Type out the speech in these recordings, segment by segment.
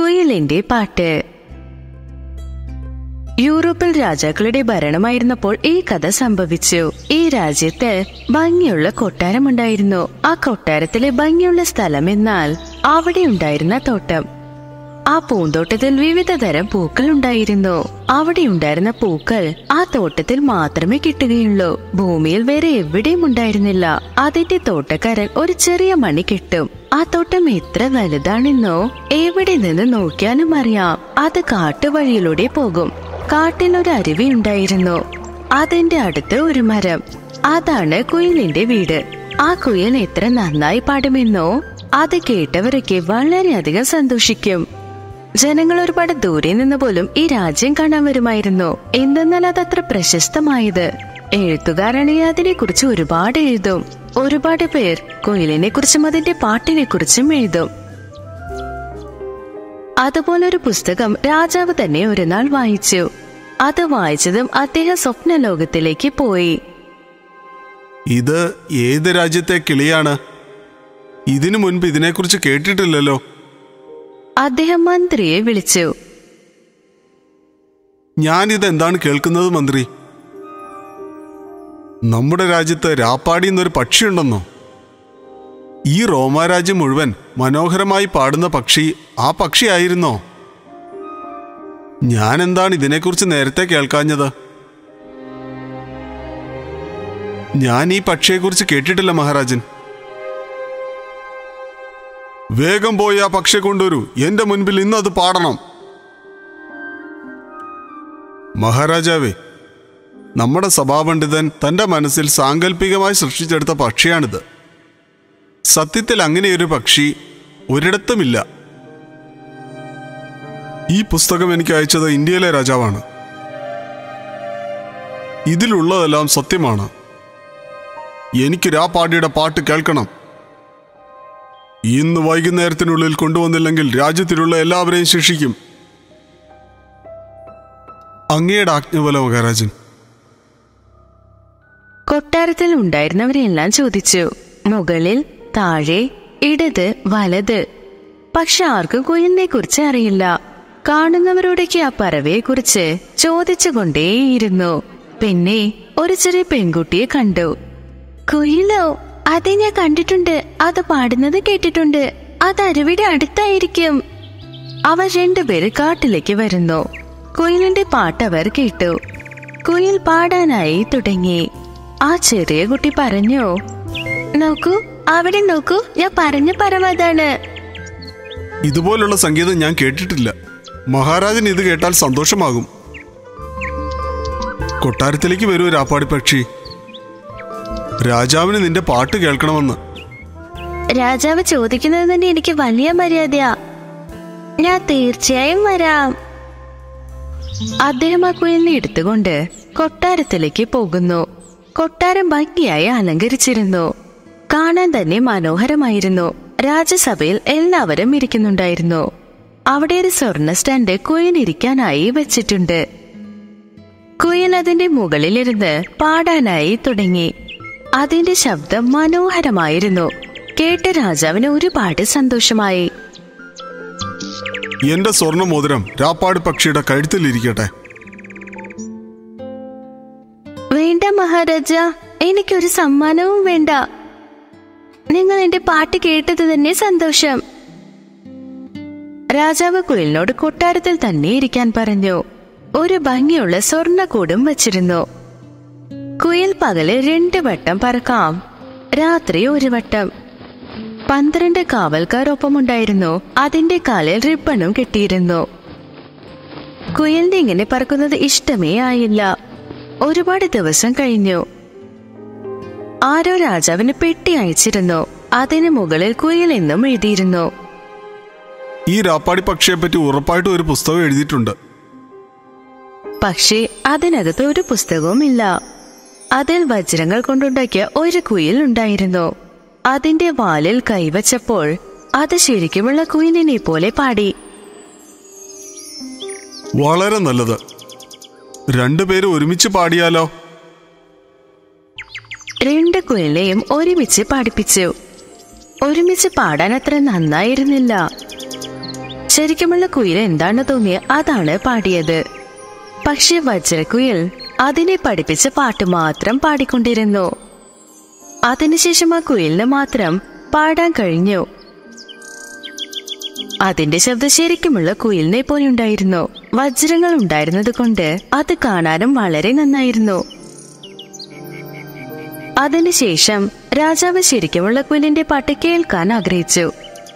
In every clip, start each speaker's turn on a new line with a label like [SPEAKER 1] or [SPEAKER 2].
[SPEAKER 1] കുയിലിന്റെ പാട്ട് യൂറോപ്പിൽ രാജാക്കളുടെ ഭരണമായിരുന്നപ്പോൾ ഈ കഥ സംഭവിച്ചു ഈ രാജ്യത്ത് ഭംഗിയുള്ള കൊട്ടാരമുണ്ടായിരുന്നു ആ കൊട്ടാരത്തിലെ ഭംഗിയുള്ള സ്ഥലം എന്നാൽ അവിടെ ഉണ്ടായിരുന്ന തോട്ടം ആ പൂന്തോട്ടത്തിൽ വിവിധ തരം പൂക്കൾ ഉണ്ടായിരുന്നു അവിടെ ഉണ്ടായിരുന്ന പൂക്കൾ ആ തോട്ടത്തിൽ മാത്രമേ കിട്ടുകയുള്ളൂ ഭൂമിയിൽ വേറെ എവിടെയും ഉണ്ടായിരുന്നില്ല അതിന്റെ തോട്ടക്കാരൻ ഒരു ചെറിയ മണി കിട്ടും ആ തോട്ടം എത്ര വലുതാണെന്നോ എവിടെ നിന്ന് നോക്കിയാലും അറിയാം അത് കാട്ടുവഴിയിലൂടെ പോകും കാട്ടിൽ ഒരു അരുവി ഉണ്ടായിരുന്നു അതിന്റെ അടുത്ത് ഒരു മരം അതാണ് കുയിലിന്റെ വീട് ആ കുയിൽ എത്ര നന്നായി പാടുമെന്നോ അത് കേട്ടവരൊക്കെ വളരെയധികം സന്തോഷിക്കും ജനങ്ങൾ ഒരുപാട് ദൂരെ നിന്ന് പോലും ഈ രാജ്യം കാണാൻ വരുമായിരുന്നു എന്തെന്നാൽ അതത്ര പ്രശസ്തമായത് എഴുത്തുകാരാണെങ്കിൽ അതിനെ കുറിച്ച് ഒരുപാട് എഴുതും ഒരുപാട് പേർ കുയിലിനെ കുറിച്ചും അതിന്റെ പാട്ടിനെ കുറിച്ചും എഴുതും അതുപോലൊരു പുസ്തകം രാജാവ് തന്നെ ഒരു നാൾ വായിച്ചു അത് വായിച്ചതും അദ്ദേഹം സ്വപ്ന ലോകത്തിലേക്ക് പോയി
[SPEAKER 2] ഇത് ഏത് രാജ്യത്തെ കിളിയാണ് ഇതിനു മുൻപ് ഇതിനെക്കുറിച്ച് കേട്ടിട്ടില്ലല്ലോ
[SPEAKER 1] അദ്ദേഹം മന്ത്രിയെ വിളിച്ചു
[SPEAKER 2] ഞാനിത് എന്താണ് കേൾക്കുന്നത് മന്ത്രി നമ്മുടെ രാജ്യത്ത് രാപ്പാടി എന്നൊരു പക്ഷിയുണ്ടെന്നോ ഈ റോമാരാജ്യം മുഴുവൻ മനോഹരമായി പാടുന്ന പക്ഷി ആ പക്ഷിയായിരുന്നോ ഞാൻ എന്താണ് ഇതിനെക്കുറിച്ച് നേരത്തെ കേൾക്കാഞ്ഞത് ഞാൻ ഈ പക്ഷിയെക്കുറിച്ച് കേട്ടിട്ടില്ല മഹാരാജൻ വേഗം പോയി ആ പക്ഷിയെ കൊണ്ടുവരൂ എന്റെ മുൻപിൽ ഇന്ന് അത് പാടണം മഹാരാജാവേ നമ്മുടെ സഭാപണ്ഡിതൻ തന്റെ മനസ്സിൽ സാങ്കല്പികമായി സൃഷ്ടിച്ചെടുത്ത പക്ഷിയാണിത് സത്യത്തിൽ അങ്ങനെയൊരു പക്ഷി ഒരിടത്തുമില്ല ഈ പുസ്തകം എനിക്ക് അയച്ചത് ഇന്ത്യയിലെ രാജാവാണ് ഇതിലുള്ളതെല്ലാം സത്യമാണ് എനിക്ക് രാപ്പാടിയുടെ പാട്ട് കേൾക്കണം ഇന്ന് വൈകുന്നേരത്തിനുള്ളിൽ കൊണ്ടുവന്നില്ലെങ്കിൽ രാജ്യത്തിലുള്ള എല്ലാവരെയും ശിക്ഷിക്കും അങ്ങയുടെ ആജ്ഞ പോലെ മഹാരാജൻ
[SPEAKER 1] കൊട്ടാരത്തിൽ ഉണ്ടായിരുന്നവരെല്ലാം ചോദിച്ചു മുകളിൽ താഴെ ഇടത് വലത് പക്ഷെ ആർക്കും കുയിലിനെ കുറിച്ച് അറിയില്ല കാണുന്നവരോടൊക്കെ ആ പറവയെ കുറിച്ച് ചോദിച്ചുകൊണ്ടേയിരുന്നു പിന്നെ ഒരു ചെറിയ പെൺകുട്ടിയെ കണ്ടു കുയിലോ അതെ ഞാൻ കണ്ടിട്ടുണ്ട് അത് പാടുന്നത് കേട്ടിട്ടുണ്ട് അത് അരുവിയുടെ അടുത്തായിരിക്കും അവർ രണ്ടുപേര് കാട്ടിലേക്ക് വരുന്നു കുയിലിന്റെ പാട്ട് അവർ കേട്ടു കുയിൽ പാടാനായി തുടങ്ങി ആ ചെറിയ കുട്ടി പറഞ്ഞു നോക്കൂ അവിടെ നോക്കൂ ഞാൻ പറഞ്ഞ പരമതാണ്
[SPEAKER 2] ഇതുപോലുള്ള സംഗീതം ഞാൻ കേട്ടിട്ടില്ല മഹാരാജൻ ഇത് കേട്ടാൽ സന്തോഷമാകും കൊട്ടാരത്തിലേക്ക് വരൂ രാപ്പാടി പക്ഷി രാജാവിന് നിന്റെ പാട്ട് കേൾക്കണമെന്ന്
[SPEAKER 1] രാജാവ് ചോദിക്കുന്നത് തന്നെ എനിക്ക് വലിയ മര്യാദയാ ഞാൻ തീർച്ചയായും വരാം അദ്ദേഹം ആ കുയിലിനെ എടുത്തുകൊണ്ട് കൊട്ടാരത്തിലേക്ക് പോകുന്നു കൊട്ടാരം ഭംഗിയായി അലങ്കരിച്ചിരുന്നു കാണാൻ തന്നെ മനോഹരമായിരുന്നു രാജ്യസഭയിൽ എല്ലാവരും ഇരിക്കുന്നുണ്ടായിരുന്നു അവിടെ ഒരു സ്വർണ്ണ സ്റ്റാൻഡ് കുയിൽ ഇരിക്കാനായി വെച്ചിട്ടുണ്ട് കുയിൽ അതിന്റെ മുകളിലിരുന്ന് പാടാനായി തുടങ്ങി അതിന്റെ ശബ്ദം മനോഹരമായിരുന്നു കേട്ട രാജാവിന് ഒരുപാട് സന്തോഷമായി
[SPEAKER 2] എന്റെ സ്വർണ്ണ മോതിരം രാപ്പാടി പക്ഷിയുടെ കഴുത്തിലിരിക്കട്ടെ
[SPEAKER 1] വേണ്ട മഹാരാജ എനിക്കൊരു സമ്മാനവും വേണ്ട നിങ്ങൾ എന്റെ പാട്ട് കേട്ടത് തന്നെ സന്തോഷം രാജാവ് കുയിലിനോട് കൊട്ടാരത്തിൽ തന്നെ ഇരിക്കാൻ പറഞ്ഞു ഒരു ഭംഗിയുള്ള സ്വർണ്ണക്കൂടും വച്ചിരുന്നു കുയിൽ പകല് രണ്ട് വട്ടം പറക്കാം രാത്രി ഒരു വട്ടം പന്ത്രണ്ട് കാവൽക്കാർ ഒപ്പമുണ്ടായിരുന്നു അതിന്റെ കാലിൽ റിബണും കെട്ടിയിരുന്നു കുയിലിന്റെ ഇങ്ങനെ പറക്കുന്നത് ഇഷ്ടമേ ആയില്ല ഒരുപാട് ദിവസം കഴിഞ്ഞു ആരോ രാജാവിന് പെട്ടി അയച്ചിരുന്നു അതിനു മുകളിൽ കുയിൽ എന്നും എഴുതിയിരുന്നു
[SPEAKER 2] ഈ രാപ്പാടി പക്ഷിയെ പറ്റി ഉറപ്പായിട്ടും ഒരു പുസ്തകം എഴുതിയിട്ടുണ്ട്
[SPEAKER 1] പക്ഷേ അതിനകത്ത് ഒരു പുസ്തകവുമില്ല അതിൽ വജ്രങ്ങൾ കൊണ്ടുണ്ടാക്കിയ ഒരു കുയിൽ ഉണ്ടായിരുന്നു അതിന്റെ വാലിൽ കൈവച്ചപ്പോൾ അത് ശരിക്കുമുള്ള കുയിലിനെ പോലെ പാടി
[SPEAKER 2] വളരെ നല്ലത് രണ്ടുപേരും ഒരുമിച്ച് പാടിയാലോ
[SPEAKER 1] രണ്ട് കുയിലിനെയും ഒരുമിച്ച് പാടിപ്പിച്ചു ഒരുമിച്ച് പാടാൻ അത്ര നന്നായിരുന്നില്ല ശരിക്കുമുള്ള കുയിൽ എന്താണ് തോന്നിയ അതാണ് പാടിയത് പക്ഷെ വജ്രക്കുയിൽ അതിനെ പഠിപ്പിച്ച പാട്ട് മാത്രം പാടിക്കൊണ്ടിരുന്നു അതിനുശേഷം ആ കുയിലിന് മാത്രം പാടാൻ കഴിഞ്ഞു അതിന്റെ ശബ്ദം ശരിക്കുമുള്ള കുയിലിനെ പോലെ ഉണ്ടായിരുന്നു വജ്രങ്ങൾ ഉണ്ടായിരുന്നത് കൊണ്ട് അത് കാണാനും വളരെ നന്നായിരുന്നു അതിനുശേഷം രാജാവ് ശരിക്കുമുള്ള കുയിലിന്റെ പാട്ട് കേൾക്കാൻ ആഗ്രഹിച്ചു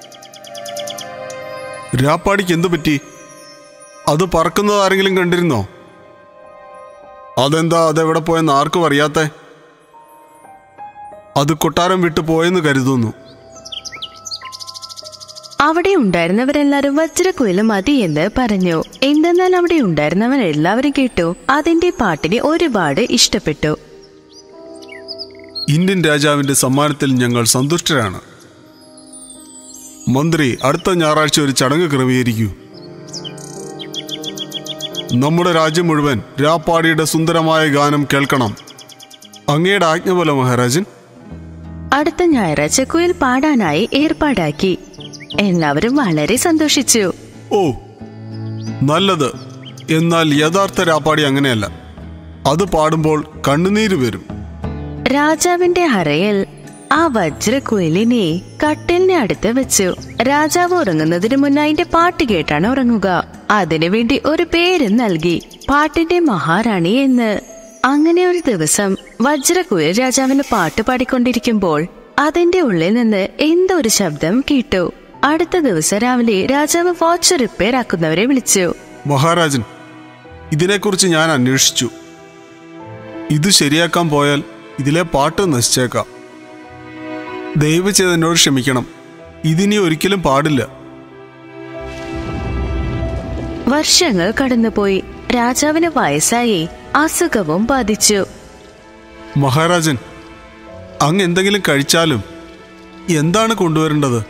[SPEAKER 2] രാപ്പാടിക്ക് എന്തു പറ്റി അത് പറക്കുന്നത് ആരെങ്കിലും കണ്ടിരുന്നോ അതെന്താ അതെവിടെ പോയെന്ന് ആർക്കും അറിയാത്തെ അത് കൊട്ടാരം വിട്ടു പോയെന്ന് കരുതുന്നു
[SPEAKER 1] അവിടെ ഉണ്ടായിരുന്നവരെല്ലാരും വജ്രക്കുയില് മതി എന്ന് പറഞ്ഞു എന്തെന്നാൽ അവിടെ ഉണ്ടായിരുന്നവർ എല്ലാവരും കേട്ടു അതിന്റെ പാട്ടിനെ ഒരുപാട് ഇഷ്ടപ്പെട്ടു
[SPEAKER 2] ഇന്ത്യൻ രാജാവിന്റെ സമ്മാനത്തിൽ ഞങ്ങൾ സന്തുഷ്ടരാണ് മന്ത്രി അടുത്ത ഞായറാഴ്ച ഒരു ചടങ്ങ് ക്രമീകരിക്കൂ നമ്മുടെ രാജ്യം മുഴുവൻ രാപ്പാടിയുടെ സുന്ദരമായ ഗാനം കേൾക്കണം അങ്ങയുടെ ആജ്ഞ പോലെ മഹാരാജൻ
[SPEAKER 1] അടുത്ത ഞായറാഴ്ച കുയിൽ പാടാനായി ഏർപ്പാടാക്കി എല്ലാവരും വളരെ സന്തോഷിച്ചു
[SPEAKER 2] ഓ നല്ലത് എന്നാൽ യഥാർത്ഥ രാപ്പാടി അങ്ങനെയല്ല അത് പാടുമ്പോൾ കണ്ണുനീര് വരും
[SPEAKER 1] രാജാവിന്റെ അറയിൽ ആ വജ്രക്കുയിലിനെ കട്ടിലിന് അടുത്ത് വെച്ചു രാജാവ് ഉറങ്ങുന്നതിന് മുന്നേ അതിന്റെ പാട്ട് കേട്ടാണ് ഉറങ്ങുക അതിനുവേണ്ടി ഒരു പേര് നൽകി പാട്ടിന്റെ മഹാറാണി എന്ന് അങ്ങനെ ഒരു ദിവസം വജ്രക്കുയിൽ രാജാവിന് പാട്ട് പാടിക്കൊണ്ടിരിക്കുമ്പോൾ അതിന്റെ ഉള്ളിൽ നിന്ന് എന്തോ ഒരു ശബ്ദം കേട്ടു അടുത്ത ദിവസം രാവിലെ രാജാവ് വാച്ച് റിപ്പയർ ആക്കുന്നവരെ വിളിച്ചു
[SPEAKER 2] മഹാരാജൻ ഇതിനെക്കുറിച്ച് ഞാൻ അന്വേഷിച്ചു ഇത് ശരിയാക്കാൻ പോയാൽ ഇതിലെ പാട്ട് നശിച്ചേക്കാം ദയവ് ചെയ്ത് എന്നോട് ക്ഷമിക്കണം ഇതിനി ഒരിക്കലും പാടില്ല
[SPEAKER 1] വർഷങ്ങൾ കടന്നുപോയി രാജാവിന് വയസ്സായി അസുഖവും ബാധിച്ചു
[SPEAKER 2] മഹാരാജൻ അങ്ങ് എന്തെങ്കിലും കഴിച്ചാലും എന്താണ് കൊണ്ടുവരേണ്ടത്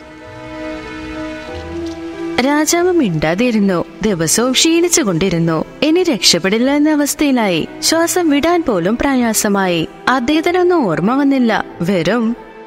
[SPEAKER 1] രാജാവ് മിണ്ടാതിരുന്നു ദിവസവും ക്ഷീണിച്ചു കൊണ്ടിരുന്നു ഇനി രക്ഷപ്പെടില്ല എന്ന അവസ്ഥയിലായി ശ്വാസം വിടാൻ പോലും പ്രയാസമായി അദ്ദേഹത്തിനൊന്നും ഓർമ്മ വന്നില്ല വെറും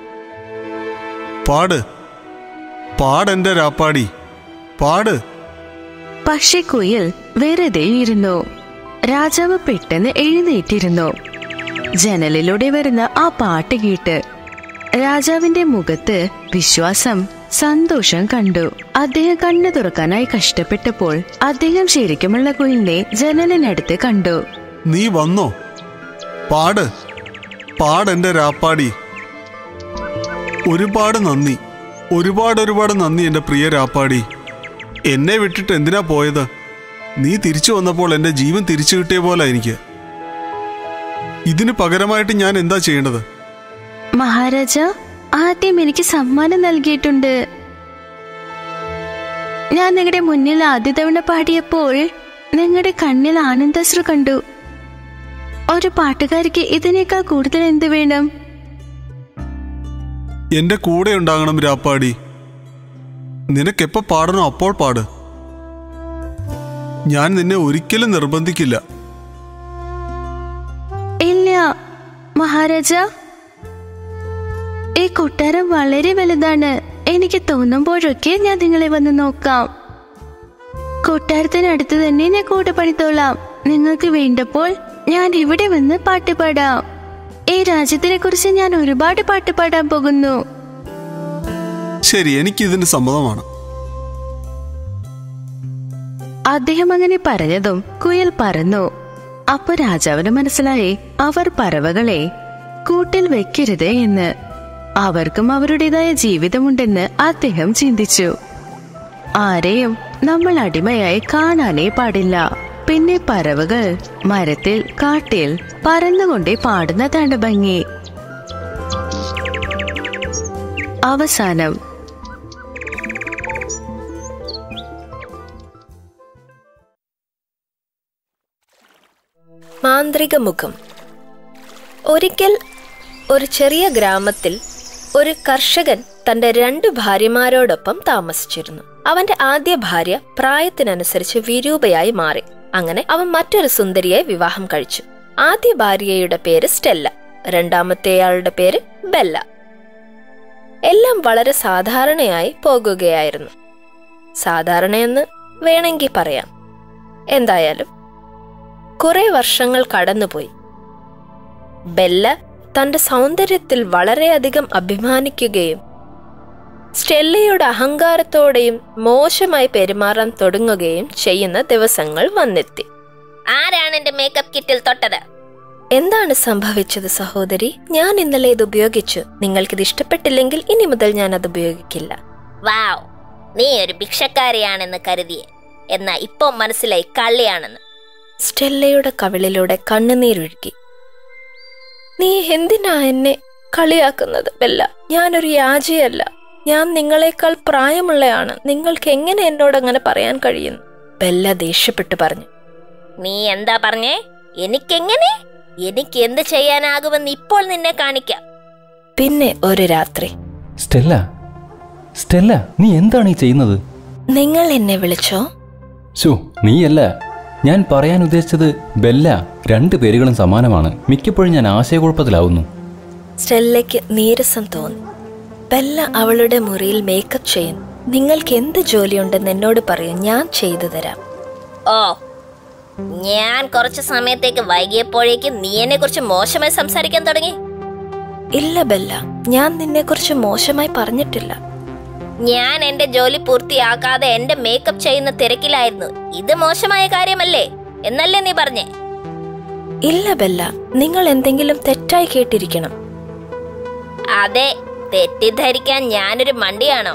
[SPEAKER 2] പാട് പാടെന്റെ രാപ്പാടി പാട്
[SPEAKER 1] പക്ഷെ കുയിൽ വെറുതെ ഇരുന്നു രാജാവ് പെട്ടെന്ന് എഴുന്നേറ്റിരുന്നു ജനലിലൂടെ വരുന്ന ആ പാട്ട് കേട്ട് രാജാവിന്റെ മുഖത്ത് വിശ്വാസം സന്തോഷം കണ്ടു അദ്ദേഹം കണ്ണു തുറക്കാനായി കഷ്ടപ്പെട്ടപ്പോൾ അദ്ദേഹം ശരിക്കുമുള്ള കുയിലിനെ ജനലിനടുത്ത് കണ്ടു
[SPEAKER 2] നീ വന്നോ പാട് പാടെന്റെ രാപ്പാടി ഒരുപാട് നന്ദി ഒരുപാട് ഒരുപാട് നന്ദി എൻ്റെ പ്രിയ രാപ്പാടി എന്നെ വിട്ടിട്ട് എന്തിനാ പോയത് നീ തിരിച്ചു വന്നപ്പോൾ എൻ്റെ ജീവൻ തിരിച്ചു കിട്ടിയ പോലെ എനിക്ക് ഇതിന് പകരമായിട്ട് ഞാൻ എന്താ ചെയ്യേണ്ടത്
[SPEAKER 1] മഹാരാജ ആദ്യം എനിക്ക് സമ്മാനം നൽകിയിട്ടുണ്ട് ഞാൻ നിങ്ങളുടെ മുന്നിൽ ആദ്യ തവണ പാടിയപ്പോൾ നിങ്ങളുടെ കണ്ണിൽ ആനന്ദശ്രു കണ്ടു ഒരു പാട്ടുകാരിക്ക് ഇതിനേക്കാൾ കൂടുതൽ എന്ത് വേണം
[SPEAKER 2] എൻ്റെ കൂടെ ഉണ്ടാകണം രാപ്പാടി നിനക്കെപ്പോ പാടണോ അപ്പോൾ പാട് ഞാൻ നിന്നെ ഒരിക്കലും നിർബന്ധിക്കില്ല
[SPEAKER 1] ഇല്ല മഹാരാജ ഈ കൊട്ടാരം വളരെ വലുതാണ് എനിക്ക് തോന്നുമ്പോഴൊക്കെ ഞാൻ നിങ്ങളെ വന്ന് നോക്കാം കൊട്ടാരത്തിനടുത്ത് തന്നെ ഞാൻ കൂടെ പണിത്തോളാം നിങ്ങൾക്ക് വേണ്ടപ്പോൾ ഞാൻ ഇവിടെ വന്ന് പാട്ട് പാടാം ഈ രാജ്യത്തിനെ കുറിച്ച് ഞാൻ ഒരുപാട് പാട്ട് പാടാൻ പോകുന്നു
[SPEAKER 2] ശരി എനിക്കിതിന് സമ്മതമാണ്
[SPEAKER 1] അദ്ദേഹം അങ്ങനെ പറഞ്ഞതും കുയിൽ പറന്നു അപ്പൊ രാജാവിന് മനസ്സിലായി അവർ പറവകളെ കൂട്ടിൽ വെക്കരുത് എന്ന് അവർക്കും അവരുടേതായ ജീവിതമുണ്ടെന്ന് അദ്ദേഹം ചിന്തിച്ചു ആരെയും നമ്മൾ അടിമയായി കാണാനേ പാടില്ല പിന്നെ പറവകൾ മരത്തിൽ കാട്ടിൽ പറന്നുകൊണ്ടേ പാടുന്നതാണ് ഭംഗി അവസാനം
[SPEAKER 3] മാന്ത്രിക മുഖം ഒരിക്കൽ ഒരു ചെറിയ ഗ്രാമത്തിൽ ഒരു കർഷകൻ തന്റെ രണ്ട് ഭാര്യമാരോടൊപ്പം താമസിച്ചിരുന്നു അവന്റെ ആദ്യ ഭാര്യ പ്രായത്തിനനുസരിച്ച് വിരൂപയായി മാറി അങ്ങനെ അവൻ മറ്റൊരു സുന്ദരിയെ വിവാഹം കഴിച്ചു ആദ്യ ഭാര്യയുടെ പേര് സ്റ്റെല്ല രണ്ടാമത്തെയാളുടെ പേര് ബെല്ല എല്ലാം വളരെ സാധാരണയായി പോകുകയായിരുന്നു സാധാരണയെന്ന് വേണമെങ്കിൽ പറയാം എന്തായാലും കുറെ വർഷങ്ങൾ കടന്നുപോയി ബെല്ല തന്റെ സൗന്ദര്യത്തിൽ വളരെയധികം അഭിമാനിക്കുകയും സ്റ്റെല്ലയുടെ അഹങ്കാരത്തോടെയും മോശമായി പെരുമാറാൻ തുടങ്ങുകയും ചെയ്യുന്ന ദിവസങ്ങൾ വന്നെത്തി
[SPEAKER 4] ആരാണ് എന്റെ മേക്കപ്പ് കിറ്റിൽ തൊട്ടത്
[SPEAKER 3] എന്താണ് സംഭവിച്ചത് സഹോദരി ഞാൻ ഇന്നലെ ഇത് ഉപയോഗിച്ചു നിങ്ങൾക്കിത് ഇഷ്ടപ്പെട്ടില്ലെങ്കിൽ ഇനി മുതൽ ഞാൻ അത് ഉപയോഗിക്കില്ല
[SPEAKER 4] വാവ് നീ ഒരു ഭിക്ഷക്കാരിയാണെന്ന് കരുതിയേ എന്നാ ഇപ്പൊ മനസ്സിലായി കള്ളിയാണെന്ന്
[SPEAKER 3] സ്റ്റെല്ലയുടെ കവിളിലൂടെ കണ്ണുനീരൊഴുകി നീ എന്തിനാ എന്നെ കളിയാക്കുന്നത് ബെല്ല ഞാനൊരു യാചിയല്ല ഞാൻ നിങ്ങളെക്കാൾ പ്രായമുള്ളയാണ് നിങ്ങൾക്ക് എങ്ങനെ എന്നോട് അങ്ങനെ പറയാൻ കഴിയുന്നു ബെല്ല ദേഷ്യപ്പെട്ടു പറഞ്ഞു
[SPEAKER 4] നീ എന്താ പറഞ്ഞേ എനിക്കെങ്ങനെ എനിക്ക് എന്ത് ചെയ്യാനാകുമെന്ന് ഇപ്പോൾ നിന്നെ കാണിക്കാം
[SPEAKER 3] പിന്നെ ഒരു രാത്രി
[SPEAKER 5] സ്റ്റെല്ല സ്റ്റെല്ല നീ എന്താണ് ഈ ചെയ്യുന്നത്
[SPEAKER 3] നിങ്ങൾ എന്നെ വിളിച്ചോ
[SPEAKER 5] ശോ നീയല്ല ഞാൻ പറയാൻ ഉദ്ദേശിച്ചത് ബെല്ല രണ്ട് പേരുകളും സമാനമാണ് മിക്കപ്പോഴും ഞാൻ ആശയക്കുഴപ്പത്തിലാവുന്നു
[SPEAKER 3] സ്റ്റെല്ലയ്ക്ക് നീരസം തോന്നി ബെല്ല അവളുടെ മുറിയിൽ മേക്കപ്പ് ചെയ്യുന്നു നിങ്ങൾക്ക് എന്ത് ജോലിയുണ്ടെന്ന് എന്നോട് പറയൂ ഞാൻ ചെയ്തു തരാം
[SPEAKER 4] ഓ ഞാൻ കുറച്ച് സമയത്തേക്ക് വൈകിയപ്പോഴേക്ക് നീ എന്നെ കുറിച്ച് മോശമായി സംസാരിക്കാൻ തുടങ്ങി
[SPEAKER 3] ഇല്ല ബെല്ല ഞാൻ നിന്നെക്കുറിച്ച് മോശമായി പറഞ്ഞിട്ടില്ല
[SPEAKER 4] ഞാൻ എന്റെ ജോലി പൂർത്തിയാക്കാതെ എന്റെ മേക്കപ്പ് ചെയ്യുന്ന തിരക്കിലായിരുന്നു ഇത് മോശമായ കാര്യമല്ലേ എന്നല്ലേ നീ പറഞ്ഞേ
[SPEAKER 3] ഇല്ല ബെല്ല നിങ്ങൾ എന്തെങ്കിലും തെറ്റായി കേട്ടിരിക്കണം
[SPEAKER 4] അതെ തെറ്റിദ്ധരിക്കാൻ ഞാനൊരു മണ്ടിയാണോ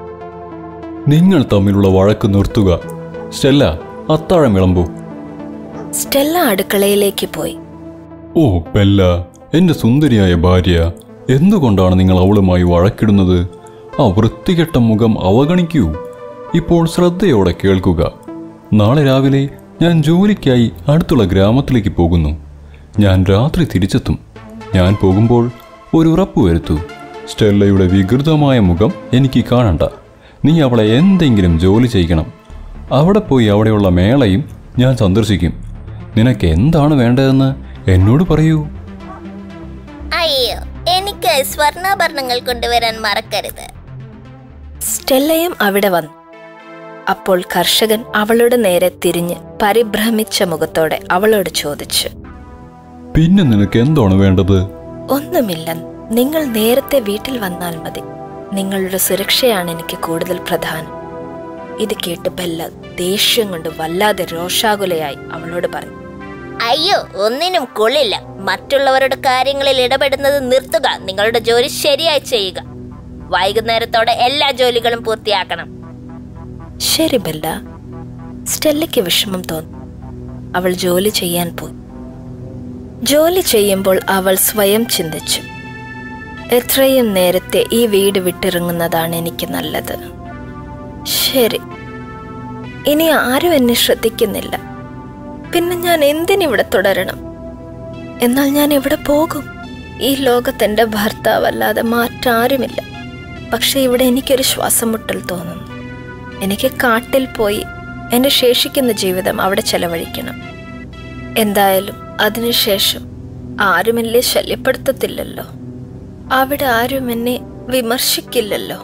[SPEAKER 5] നിങ്ങൾ തമ്മിലുള്ള വഴക്ക് നിർത്തുക സ്റ്റെല്ല അത്താഴം വിളമ്പൂ
[SPEAKER 3] സ്റ്റെല്ല അടുക്കളയിലേക്ക് പോയി
[SPEAKER 5] ഓ ബെല്ല എന്റെ സുന്ദരിയായ ഭാര്യ എന്തുകൊണ്ടാണ് നിങ്ങൾ അവളുമായി വഴക്കിടുന്നത് ആ വൃത്തികെട്ട മുഖം അവഗണിക്കൂ ഇപ്പോൾ ശ്രദ്ധയോടെ കേൾക്കുക നാളെ രാവിലെ ഞാൻ ജോലിക്കായി അടുത്തുള്ള ഗ്രാമത്തിലേക്ക് പോകുന്നു ഞാൻ രാത്രി തിരിച്ചെത്തും ഞാൻ പോകുമ്പോൾ ഒരു ഉറപ്പ് വരുത്തൂ സ്റ്റെല്ലയുടെ വികൃതമായ മുഖം എനിക്ക് കാണണ്ട നീ അവളെ എന്തെങ്കിലും ജോലി ചെയ്യിക്കണം അവിടെ പോയി അവിടെയുള്ള മേളയും ഞാൻ സന്ദർശിക്കും നിനക്ക് എന്താണ് വേണ്ടതെന്ന് എന്നോട് പറയൂ
[SPEAKER 4] അയ്യോ എനിക്ക് സ്വർണ്ണാഭരണങ്ങൾ കൊണ്ടുവരാൻ മറക്കരുത്
[SPEAKER 3] സ്റ്റെല്ലയും അവിടെ വന്നു അപ്പോൾ കർഷകൻ അവളുടെ നേരെ തിരിഞ്ഞ് പരിഭ്രമിച്ച മുഖത്തോടെ അവളോട് ചോദിച്ചു
[SPEAKER 5] പിന്നെ നിനക്ക് എന്താണ് വേണ്ടത്
[SPEAKER 3] ഒന്നുമില്ല നിങ്ങൾ നേരത്തെ വീട്ടിൽ വന്നാൽ മതി നിങ്ങളുടെ സുരക്ഷയാണ് എനിക്ക് കൂടുതൽ പ്രധാനം ഇത് കേട്ട് ബെല്ല ദേഷ്യം കൊണ്ട് വല്ലാതെ രോഷാകുലയായി അവളോട് പറഞ്ഞു
[SPEAKER 4] അയ്യോ ഒന്നിനും കൊള്ളില്ല മറ്റുള്ളവരുടെ കാര്യങ്ങളിൽ ഇടപെടുന്നത് നിർത്തുക നിങ്ങളുടെ ജോലി ശരിയായി ചെയ്യുക വൈകുന്നേരത്തോടെ എല്ലാ ജോലികളും പൂർത്തിയാക്കണം
[SPEAKER 3] ശരി ബെല്ല സ്റ്റെല്ലയ്ക്ക് വിഷമം തോന്നി അവൾ ജോലി ചെയ്യാൻ പോയി ജോലി ചെയ്യുമ്പോൾ അവൾ സ്വയം ചിന്തിച്ചു എത്രയും നേരത്തെ ഈ വീട് വിട്ടിറങ്ങുന്നതാണ് എനിക്ക് നല്ലത് ശരി ഇനി ആരും എന്നെ ശ്രദ്ധിക്കുന്നില്ല പിന്നെ ഞാൻ എന്തിനിവിടെ തുടരണം എന്നാൽ ഞാൻ എവിടെ പോകും ഈ ലോകത്ത് എൻ്റെ ഭർത്താവല്ലാതെ മറ്റാരുമില്ല പക്ഷെ ഇവിടെ എനിക്കൊരു ശ്വാസം മുട്ടൽ തോന്നുന്നു എനിക്ക് കാട്ടിൽ പോയി എൻ്റെ ശേഷിക്കുന്ന ജീവിതം അവിടെ ചെലവഴിക്കണം എന്തായാലും അതിനുശേഷം ആരും എന്നെ ശല്യപ്പെടുത്തത്തില്ലല്ലോ അവിടെ ആരും എന്നെ വിമർശിക്കില്ലല്ലോ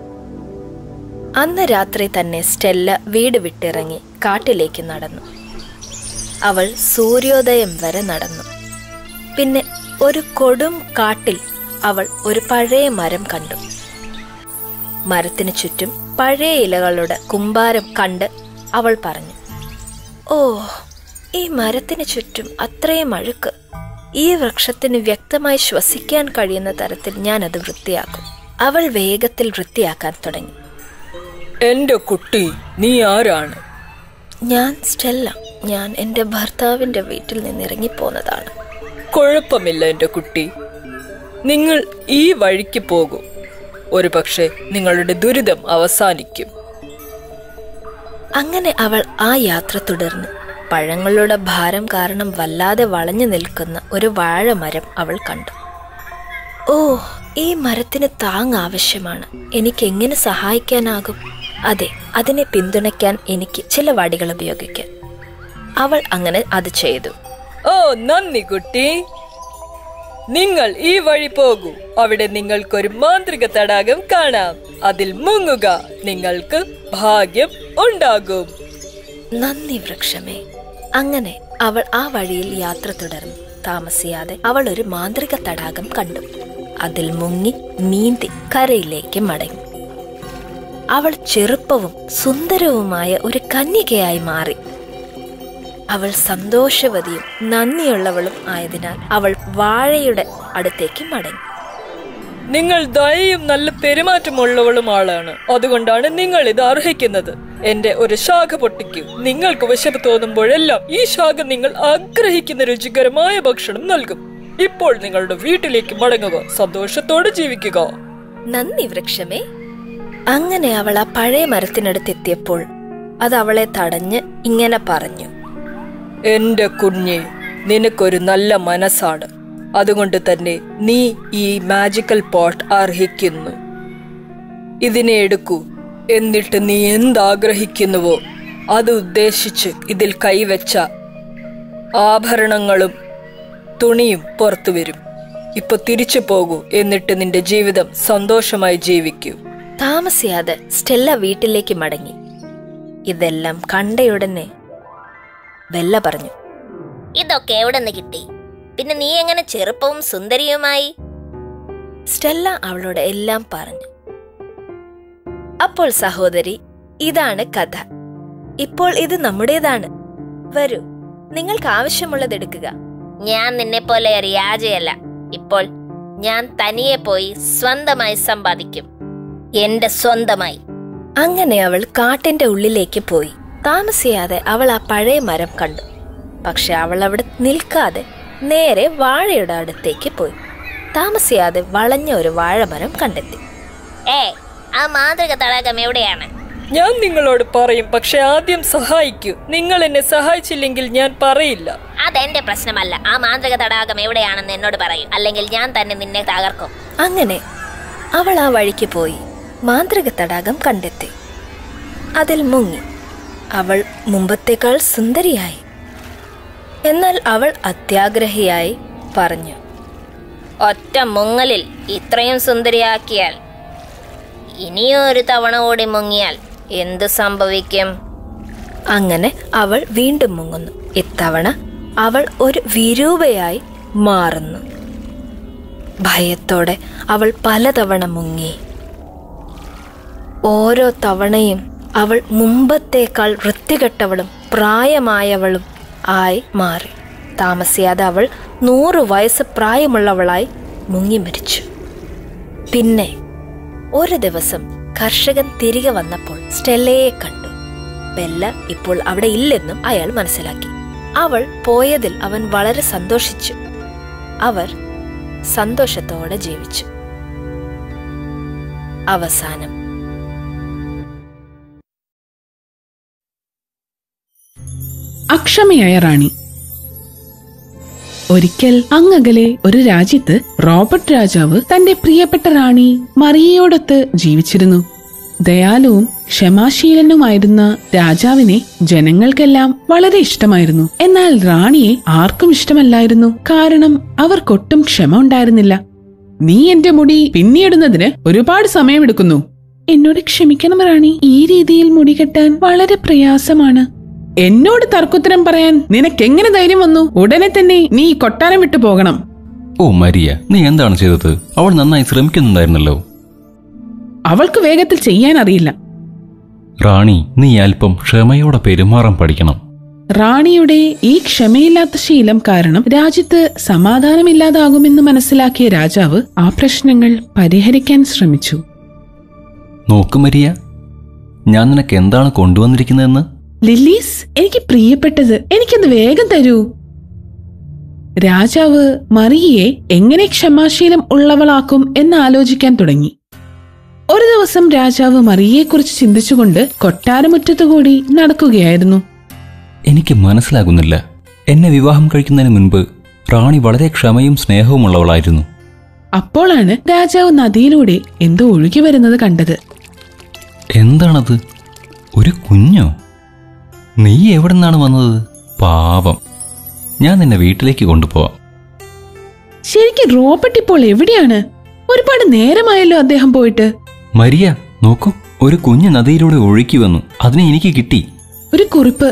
[SPEAKER 3] അന്ന് രാത്രി തന്നെ സ്റ്റെല്ല വീട് വിട്ടിറങ്ങി കാട്ടിലേക്ക് നടന്നു അവൾ സൂര്യോദയം വരെ നടന്നു പിന്നെ ഒരു കൊടും കാട്ടിൽ അവൾ ഒരു പഴയ മരം കണ്ടു മരത്തിന് ചുറ്റും പഴയ ഇലകളുടെ കുമ്പാരം കണ്ട് അവൾ പറഞ്ഞു ഓ ഈ മരത്തിന് ചുറ്റും അത്രയും അഴുക്ക് ഈ വൃക്ഷത്തിന് വ്യക്തമായി ശ്വസിക്കാൻ കഴിയുന്ന തരത്തിൽ ഞാൻ അത് വൃത്തിയാക്കും അവൾ വേഗത്തിൽ വൃത്തിയാക്കാൻ തുടങ്ങി
[SPEAKER 6] എന്റെ കുട്ടി നീ ആരാണ്
[SPEAKER 3] ഞാൻ സ്റ്റെല്ല ഞാൻ എൻ്റെ ഭർത്താവിൻ്റെ വീട്ടിൽ നിന്ന് ഇറങ്ങിപ്പോന്നതാണ്
[SPEAKER 6] കുഴപ്പമില്ല എന്റെ കുട്ടി നിങ്ങൾ ഈ വഴിക്ക് പോകൂ ഒരു പക്ഷേ നിങ്ങളുടെ ദുരിതം അവസാനിക്കും
[SPEAKER 3] അങ്ങനെ അവൾ ആ യാത്ര തുടർന്നു പഴങ്ങളുടെ ഭാരം കാരണം വല്ലാതെ വളഞ്ഞു നിൽക്കുന്ന ഒരു വാഴമരം അവൾ കണ്ടു ഓ ഈ മരത്തിന് താങ് ആവശ്യമാണ് എനിക്ക് എങ്ങനെ സഹായിക്കാനാകും അതെ അതിനെ പിന്തുണയ്ക്കാൻ എനിക്ക് ചില വടികൾ ഉപയോഗിക്കാം അവൾ അങ്ങനെ അത് ചെയ്തു
[SPEAKER 6] ഓ നന്ദി കുട്ടി നിങ്ങൾ ഈ വഴി പോകൂ അവിടെ നിങ്ങൾക്കൊരു മാന്ത്രിക തടാകം കാണാം അതിൽ മുങ്ങുക നിങ്ങൾക്ക് ഭാഗ്യം ഉണ്ടാകും
[SPEAKER 3] നന്ദി വൃക്ഷമേ അങ്ങനെ അവൾ ആ വഴിയിൽ യാത്ര തുടർന്നു താമസിയാതെ അവൾ ഒരു മാന്ത്രിക തടാകം കണ്ടു അതിൽ മുങ്ങി നീന്തി കരയിലേക്ക് മടങ്ങി അവൾ ചെറുപ്പവും സുന്ദരവുമായ ഒരു കന്യകയായി മാറി അവൾ സന്തോഷവതിയും നന്ദിയുള്ളവളും ആയതിനാൽ അവൾ വാഴയുടെ അടുത്തേക്ക് മടങ്ങി
[SPEAKER 6] നിങ്ങൾ ദയയും നല്ല പെരുമാറ്റമുള്ളവളും ആളാണ് അതുകൊണ്ടാണ് നിങ്ങൾ ഇത് അർഹിക്കുന്നത് എന്റെ ഒരു ശാഖ പൊട്ടിക്കൂ നിങ്ങൾക്ക് വിശപ്പ് തോന്നുമ്പോഴെല്ലാം ഈ ശാഖ നിങ്ങൾ ആഗ്രഹിക്കുന്ന രുചികരമായ ഭക്ഷണം നൽകും ഇപ്പോൾ നിങ്ങളുടെ വീട്ടിലേക്ക് മടങ്ങുക സന്തോഷത്തോടെ ജീവിക്കുക
[SPEAKER 3] നന്ദി വൃക്ഷമേ അങ്ങനെ അവൾ ആ പഴയ മരത്തിനടുത്തെത്തിയപ്പോൾ അത് അവളെ തടഞ്ഞ് ഇങ്ങനെ പറഞ്ഞു
[SPEAKER 6] എന്റെ കുഞ്ഞെ നിനക്കൊരു നല്ല മനസ്സാണ് അതുകൊണ്ട് തന്നെ നീ ഈ മാജിക്കൽ പോട്ട് അർഹിക്കുന്നു ഇതിനെ എടുക്കൂ എന്നിട്ട് നീ എന്താഗ്രഹിക്കുന്നുവോ അത് ഉദ്ദേശിച്ച് ഇതിൽ കൈവച്ച ആഭരണങ്ങളും തുണിയും പുറത്തു വരും ഇപ്പൊ തിരിച്ചു പോകൂ എന്നിട്ട് നിന്റെ ജീവിതം സന്തോഷമായി ജീവിക്കൂ
[SPEAKER 3] താമസിയാതെ സ്റ്റെല്ല വീട്ടിലേക്ക് മടങ്ങി ഇതെല്ലാം കണ്ടയുടനെ ബെല്ല പറഞ്ഞു
[SPEAKER 4] ഇതൊക്കെ എവിടെ നിന്ന് കിട്ടി പിന്നെ നീ എങ്ങനെ ചെറുപ്പവും സുന്ദരിയുമായി
[SPEAKER 3] സ്റ്റെല്ല അവളോട് എല്ലാം പറഞ്ഞു അപ്പോൾ സഹോദരി ഇതാണ് കഥ ഇപ്പോൾ ഇത് നമ്മുടേതാണ് വരൂ നിങ്ങൾക്ക് ആവശ്യമുള്ളത് എടുക്കുക
[SPEAKER 4] ഞാൻ നിന്നെ പോലെ ഒരു യാചയല്ല ഇപ്പോൾ ഞാൻ തനിയെ പോയി സ്വന്തമായി സമ്പാദിക്കും എന്റെ സ്വന്തമായി
[SPEAKER 3] അങ്ങനെ അവൾ കാട്ടിന്റെ ഉള്ളിലേക്ക് പോയി താമസിയാതെ അവൾ ആ പഴയ മരം കണ്ടു പക്ഷെ അവൾ അവിടെ നിൽക്കാതെ നേരെ വാഴയുടെ അടുത്തേക്ക് പോയി താമസിയാതെ വളഞ്ഞ ഒരു വാഴമരം കണ്ടെത്തി
[SPEAKER 4] ഏ ആ മാതൃക തടാകം എവിടെയാണ്
[SPEAKER 6] ഞാൻ നിങ്ങളോട് പറയും പക്ഷെ ആദ്യം സഹായിക്കൂ നിങ്ങൾ എന്നെ സഹായിച്ചില്ലെങ്കിൽ ഞാൻ പറയില്ല
[SPEAKER 4] അതെന്റെ പ്രശ്നമല്ല ആ മാന്ത്രിക തടാകം എവിടെയാണെന്ന് എന്നോട് പറയൂ അല്ലെങ്കിൽ ഞാൻ തന്നെ നിന്നെ തകർക്കും
[SPEAKER 3] അങ്ങനെ അവൾ ആ വഴിക്ക് പോയി മാന്ത്രിക തടാകം കണ്ടെത്തി അതിൽ മുങ്ങി അവൾ മുമ്പത്തേക്കാൾ സുന്ദരിയായി എന്നാൽ അവൾ അത്യാഗ്രഹിയായി പറഞ്ഞു
[SPEAKER 4] ഒറ്റ മുങ്ങലിൽ ഇത്രയും സുന്ദരിയാക്കിയാൽ ഇനിയും ഒരു തവണ കൂടി മുങ്ങിയാൽ എന്തു സംഭവിക്കും
[SPEAKER 3] അങ്ങനെ അവൾ വീണ്ടും മുങ്ങുന്നു ഇത്തവണ അവൾ ഒരു വിരൂപയായി മാറുന്നു ഭയത്തോടെ അവൾ പലതവണ മുങ്ങി ഓരോ തവണയും അവൾ മുമ്പത്തേക്കാൾ വൃത്തികെട്ടവളും പ്രായമായവളും ആയി മാറി താമസിയാതെ അവൾ നൂറ് വയസ്സ് പ്രായമുള്ളവളായി മുങ്ങി മരിച്ചു പിന്നെ ഒരു ദിവസം കർഷകൻ തിരികെ വന്നപ്പോൾ സ്റ്റെല്ലയെ കണ്ടു ബെല്ല ഇപ്പോൾ അവിടെ ഇല്ലെന്നും അയാൾ മനസ്സിലാക്കി അവൾ പോയതിൽ അവൻ വളരെ സന്തോഷിച്ചു അവർ സന്തോഷത്തോടെ ജീവിച്ചു അവസാനം
[SPEAKER 7] അക്ഷമയായ റാണി ഒരിക്കൽ അങ്ങകലെ ഒരു രാജ്യത്ത് റോബർട്ട് രാജാവ് തന്റെ പ്രിയപ്പെട്ട റാണി മറിയയോടൊത്ത് ജീവിച്ചിരുന്നു ദയാലുവും ക്ഷമാശീലനുമായിരുന്ന രാജാവിനെ ജനങ്ങൾക്കെല്ലാം വളരെ ഇഷ്ടമായിരുന്നു എന്നാൽ റാണിയെ ആർക്കും ഇഷ്ടമല്ലായിരുന്നു കാരണം അവർക്കൊട്ടും ക്ഷമ ഉണ്ടായിരുന്നില്ല നീ എന്റെ മുടി പിന്നിയിടുന്നതിന് ഒരുപാട് സമയമെടുക്കുന്നു എന്നോട് ക്ഷമിക്കണം റാണി ഈ രീതിയിൽ മുടി കെട്ടാൻ വളരെ പ്രയാസമാണ് എന്നോട് തർക്കുത്തരം പറയാൻ നിനക്കെങ്ങനെ ധൈര്യം വന്നു ഉടനെ തന്നെ നീ ഈ കൊട്ടാരം വിട്ടു പോകണം
[SPEAKER 5] ഓ മരിയ നീ എന്താണ് ചെയ്തത് അവൾ നന്നായി ശ്രമിക്കുന്നുണ്ടായിരുന്നല്ലോ
[SPEAKER 7] അവൾക്ക് വേഗത്തിൽ ചെയ്യാൻ അറിയില്ല
[SPEAKER 5] റാണി നീ അല്പം ക്ഷമയോടെ പെരുമാറാൻ പഠിക്കണം
[SPEAKER 7] റാണിയുടെ ഈ ക്ഷമയില്ലാത്ത ശീലം കാരണം രാജ്യത്ത് സമാധാനമില്ലാതാകുമെന്ന് മനസ്സിലാക്കിയ രാജാവ് ആ പ്രശ്നങ്ങൾ പരിഹരിക്കാൻ ശ്രമിച്ചു
[SPEAKER 5] നോക്ക് മരിയ ഞാൻ നിനക്ക് എന്താണ് കൊണ്ടുവന്നിരിക്കുന്നതെന്ന്
[SPEAKER 7] ലില്ലീസ് എനിക്ക് പ്രിയപ്പെട്ടത് എനിക്കത് വേഗം തരൂ രാജാവ് മറിയയെ എങ്ങനെ ക്ഷമാശീലം ഉള്ളവളാക്കും എന്ന് ആലോചിക്കാൻ തുടങ്ങി ഒരു ദിവസം രാജാവ് മറിയയെക്കുറിച്ച് ചിന്തിച്ചുകൊണ്ട് കൊട്ടാരമുറ്റത്തുകൂടി നടക്കുകയായിരുന്നു
[SPEAKER 5] എനിക്ക് മനസ്സിലാകുന്നില്ല എന്നെ വിവാഹം കഴിക്കുന്നതിന് മുൻപ് റാണി വളരെ ക്ഷമയും സ്നേഹവുമുള്ളവളായിരുന്നു
[SPEAKER 7] അപ്പോഴാണ് രാജാവ് നദിയിലൂടെ എന്തോ ഒഴുകി വരുന്നത് കണ്ടത്
[SPEAKER 5] എന്താണത് ഒരു കുഞ്ഞോ നീ എവിടെ നിന്നാണ് വന്നത് പാവം ഞാൻ നിന്നെ വീട്ടിലേക്ക് കൊണ്ടുപോവാം
[SPEAKER 7] ശരിക്കും റോബർട്ട് ഇപ്പോൾ എവിടെയാണ് ഒരുപാട് നേരമായല്ലോ അദ്ദേഹം പോയിട്ട്
[SPEAKER 5] മരിയ നോക്കൂ ഒരു കുഞ്ഞ് നദിയിലൂടെ ഒഴുക്കി വന്നു അതിനെ എനിക്ക് കിട്ടി
[SPEAKER 7] ഒരു കുറിപ്പ്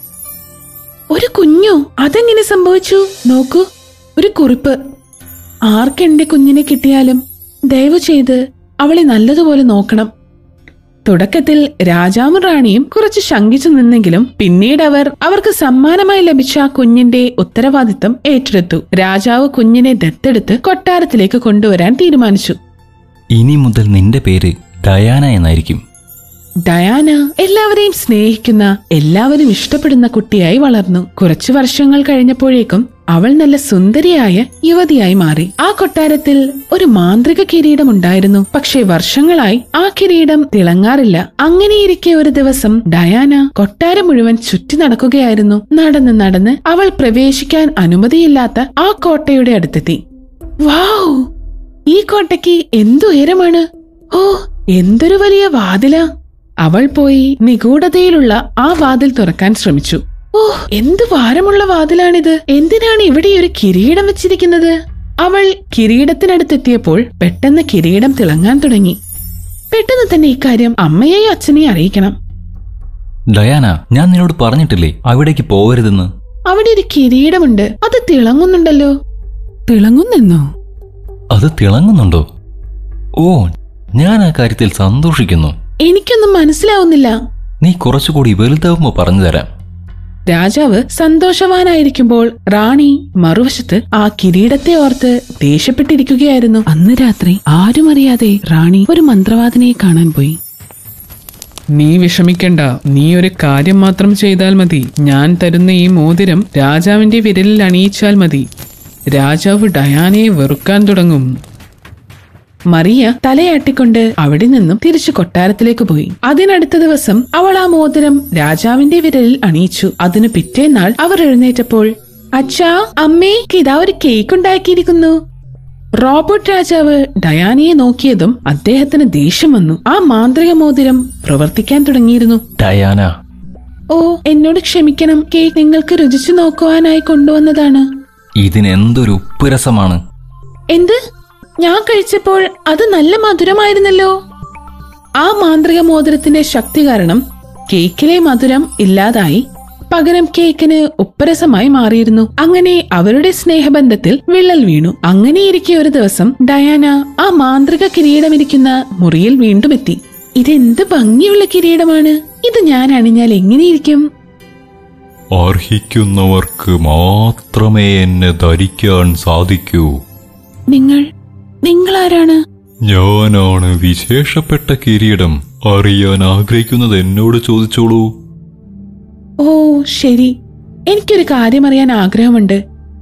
[SPEAKER 7] ഒരു കുഞ്ഞോ അതെങ്ങനെ സംഭവിച്ചു നോക്കൂ ഒരു കുറിപ്പ് ആർക്ക് എന്റെ കുഞ്ഞിനെ കിട്ടിയാലും ദയവ് ചെയ്ത് അവളെ നല്ലതുപോലെ നോക്കണം തുടക്കത്തിൽ രാജാവും റാണിയും കുറച്ച് ശങ്കിച്ചു നിന്നെങ്കിലും പിന്നീട് അവർ അവർക്ക് സമ്മാനമായി ലഭിച്ച ആ കുഞ്ഞിന്റെ ഉത്തരവാദിത്തം ഏറ്റെടുത്തു രാജാവ് കുഞ്ഞിനെ ദത്തെടുത്ത് കൊട്ടാരത്തിലേക്ക് കൊണ്ടുവരാൻ തീരുമാനിച്ചു
[SPEAKER 5] ഇനി മുതൽ നിന്റെ പേര് ഡയാന എന്നായിരിക്കും
[SPEAKER 7] ഡയാന എല്ലാവരെയും സ്നേഹിക്കുന്ന എല്ലാവരും ഇഷ്ടപ്പെടുന്ന കുട്ടിയായി വളർന്നു കുറച്ചു വർഷങ്ങൾ കഴിഞ്ഞപ്പോഴേക്കും അവൾ നല്ല സുന്ദരിയായ യുവതിയായി മാറി ആ കൊട്ടാരത്തിൽ ഒരു മാന്ത്രിക കിരീടം ഉണ്ടായിരുന്നു പക്ഷേ വർഷങ്ങളായി ആ കിരീടം തിളങ്ങാറില്ല അങ്ങനെയിരിക്കെ ഒരു ദിവസം ഡയാന കൊട്ടാരം മുഴുവൻ ചുറ്റി നടക്കുകയായിരുന്നു നടന്ന് നടന്ന് അവൾ പ്രവേശിക്കാൻ അനുമതിയില്ലാത്ത ആ കോട്ടയുടെ അടുത്തെത്തി വാവ് ഈ കോട്ടയ്ക്ക് എന്തു ഉയരമാണ് ഓ എന്തൊരു വലിയ വാതിലാ അവൾ പോയി നിഗൂഢതയിലുള്ള ആ വാതിൽ തുറക്കാൻ ശ്രമിച്ചു ഓ എന്ത് ഭാരമുള്ള വാതിലാണിത് എന്തിനാണ് ഇവിടെ ഒരു കിരീടം വെച്ചിരിക്കുന്നത് അവൾ കിരീടത്തിനടുത്തെത്തിയപ്പോൾ പെട്ടെന്ന് കിരീടം തിളങ്ങാൻ തുടങ്ങി പെട്ടെന്ന് തന്നെ ഇക്കാര്യം അമ്മയെയും അച്ഛനെയും അറിയിക്കണം
[SPEAKER 5] ഡയാന ഞാൻ നിന്നോട് പറഞ്ഞിട്ടില്ലേ അവിടേക്ക് പോകരുതെന്ന്
[SPEAKER 7] അവിടെ ഒരു കിരീടമുണ്ട് അത് തിളങ്ങുന്നുണ്ടല്ലോ തിളങ്ങുന്നെന്നോ
[SPEAKER 5] അത് തിളങ്ങുന്നുണ്ടോ ഓ ഞാൻ ആ കാര്യത്തിൽ സന്തോഷിക്കുന്നു
[SPEAKER 7] എനിക്കൊന്നും മനസ്സിലാവുന്നില്ല
[SPEAKER 5] നീ കുറച്ചുകൂടി വലുതാവുമ്പോ പറഞ്ഞു തരാം
[SPEAKER 7] രാജാവ് സന്തോഷവാനായിരിക്കുമ്പോൾ റാണി മറുവശത്ത് ആ കിരീടത്തെ ഓർത്ത് ദേഷ്യപ്പെട്ടിരിക്കുകയായിരുന്നു അന്ന് രാത്രി ആരും അറിയാതെ റാണി ഒരു മന്ത്രവാദിനെ കാണാൻ പോയി നീ വിഷമിക്കണ്ട നീ ഒരു കാര്യം മാത്രം ചെയ്താൽ മതി ഞാൻ തരുന്ന ഈ മോതിരം രാജാവിന്റെ വിരലിൽ അണിയിച്ചാൽ മതി രാജാവ് ഡയാനയെ വെറുക്കാൻ തുടങ്ങും മറിയ തലയാട്ടിക്കൊണ്ട് അവിടെ നിന്നും തിരിച്ചു കൊട്ടാരത്തിലേക്ക് പോയി അതിനടുത്ത ദിവസം അവൾ ആ മോതിരം രാജാവിന്റെ വിരലിൽ അണിയിച്ചു അതിനു പിറ്റേന്നാൾ അവർ എഴുന്നേറ്റപ്പോൾ അച്ഛാ അമ്മേ ഇതാ ഒരു കേക്ക് ഉണ്ടാക്കിയിരിക്കുന്നു റോബർട്ട് രാജാവ് ഡയാനയെ നോക്കിയതും അദ്ദേഹത്തിന് ദേഷ്യം വന്നു ആ മാന്ത്രിക മോതിരം പ്രവർത്തിക്കാൻ തുടങ്ങിയിരുന്നു
[SPEAKER 5] ഡയാന
[SPEAKER 7] ഓ എന്നോട് ക്ഷമിക്കണം കേക്ക് നിങ്ങൾക്ക് രുചിച്ചു നോക്കുവാനായി കൊണ്ടുവന്നതാണ്
[SPEAKER 5] ഇതിനെന്തൊരു ഉപ്പുരസമാണ്
[SPEAKER 7] എന്ത് ഞാൻ കഴിച്ചപ്പോൾ അത് നല്ല മധുരമായിരുന്നല്ലോ ആ മാന്ത്രിക മോതിരത്തിന്റെ ശക്തി കാരണം കേക്കിലെ മധുരം ഇല്ലാതായി പകരം കേക്കിന് ഉപ്പരസമായി മാറിയിരുന്നു അങ്ങനെ അവരുടെ സ്നേഹബന്ധത്തിൽ വിള്ളൽ വീണു അങ്ങനെയിരിക്കെ ഒരു ദിവസം ഡയാന ആ മാന്ത്രിക കിരീടമിരിക്കുന്ന മുറിയിൽ വീണ്ടും എത്തി ഇതെന്ത് ഭംഗിയുള്ള കിരീടമാണ് ഇത് ഞാൻ അണിഞ്ഞാൽ എങ്ങനെയിരിക്കും
[SPEAKER 5] അർഹിക്കുന്നവർക്ക് മാത്രമേ എന്നെ ധരിക്കാൻ സാധിക്കൂ
[SPEAKER 7] നിങ്ങൾ നിങ്ങളാരാണ്
[SPEAKER 5] ഞാനാണ് വിശേഷപ്പെട്ട കിരീടം അറിയാൻ ആഗ്രഹിക്കുന്നത് എന്നോട് ചോദിച്ചോളൂ
[SPEAKER 7] ഓ ശരി എനിക്കൊരു കാര്യം അറിയാൻ ആഗ്രഹമുണ്ട്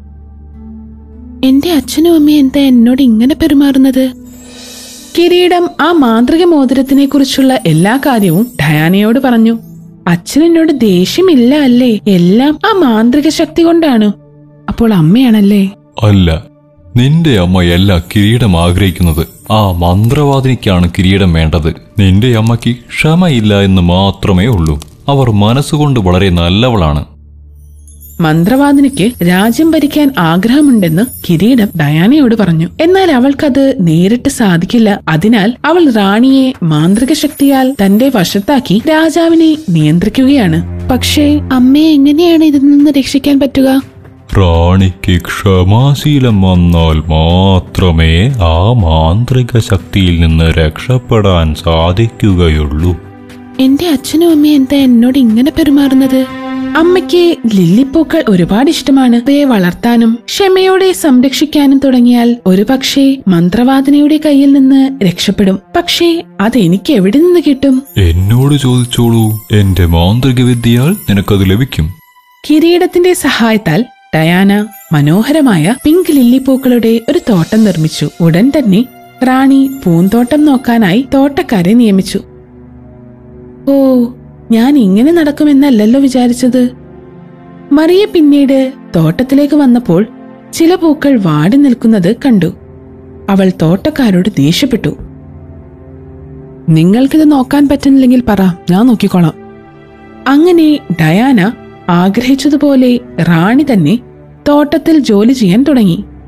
[SPEAKER 7] എന്റെ അച്ഛനും അമ്മയും എന്താ എന്നോട് ഇങ്ങനെ പെരുമാറുന്നത് കിരീടം ആ മാന്ത്രിക മോതിരത്തിനെ കുറിച്ചുള്ള എല്ലാ കാര്യവും ഡയാനയോട് പറഞ്ഞു അച്ഛൻ എന്നോട് ദേഷ്യമില്ല അല്ലേ എല്ലാം ആ മാന്ത്രിക ശക്തി കൊണ്ടാണ് അപ്പോൾ അമ്മയാണല്ലേ
[SPEAKER 5] അല്ല നിന്റെ അമ്മയല്ല കിരീടം ആഗ്രഹിക്കുന്നത് ആ മന്ത്രവാദിനിക്കാണ് കിരീടം വേണ്ടത് നിന്റെ അമ്മയ്ക്ക് ക്ഷമയില്ല എന്ന് മാത്രമേ ഉള്ളൂ അവർ മനസ്സുകൊണ്ട് വളരെ നല്ലവളാണ്
[SPEAKER 7] മന്ത്രവാദിനിക്ക് രാജ്യം ഭരിക്കാൻ ആഗ്രഹമുണ്ടെന്ന് കിരീടം ഡയാനയോട് പറഞ്ഞു എന്നാൽ അവൾക്കത് നേരിട്ട് സാധിക്കില്ല അതിനാൽ അവൾ റാണിയെ മാന്ത്രിക ശക്തിയാൽ തന്റെ വശത്താക്കി രാജാവിനെ നിയന്ത്രിക്കുകയാണ് പക്ഷേ അമ്മയെ എങ്ങനെയാണ് ഇതിൽ നിന്ന് രക്ഷിക്കാൻ പറ്റുക
[SPEAKER 5] റാണിക്ക് ക്ഷമാശീലം വന്നാൽ മാത്രമേ ആ മാന്ത്രിക ശക്തിയിൽ നിന്ന് രക്ഷപ്പെടാൻ സാധിക്കുകയുള്ളൂ
[SPEAKER 7] എന്റെ അച്ഛനും അമ്മയും എന്താ എന്നോട് ഇങ്ങനെ പെരുമാറുന്നത് അമ്മയ്ക്ക് ലില്ലിപ്പൂക്കൾ ഒരുപാട് ഇഷ്ടമാണ് അവയെ വളർത്താനും ക്ഷമയോടെ സംരക്ഷിക്കാനും തുടങ്ങിയാൽ ഒരുപക്ഷെ മന്ത്രവാദിനിയുടെ കയ്യിൽ നിന്ന് രക്ഷപ്പെടും പക്ഷേ അതെനിക്ക് എവിടെ നിന്ന് കിട്ടും
[SPEAKER 5] എന്നോട് ചോദിച്ചോളൂ എന്റെ മാന്ത്രിക വിദ്യയാൽ നിനക്കത് ലഭിക്കും
[SPEAKER 7] കിരീടത്തിന്റെ സഹായത്താൽ ഡയാന മനോഹരമായ പിങ്ക് ലില്ലിപ്പൂക്കളുടെ ഒരു തോട്ടം നിർമ്മിച്ചു ഉടൻ തന്നെ റാണി പൂന്തോട്ടം നോക്കാനായി തോട്ടക്കാരെ നിയമിച്ചു ഓ ഞാൻ ഇങ്ങനെ നടക്കുമെന്നല്ലല്ലോ വിചാരിച്ചത് മറിയ പിന്നീട് തോട്ടത്തിലേക്ക് വന്നപ്പോൾ ചില പൂക്കൾ വാടി നിൽക്കുന്നത് കണ്ടു അവൾ തോട്ടക്കാരോട് ദേഷ്യപ്പെട്ടു നിങ്ങൾക്കിത് നോക്കാൻ പറ്റുന്നില്ലെങ്കിൽ പറ ഞാൻ നോക്കിക്കോളാം അങ്ങനെ ഡയാന ആഗ്രഹിച്ചതുപോലെ റാണി തന്നെ തോട്ടത്തിൽ ജോലി ചെയ്യാൻ തുടങ്ങി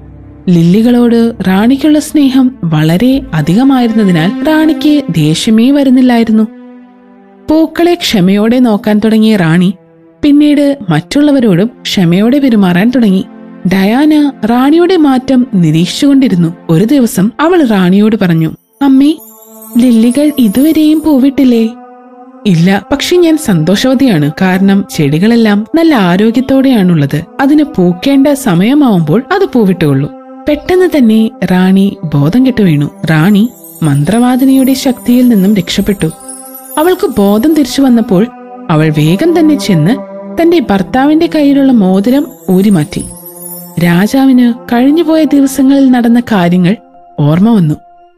[SPEAKER 7] ലില്ലികളോട് റാണിക്കുള്ള സ്നേഹം വളരെ അധികമായിരുന്നതിനാൽ റാണിക്ക് ദേഷ്യമേ വരുന്നില്ലായിരുന്നു പൂക്കളെ ക്ഷമയോടെ നോക്കാൻ തുടങ്ങിയ റാണി പിന്നീട് മറ്റുള്ളവരോടും ക്ഷമയോടെ പെരുമാറാൻ തുടങ്ങി ഡയാന റാണിയുടെ മാറ്റം നിരീക്ഷിച്ചുകൊണ്ടിരുന്നു ഒരു ദിവസം അവൾ റാണിയോട് പറഞ്ഞു അമ്മേ ലില്ലികൾ ഇതുവരെയും പൂവിട്ടില്ലേ ഇല്ല പക്ഷെ ഞാൻ സന്തോഷവതിയാണ് കാരണം ചെടികളെല്ലാം നല്ല ആരോഗ്യത്തോടെയാണുള്ളത് അതിന് പൂക്കേണ്ട സമയമാവുമ്പോൾ അത് പൂവിട്ടുകൊള്ളൂ പെട്ടെന്ന് തന്നെ റാണി ബോധം കെട്ടു വീണു റാണി മന്ത്രവാദിനിയുടെ ശക്തിയിൽ നിന്നും രക്ഷപ്പെട്ടു അവൾക്ക് ബോധം തിരിച്ചു വന്നപ്പോൾ അവൾ വേഗം തന്നെ ചെന്ന് തന്റെ ഭർത്താവിന്റെ കയ്യിലുള്ള മോതിരം ഊരിമാറ്റി രാജാവിന് കഴിഞ്ഞുപോയ ദിവസങ്ങളിൽ നടന്ന കാര്യങ്ങൾ ഓർമ്മ വന്നു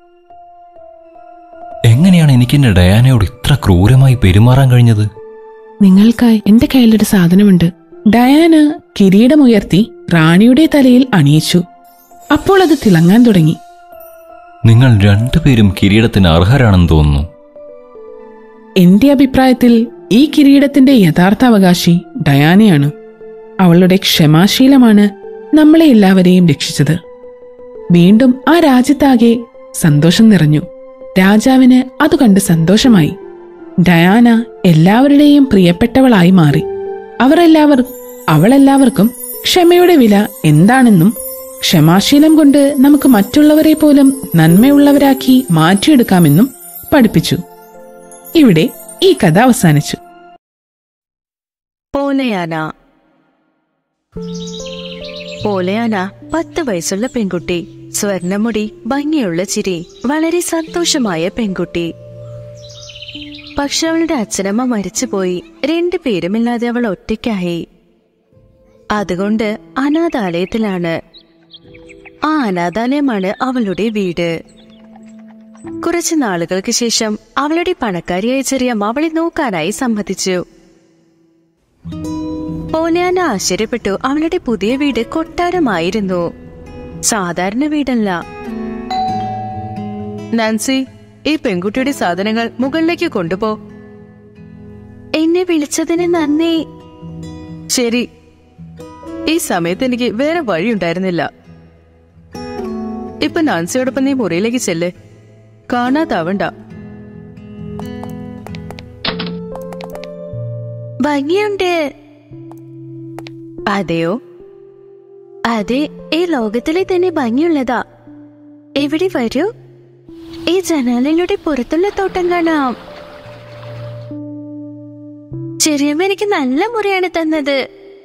[SPEAKER 5] എങ്ങനെയാണ് എനിക്ക് എന്റെ ഡയാനയോട് ഇത്ര ക്രൂരമായി പെരുമാറാൻ കഴിഞ്ഞത്
[SPEAKER 7] നിങ്ങൾക്കായി എന്റെ കയ്യിലൊരു സാധനമുണ്ട് ഡയാന കിരീടമുയർത്തി റാണിയുടെ തലയിൽ അണിയിച്ചു അപ്പോൾ അത് തിളങ്ങാൻ തുടങ്ങി
[SPEAKER 5] നിങ്ങൾ രണ്ടുപേരും കിരീടത്തിന് അർഹരാണെന്ന് തോന്നുന്നു
[SPEAKER 7] എന്റെ അഭിപ്രായത്തിൽ ഈ കിരീടത്തിന്റെ യഥാർത്ഥ അവകാശി ഡയാനയാണ് അവളുടെ ക്ഷമാശീലമാണ് നമ്മളെ എല്ലാവരെയും രക്ഷിച്ചത് വീണ്ടും ആ രാജ്യത്താകെ സന്തോഷം നിറഞ്ഞു രാജാവിന് അത് കണ്ട് സന്തോഷമായി ഡയാന എല്ലാവരുടെയും പ്രിയപ്പെട്ടവളായി മാറി അവർ എല്ലാവർ അവളെല്ലാവർക്കും ക്ഷമയുടെ വില എന്താണെന്നും ക്ഷമാശീലം കൊണ്ട് നമുക്ക് മറ്റുള്ളവരെ പോലും നന്മയുള്ളവരാക്കി മാറ്റിയെടുക്കാമെന്നും പഠിപ്പിച്ചു ഇവിടെ ഈ കഥ അവസാനിച്ചു
[SPEAKER 1] പോലയാന പോലയാന പത്ത് വയസ്സുള്ള പെൺകുട്ടി സ്വർണമുടി ഭംഗിയുള്ള ചിരി വളരെ സന്തോഷമായ പെൺകുട്ടി പക്ഷെ അവളുടെ അച്ഛനമ്മ മരിച്ചുപോയി രണ്ടു പേരുമില്ലാതെ അവൾ ഒറ്റയ്ക്കായി അതുകൊണ്ട് അനാഥാലയത്തിലാണ് ആ അനാഥാലയമാണ് അവളുടെ വീട് കുറച്ചു നാളുകൾക്ക് ശേഷം അവളുടെ പണക്കാരിയായ ചെറിയമ്മ അവളെ നോക്കാനായി സമ്മതിച്ചു പോലെയാന ആശ്ചര്യപ്പെട്ടു അവളുടെ പുതിയ വീട് കൊട്ടാരമായിരുന്നു സാധാരണ വീടല്ല നാൻസി ഈ പെൺകുട്ടിയുടെ സാധനങ്ങൾ മുകളിലേക്ക് കൊണ്ടുപോ എന്നെ വിളിച്ചതിന് നന്ദി ശരി ഈ സമയത്ത് എനിക്ക് വേറെ വഴിയുണ്ടായിരുന്നില്ല ഇപ്പൊ നാൻസിയോടൊപ്പം നീ മുറിയിലേക്ക് ചെല്ല് കാണാതാവണ്ട ഭംഗിയുണ്ട് അതെയോ അതെ ഈ ലോകത്തിലെ തന്നെ ഭംഗിയുള്ളതാ എവിടെ വരൂ ഈ ജനാലയിലൂടെ പുറത്തുള്ള തോട്ടം കാണാം ചെറിയമ്മ എനിക്ക് നല്ല മുറിയാണ് തന്നത്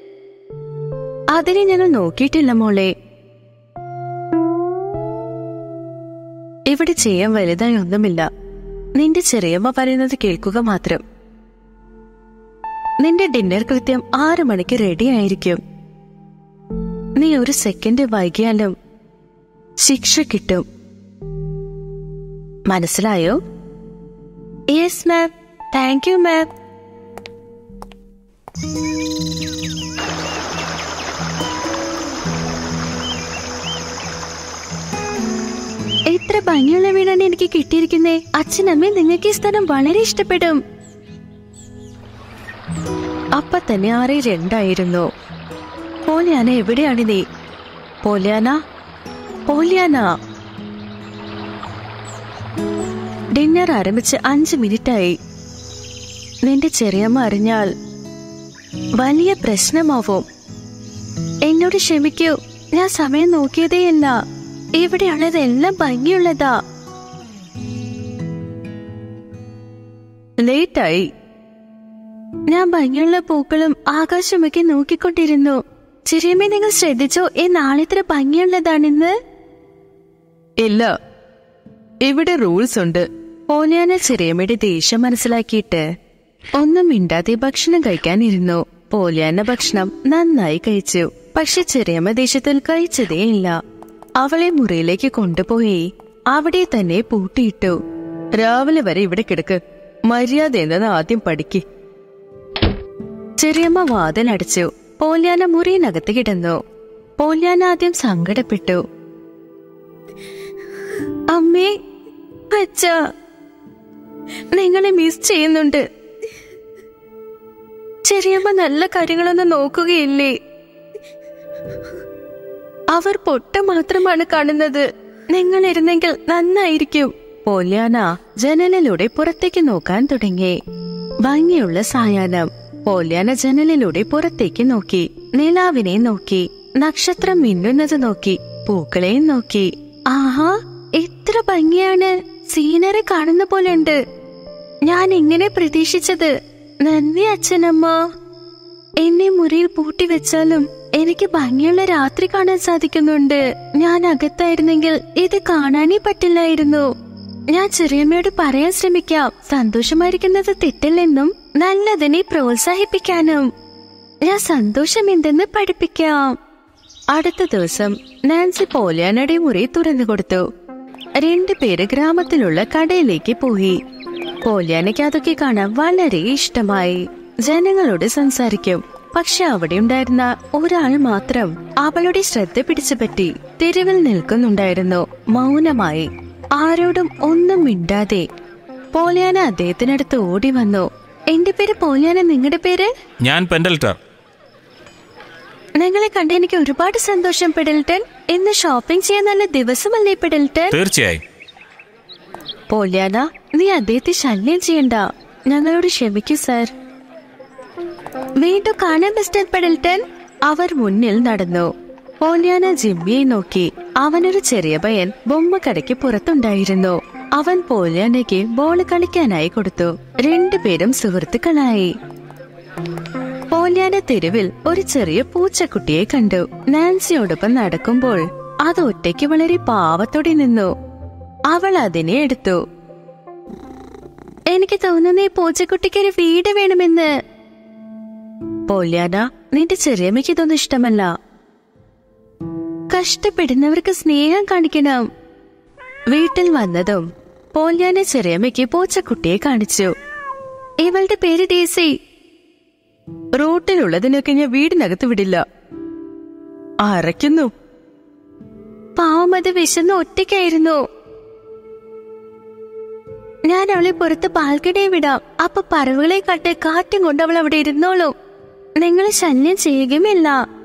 [SPEAKER 1] അതിനെ ഞങ്ങൾ നോക്കിയിട്ടില്ല മോളെ ഇവിടെ ചെയ്യാൻ വലുതായി ഒന്നുമില്ല നിന്റെ ചെറിയമ്മ പറയുന്നത് കേൾക്കുക മാത്രം നിന്റെ ഡിന്നർ കൃത്യം ആറു മണിക്ക് റെഡി ആയിരിക്കും നീ ഒരു സെക്കൻഡ് വൈകിയാലും ശിക്ഷ കിട്ടും മനസ്സിലായോ yes ma'am thank you ma'am എത്ര ഭംഗിയുള്ള വീടാണ് എനിക്ക് കിട്ടിയിരിക്കുന്നേ അച്ഛനമ്മയും നിങ്ങൾക്ക് ഈ സ്ഥലം വളരെ ഇഷ്ടപ്പെടും അപ്പൊ തന്നെ ആറ് രണ്ടായിരുന്നു പോലിയാന എവിടെയാണ് നീ പോലിയാന പോലിയാന ഡിന്നർ ആരംഭിച്ച് അഞ്ച് മിനിറ്റായി നിന്റെ ചെറിയമ്മ അറിഞ്ഞാൽ വലിയ പ്രശ്നമാവും എന്നോട് ക്ഷമിക്കൂ ഞാൻ സമയം നോക്കിയതേയല്ല ഇവിടെയുള്ളതെല്ലാം ഭംഗിയുള്ളതാ ലേറ്റായി ഞാൻ ഭംഗിയുള്ള പൂക്കളും ആകാശമൊക്കെ നോക്കിക്കൊണ്ടിരുന്നു ചിരിയമ്മേ നിങ്ങൾ ശ്രദ്ധിച്ചോ ഈ നാളെ ഇത്ര ഭംഗിയുള്ളതാണെന്ന് ഇല്ല ഇവിടെ റൂൾസ് ഉണ്ട് പോലിയാന ചെറിയമ്മയുടെ ദേഷ്യം മനസ്സിലാക്കിയിട്ട് ഒന്നും മിണ്ടാതെ ഭക്ഷണം കഴിക്കാനിരുന്നു പോലിയാന ഭക്ഷണം നന്നായി കഴിച്ചു പക്ഷെ ചെറിയമ്മ ദേഷ്യത്തിൽ കഴിച്ചതേയില്ല അവളെ മുറിയിലേക്ക് കൊണ്ടുപോയി അവിടെ തന്നെ പൂട്ടിയിട്ടു രാവിലെ വരെ ഇവിടെ കിടക്ക് മര്യാദ എന്തെന്ന് ആദ്യം പഠിക്ക് ചെറിയമ്മ വാതിലടച്ചു പോല്യാന മുറിയിനകത്ത് കിടന്നു പോല്യാന ആദ്യം സങ്കടപ്പെട്ടു അമ്മേ അച്ഛ നിങ്ങളെ മിസ് ചെയ്യുന്നുണ്ട് ചെറിയമ്മ നല്ല കാര്യങ്ങളൊന്നും നോക്കുകയില്ലേ അവർ പൊട്ട മാത്രമാണ് കാണുന്നത് നിങ്ങൾ ഇരുന്നെങ്കിൽ നന്നായിരിക്കും പോല്യാന ജനലിലൂടെ പുറത്തേക്ക് നോക്കാൻ തുടങ്ങി ഭംഗിയുള്ള സായാഹ്നം പോല്യാന ജനലിലൂടെ പുറത്തേക്ക് നോക്കി നിലാവിനെ നോക്കി നക്ഷത്രം മിന്നുന്നത് നോക്കി പൂക്കളെയും നോക്കി ആഹാ എത്ര ഭംഗിയാണ് സീനറി കാണുന്ന പോലെയുണ്ട് ഞാൻ ഇങ്ങനെ പ്രതീക്ഷിച്ചത് നന്ദി അച്ഛനമ്മ എന്നെ മുറിയിൽ പൂട്ടി വെച്ചാലും എനിക്ക് ഭംഗിയുള്ള രാത്രി കാണാൻ സാധിക്കുന്നുണ്ട് ഞാൻ അകത്തായിരുന്നെങ്കിൽ ഇത് കാണാനേ പറ്റില്ലായിരുന്നു ഞാൻ ചെറിയമ്മയോട് പറയാൻ ശ്രമിക്കാം സന്തോഷമായിരിക്കുന്നത് തെറ്റില്ലെന്നും നല്ലതിനെ പ്രോത്സാഹിപ്പിക്കാനും ഞാൻ സന്തോഷം എന്തെന്ന് പഠിപ്പിക്കാം അടുത്ത ദിവസം നാൻസി പോലിയാനയുടെ മുറി തുറന്നു കൊടുത്തു രണ്ടുപേര് ഗ്രാമത്തിലുള്ള കടയിലേക്ക് പോയി പോലിയാനയ്ക്ക് അതൊക്കെ കാണാൻ വളരെ ഇഷ്ടമായി ജനങ്ങളോട് സംസാരിക്കും പക്ഷെ അവിടെ ഉണ്ടായിരുന്ന ഒരാൾ മാത്രം അവളുടെ ശ്രദ്ധ പിടിച്ചുപറ്റി തെരുവിൽ നിൽക്കുന്നുണ്ടായിരുന്നു മൗനമായി ആരോടും ഒന്നും മിണ്ടാതെ പോലിയാന അദ്ദേഹത്തിനടുത്ത് ഓടി വന്നു എന്റെ പേര് പോലിയാന നിങ്ങളുടെ പേര്
[SPEAKER 8] ഞാൻ പെൻഡൽറ്റർ
[SPEAKER 1] നിങ്ങളെ കണ്ട് എനിക്ക് ഒരുപാട് സന്തോഷം പെഡൽട്ടൻ ഇന്ന് ഷോപ്പിംഗ് ചെയ്യാൻ നല്ല ദിവസമല്ലേ പെഡൽട്ടൻ
[SPEAKER 8] തീർച്ചയായും
[SPEAKER 1] പോല്യാന നീ അദ്ദേഹത്തെ ശല്യം ചെയ്യണ്ട ഞങ്ങളോട് ക്ഷമിക്കൂ സാർ വീണ്ടും കാണാൻ മിസ്റ്റർ പെഡൽട്ടൻ അവർ മുന്നിൽ നടന്നു പോല്യാന ജിമ്മിയെ നോക്കി അവനൊരു ചെറിയ പയ്യൻ ബൊമ്മ കടയ്ക്ക് പുറത്തുണ്ടായിരുന്നു അവൻ പോല്യാനയ്ക്ക് ബോൾ കളിക്കാനായി കൊടുത്തു രണ്ടുപേരും സുഹൃത്തുക്കളായി പോല്യാന തെരുവിൽ ഒരു ചെറിയ പൂച്ചക്കുട്ടിയെ കണ്ടു നാൻസിയോടൊപ്പം നടക്കുമ്പോൾ അത് ഒറ്റയ്ക്ക് വളരെ പാവത്തോടെ നിന്നു അവൾ അതിനെ എടുത്തു എനിക്ക് തോന്നുന്നു ഈ പൂച്ചക്കുട്ടിക്ക് ഒരു വീട് വേണമെന്ന് പോല്യാന നിന്റെ ചെറിയമ്മയ്ക്ക് ഇതൊന്നും ഇഷ്ടമല്ല കഷ്ടപ്പെടുന്നവർക്ക് സ്നേഹം കാണിക്കണം വീട്ടിൽ വന്നതും പോല്യാന ചെറിയമ്മയ്ക്ക് പൂച്ചക്കുട്ടിയെ കാണിച്ചു ഇവളുടെ പേര് ഡേസി റോട്ടിലുള്ളതിനൊക്കെ ഞാൻ വീടിനകത്ത് വിടില്ല അരയ്ക്കുന്നു പാവം അത് വിശന്ന് ഒറ്റയ്ക്കായിരുന്നു ഞാൻ അവളെ പുറത്ത് പാൽക്കടയെ വിടാം അപ്പൊ പറവുകളെ കട്ട് കാറ്റും കൊണ്ട് അവൾ അവിടെ ഇരുന്നോളും നിങ്ങൾ ശല്യം ചെയ്യുകയുമില്ല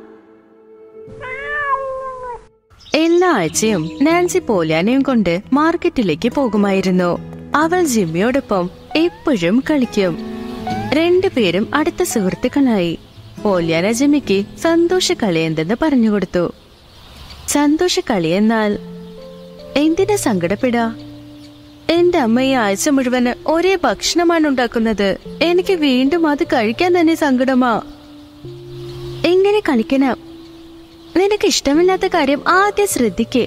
[SPEAKER 1] എല്ലാ ആഴ്ചയും നാൻസി പോലാനെയും കൊണ്ട് മാർക്കറ്റിലേക്ക് പോകുമായിരുന്നു അവൾ ജിമ്മിയോടൊപ്പം എപ്പോഴും കളിക്കും രണ്ടുപേരും അടുത്ത സുഹൃത്തുക്കളായി പോല്യാന ജിമ്മിക്ക് സന്തോഷ കളി എന്തെന്ന് പറഞ്ഞുകൊടുത്തു സന്തോഷ കളി എന്നാൽ എന്തിനാ സങ്കടപ്പെടാ എന്റെ അമ്മ ഈ ആഴ്ച മുഴുവന് ഒരേ ഭക്ഷണമാണ് ഉണ്ടാക്കുന്നത് എനിക്ക് വീണ്ടും അത് കഴിക്കാൻ തന്നെ സങ്കടമാ എങ്ങനെ കളിക്കണം നിനക്ക് ഇഷ്ടമില്ലാത്ത കാര്യം ആദ്യം ശ്രദ്ധിക്ക്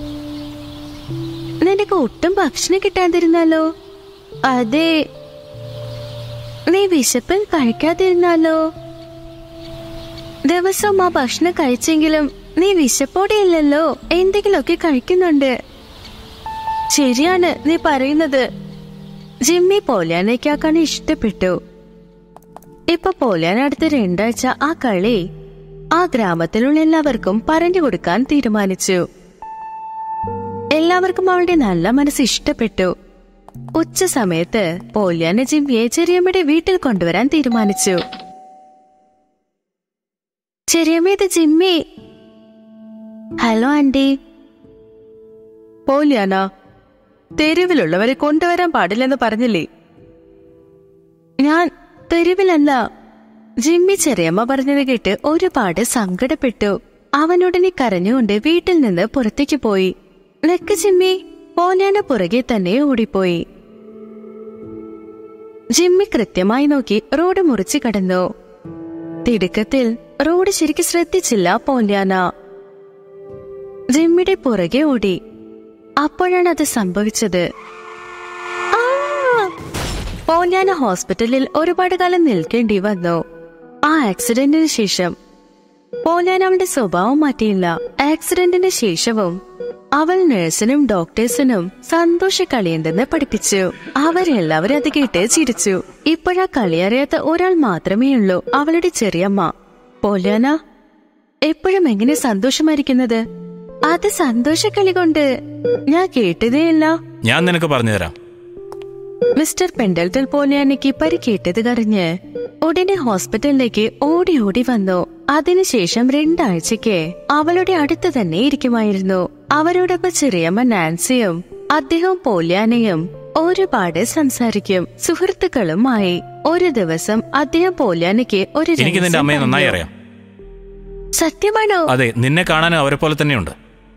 [SPEAKER 1] നിനക്ക് ഒട്ടും ഭക്ഷണം കിട്ടാതിരുന്നാലോ അതെ നീ വിശപ്പിൽ കഴിക്കാതിരുന്നാലോ ദിവസവും ആ ഭക്ഷണം കഴിച്ചെങ്കിലും നീ വിശപ്പോടെ ഇല്ലല്ലോ എന്തെങ്കിലുമൊക്കെ കഴിക്കുന്നുണ്ട് ശരിയാണ് നീ പറയുന്നത് ജിമ്മി പോലാനയ്ക്കാക്കാണ് ഇഷ്ടപ്പെട്ടു ഇപ്പൊ പോലാൻ അടുത്ത രണ്ടാഴ്ച ആ കളി ആ ഗ്രാമത്തിലുള്ള എല്ലാവർക്കും പറഞ്ഞു കൊടുക്കാൻ തീരുമാനിച്ചു എല്ലാവർക്കും അവളുടെ നല്ല മനസ്സ് ഇഷ്ടപ്പെട്ടു ഉച്ച സമയത്ത് പോല്യാന ജിമ്മിയെ ചെറിയമ്മയുടെ വീട്ടിൽ കൊണ്ടുവരാൻ തീരുമാനിച്ചു ചെറിയമ്മ ഇത് ജിമ്മി ഹലോ ആന്റി
[SPEAKER 2] പോലിയാന തെരുവിലുള്ളവരെ കൊണ്ടുവരാൻ പാടില്ലെന്ന് പറഞ്ഞില്ലേ
[SPEAKER 1] ഞാൻ തെരുവിലല്ല ജിമ്മി ചെറിയമ്മ പറഞ്ഞത് കേട്ട് ഒരുപാട് സങ്കടപ്പെട്ടു അവനുടനെ കരഞ്ഞുകൊണ്ട് വീട്ടിൽ നിന്ന് പുറത്തേക്ക് പോയി നിക്ക് ജിമ്മി പോലാന പുറകെ തന്നെ ഓടിപ്പോയി ജിമ്മി കൃത്യമായി നോക്കി റോഡ് മുറിച്ച് കടന്നു തിടുക്കത്തിൽ റോഡ് ശരിക്ക് ശ്രദ്ധിച്ചില്ല പോല്യാന ജിമ്മിയുടെ പുറകെ ഓടി അപ്പോഴാണ് അത് സംഭവിച്ചത് ആ! പോല്യാന ഹോസ്പിറ്റലിൽ ഒരുപാട് കാലം നിൽക്കേണ്ടി വന്നു ആ ആക്സിഡന്റിന് ശേഷം പോലാൻ അവളുടെ സ്വഭാവം മാറ്റിയില്ല ആക്സിഡന്റിന് ശേഷവും അവൾ നഴ്സിനും ഡോക്ടേഴ്സിനും സന്തോഷ കളിയുണ്ടെന്ന് പഠിപ്പിച്ചു അവരെല്ലാവരും അത് കേട്ട് ചിരിച്ചു ഇപ്പോഴാ കളിയറിയാത്ത ഒരാൾ മാത്രമേ ഉള്ളൂ അവളുടെ ചെറിയമ്മ പോലാന എപ്പോഴും എങ്ങനെ സന്തോഷമായിരിക്കുന്നത് അത് സന്തോഷക്കളി കൊണ്ട് ഞാൻ കേട്ടതേയില്ല
[SPEAKER 8] ഞാൻ നിനക്ക് പറഞ്ഞുതരാം
[SPEAKER 1] മിസ്റ്റർ പെൻഡൽട്ടൽ പോലെയാനിക്ക് പരിക്കേറ്റത് കറിഞ്ഞ് ഉടനെ ഹോസ്പിറ്റലിലേക്ക് ഓടി ഓടി വന്നു അതിനുശേഷം രണ്ടാഴ്ചയ്ക്ക് അവളുടെ അടുത്ത് തന്നെ ഇരിക്കുമായിരുന്നു അവരോടൊപ്പം ചെറിയമ്മ നാൻസിയും അദ്ദേഹവും പോല്യാനയും ഒരുപാട് സംസാരിക്കും സുഹൃത്തുക്കളുമായി ഒരു ദിവസം അദ്ദേഹം പോല്യാനയ്ക്ക് ഒരു
[SPEAKER 8] എനിക്ക് നിന്റെ
[SPEAKER 1] രഹസ്യം
[SPEAKER 8] അമ്മയെ നന്നായി
[SPEAKER 1] പറഞ്ഞു.
[SPEAKER 8] അറിയാം
[SPEAKER 1] സത്യമാണോ
[SPEAKER 8] അതെ നിന്നെ കാണാനും അവരെ പോലെ തന്നെയുണ്ട്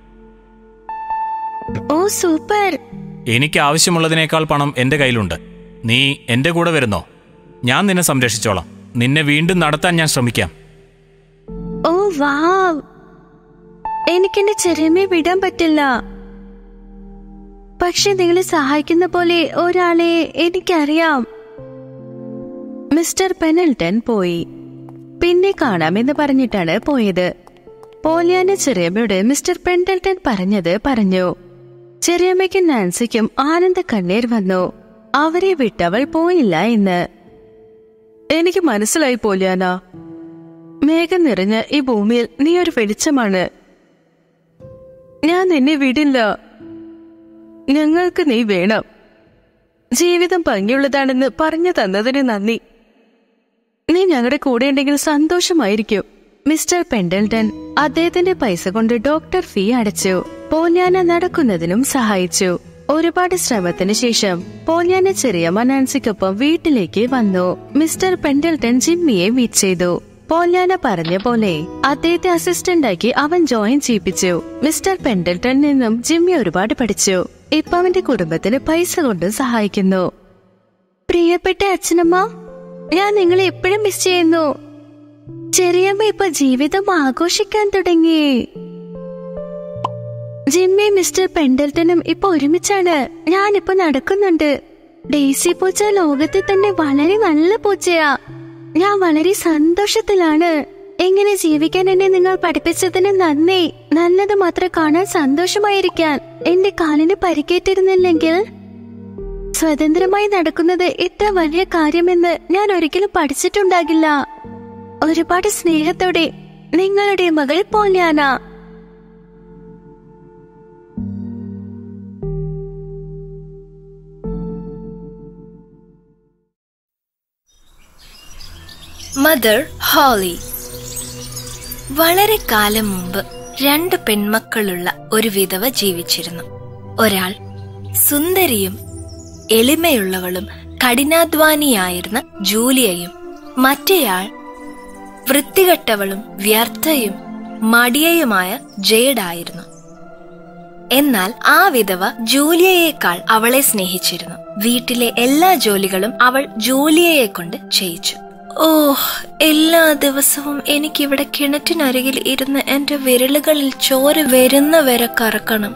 [SPEAKER 1] ഓ സൂപ്പർ
[SPEAKER 8] എനിക്ക് ആവശ്യമുള്ളതിനേക്കാൾ പണം എന്റെ കയ്യിലുണ്ട് നീ എന്റെ കൂടെ വരുന്നോ ഞാൻ നിന്നെ സംരക്ഷിച്ചോളാം നിന്നെ വീണ്ടും നടത്താൻ ഞാൻ ശ്രമിക്കാം
[SPEAKER 1] ഓ വാവ് എനിക്കെന്റെ ചെറിയമ്മയെ വിടാൻ പറ്റില്ല പക്ഷെ നിങ്ങൾ സഹായിക്കുന്ന പോലെ ഒരാളെ എനിക്കറിയാം മിസ്റ്റർ പെനൽട്ടൻ പോയി പിന്നെ കാണാമെന്ന് പറഞ്ഞിട്ടാണ് പോയത് പോലിയാന ചെറിയമ്മയോട് മിസ്റ്റർ പെൻഡൽട്ടൻ പറഞ്ഞത് പറഞ്ഞു ചെറിയമ്മയ്ക്കും നാൻസിക്കും ആനന്ദ കണ്ണീർ വന്നു അവരെ വിട്ടവൾ പോയില്ല എന്ന് എനിക്ക് മനസ്സിലായി പോലിയാന മേഘം നിറഞ്ഞ ഈ ഭൂമിയിൽ നീ ഒരു വെളിച്ചമാണ് ഞാൻ നിന്നെ വിടില്ല ഞങ്ങൾക്ക് നീ വേണം ജീവിതം ഭംഗിയുള്ളതാണെന്ന് പറഞ്ഞു തന്നതിന് നന്ദി നീ ഞങ്ങളുടെ കൂടെ ഉണ്ടെങ്കിൽ സന്തോഷമായിരിക്കും മിസ്റ്റർ പെൻഡൽട്ടൺ അദ്ദേഹത്തിന്റെ പൈസ കൊണ്ട് ഡോക്ടർ ഫീ അടച്ചു പോഞ്ഞാന നടക്കുന്നതിനും സഹായിച്ചു ഒരുപാട് ശ്രമത്തിന് ശേഷം പോഞ്ഞാന ചെറിയമ്മ നാൻസിക്കൊപ്പം വീട്ടിലേക്ക് വന്നു മിസ്റ്റർ പെൻഡൽട്ടൺ ജിമ്മിയെ മീറ്റ് ചെയ്തു പോഞ്ഞാന പറഞ്ഞ പോലെ അദ്ദേഹത്തെ അസിസ്റ്റന്റാക്കി അവൻ ജോയിൻ ചെയ്യിപ്പിച്ചു മിസ്റ്റർ പെൻഡൽട്ടൺ നിന്നും ജിമ്മി ഒരുപാട് പഠിച്ചു ഇപ്പൊ അവന്റെ കുടുംബത്തിന് പൈസ കൊണ്ടും സഹായിക്കുന്നു പ്രിയപ്പെട്ട അച്ഛനമ്മ ഞാൻ നിങ്ങളെ എപ്പോഴും മിസ് ചെയ്യുന്നു ചെറിയമ്മ ഇപ്പൊ ജീവിതം ആഘോഷിക്കാൻ തുടങ്ങി ജിമ്മി മിസ്റ്റർ പെൻഡൽട്ടനും ഇപ്പൊ ഒരുമിച്ചാണ് ഞാനിപ്പോ നടക്കുന്നുണ്ട് ഡെയ്സി പൂച്ച ലോകത്തിൽ തന്നെ വളരെ നല്ല പൂച്ചയാ ഞാൻ വളരെ സന്തോഷത്തിലാണ് എങ്ങനെ ജീവിക്കാൻ എന്നെ നിങ്ങൾ പഠിപ്പിച്ചതിന് നന്ദി നല്ലത് മാത്രം കാണാൻ സന്തോഷമായിരിക്കാൻ എന്റെ കാലിന് പരിക്കേറ്റിരുന്നില്ലെങ്കിൽ സ്വതന്ത്രമായി നടക്കുന്നത് ഇത്ര വലിയ കാര്യമെന്ന് ഞാൻ ഒരിക്കലും പഠിച്ചിട്ടുണ്ടാകില്ല ഒരുപാട് സ്നേഹത്തോടെ നിങ്ങളുടെ മകൾ പോല്യാന
[SPEAKER 3] മദർ ഹോളി വളരെ കാലം മുമ്പ് രണ്ട് പെൺമക്കളുള്ള ഒരു വിധവ ജീവിച്ചിരുന്നു ഒരാൾ സുന്ദരിയും എളിമയുള്ളവളും കഠിനാധ്വാനിയായിരുന്ന ജൂലിയയും മറ്റേയാൾ വൃത്തികെട്ടവളും വ്യർത്ഥയും മടിയയുമായ ജേഡായിരുന്നു എന്നാൽ ആ വിധവ ജൂലിയയേക്കാൾ അവളെ സ്നേഹിച്ചിരുന്നു വീട്ടിലെ എല്ലാ ജോലികളും അവൾ ജൂലിയയെ കൊണ്ട് ചെയ്യിച്ചു ഓഹ് എല്ലാ ദിവസവും എനിക്കിവിടെ കിണറ്റിനരികിൽ ഇരുന്ന് എന്റെ വിരലുകളിൽ ചോര വരുന്ന വരെ കറക്കണം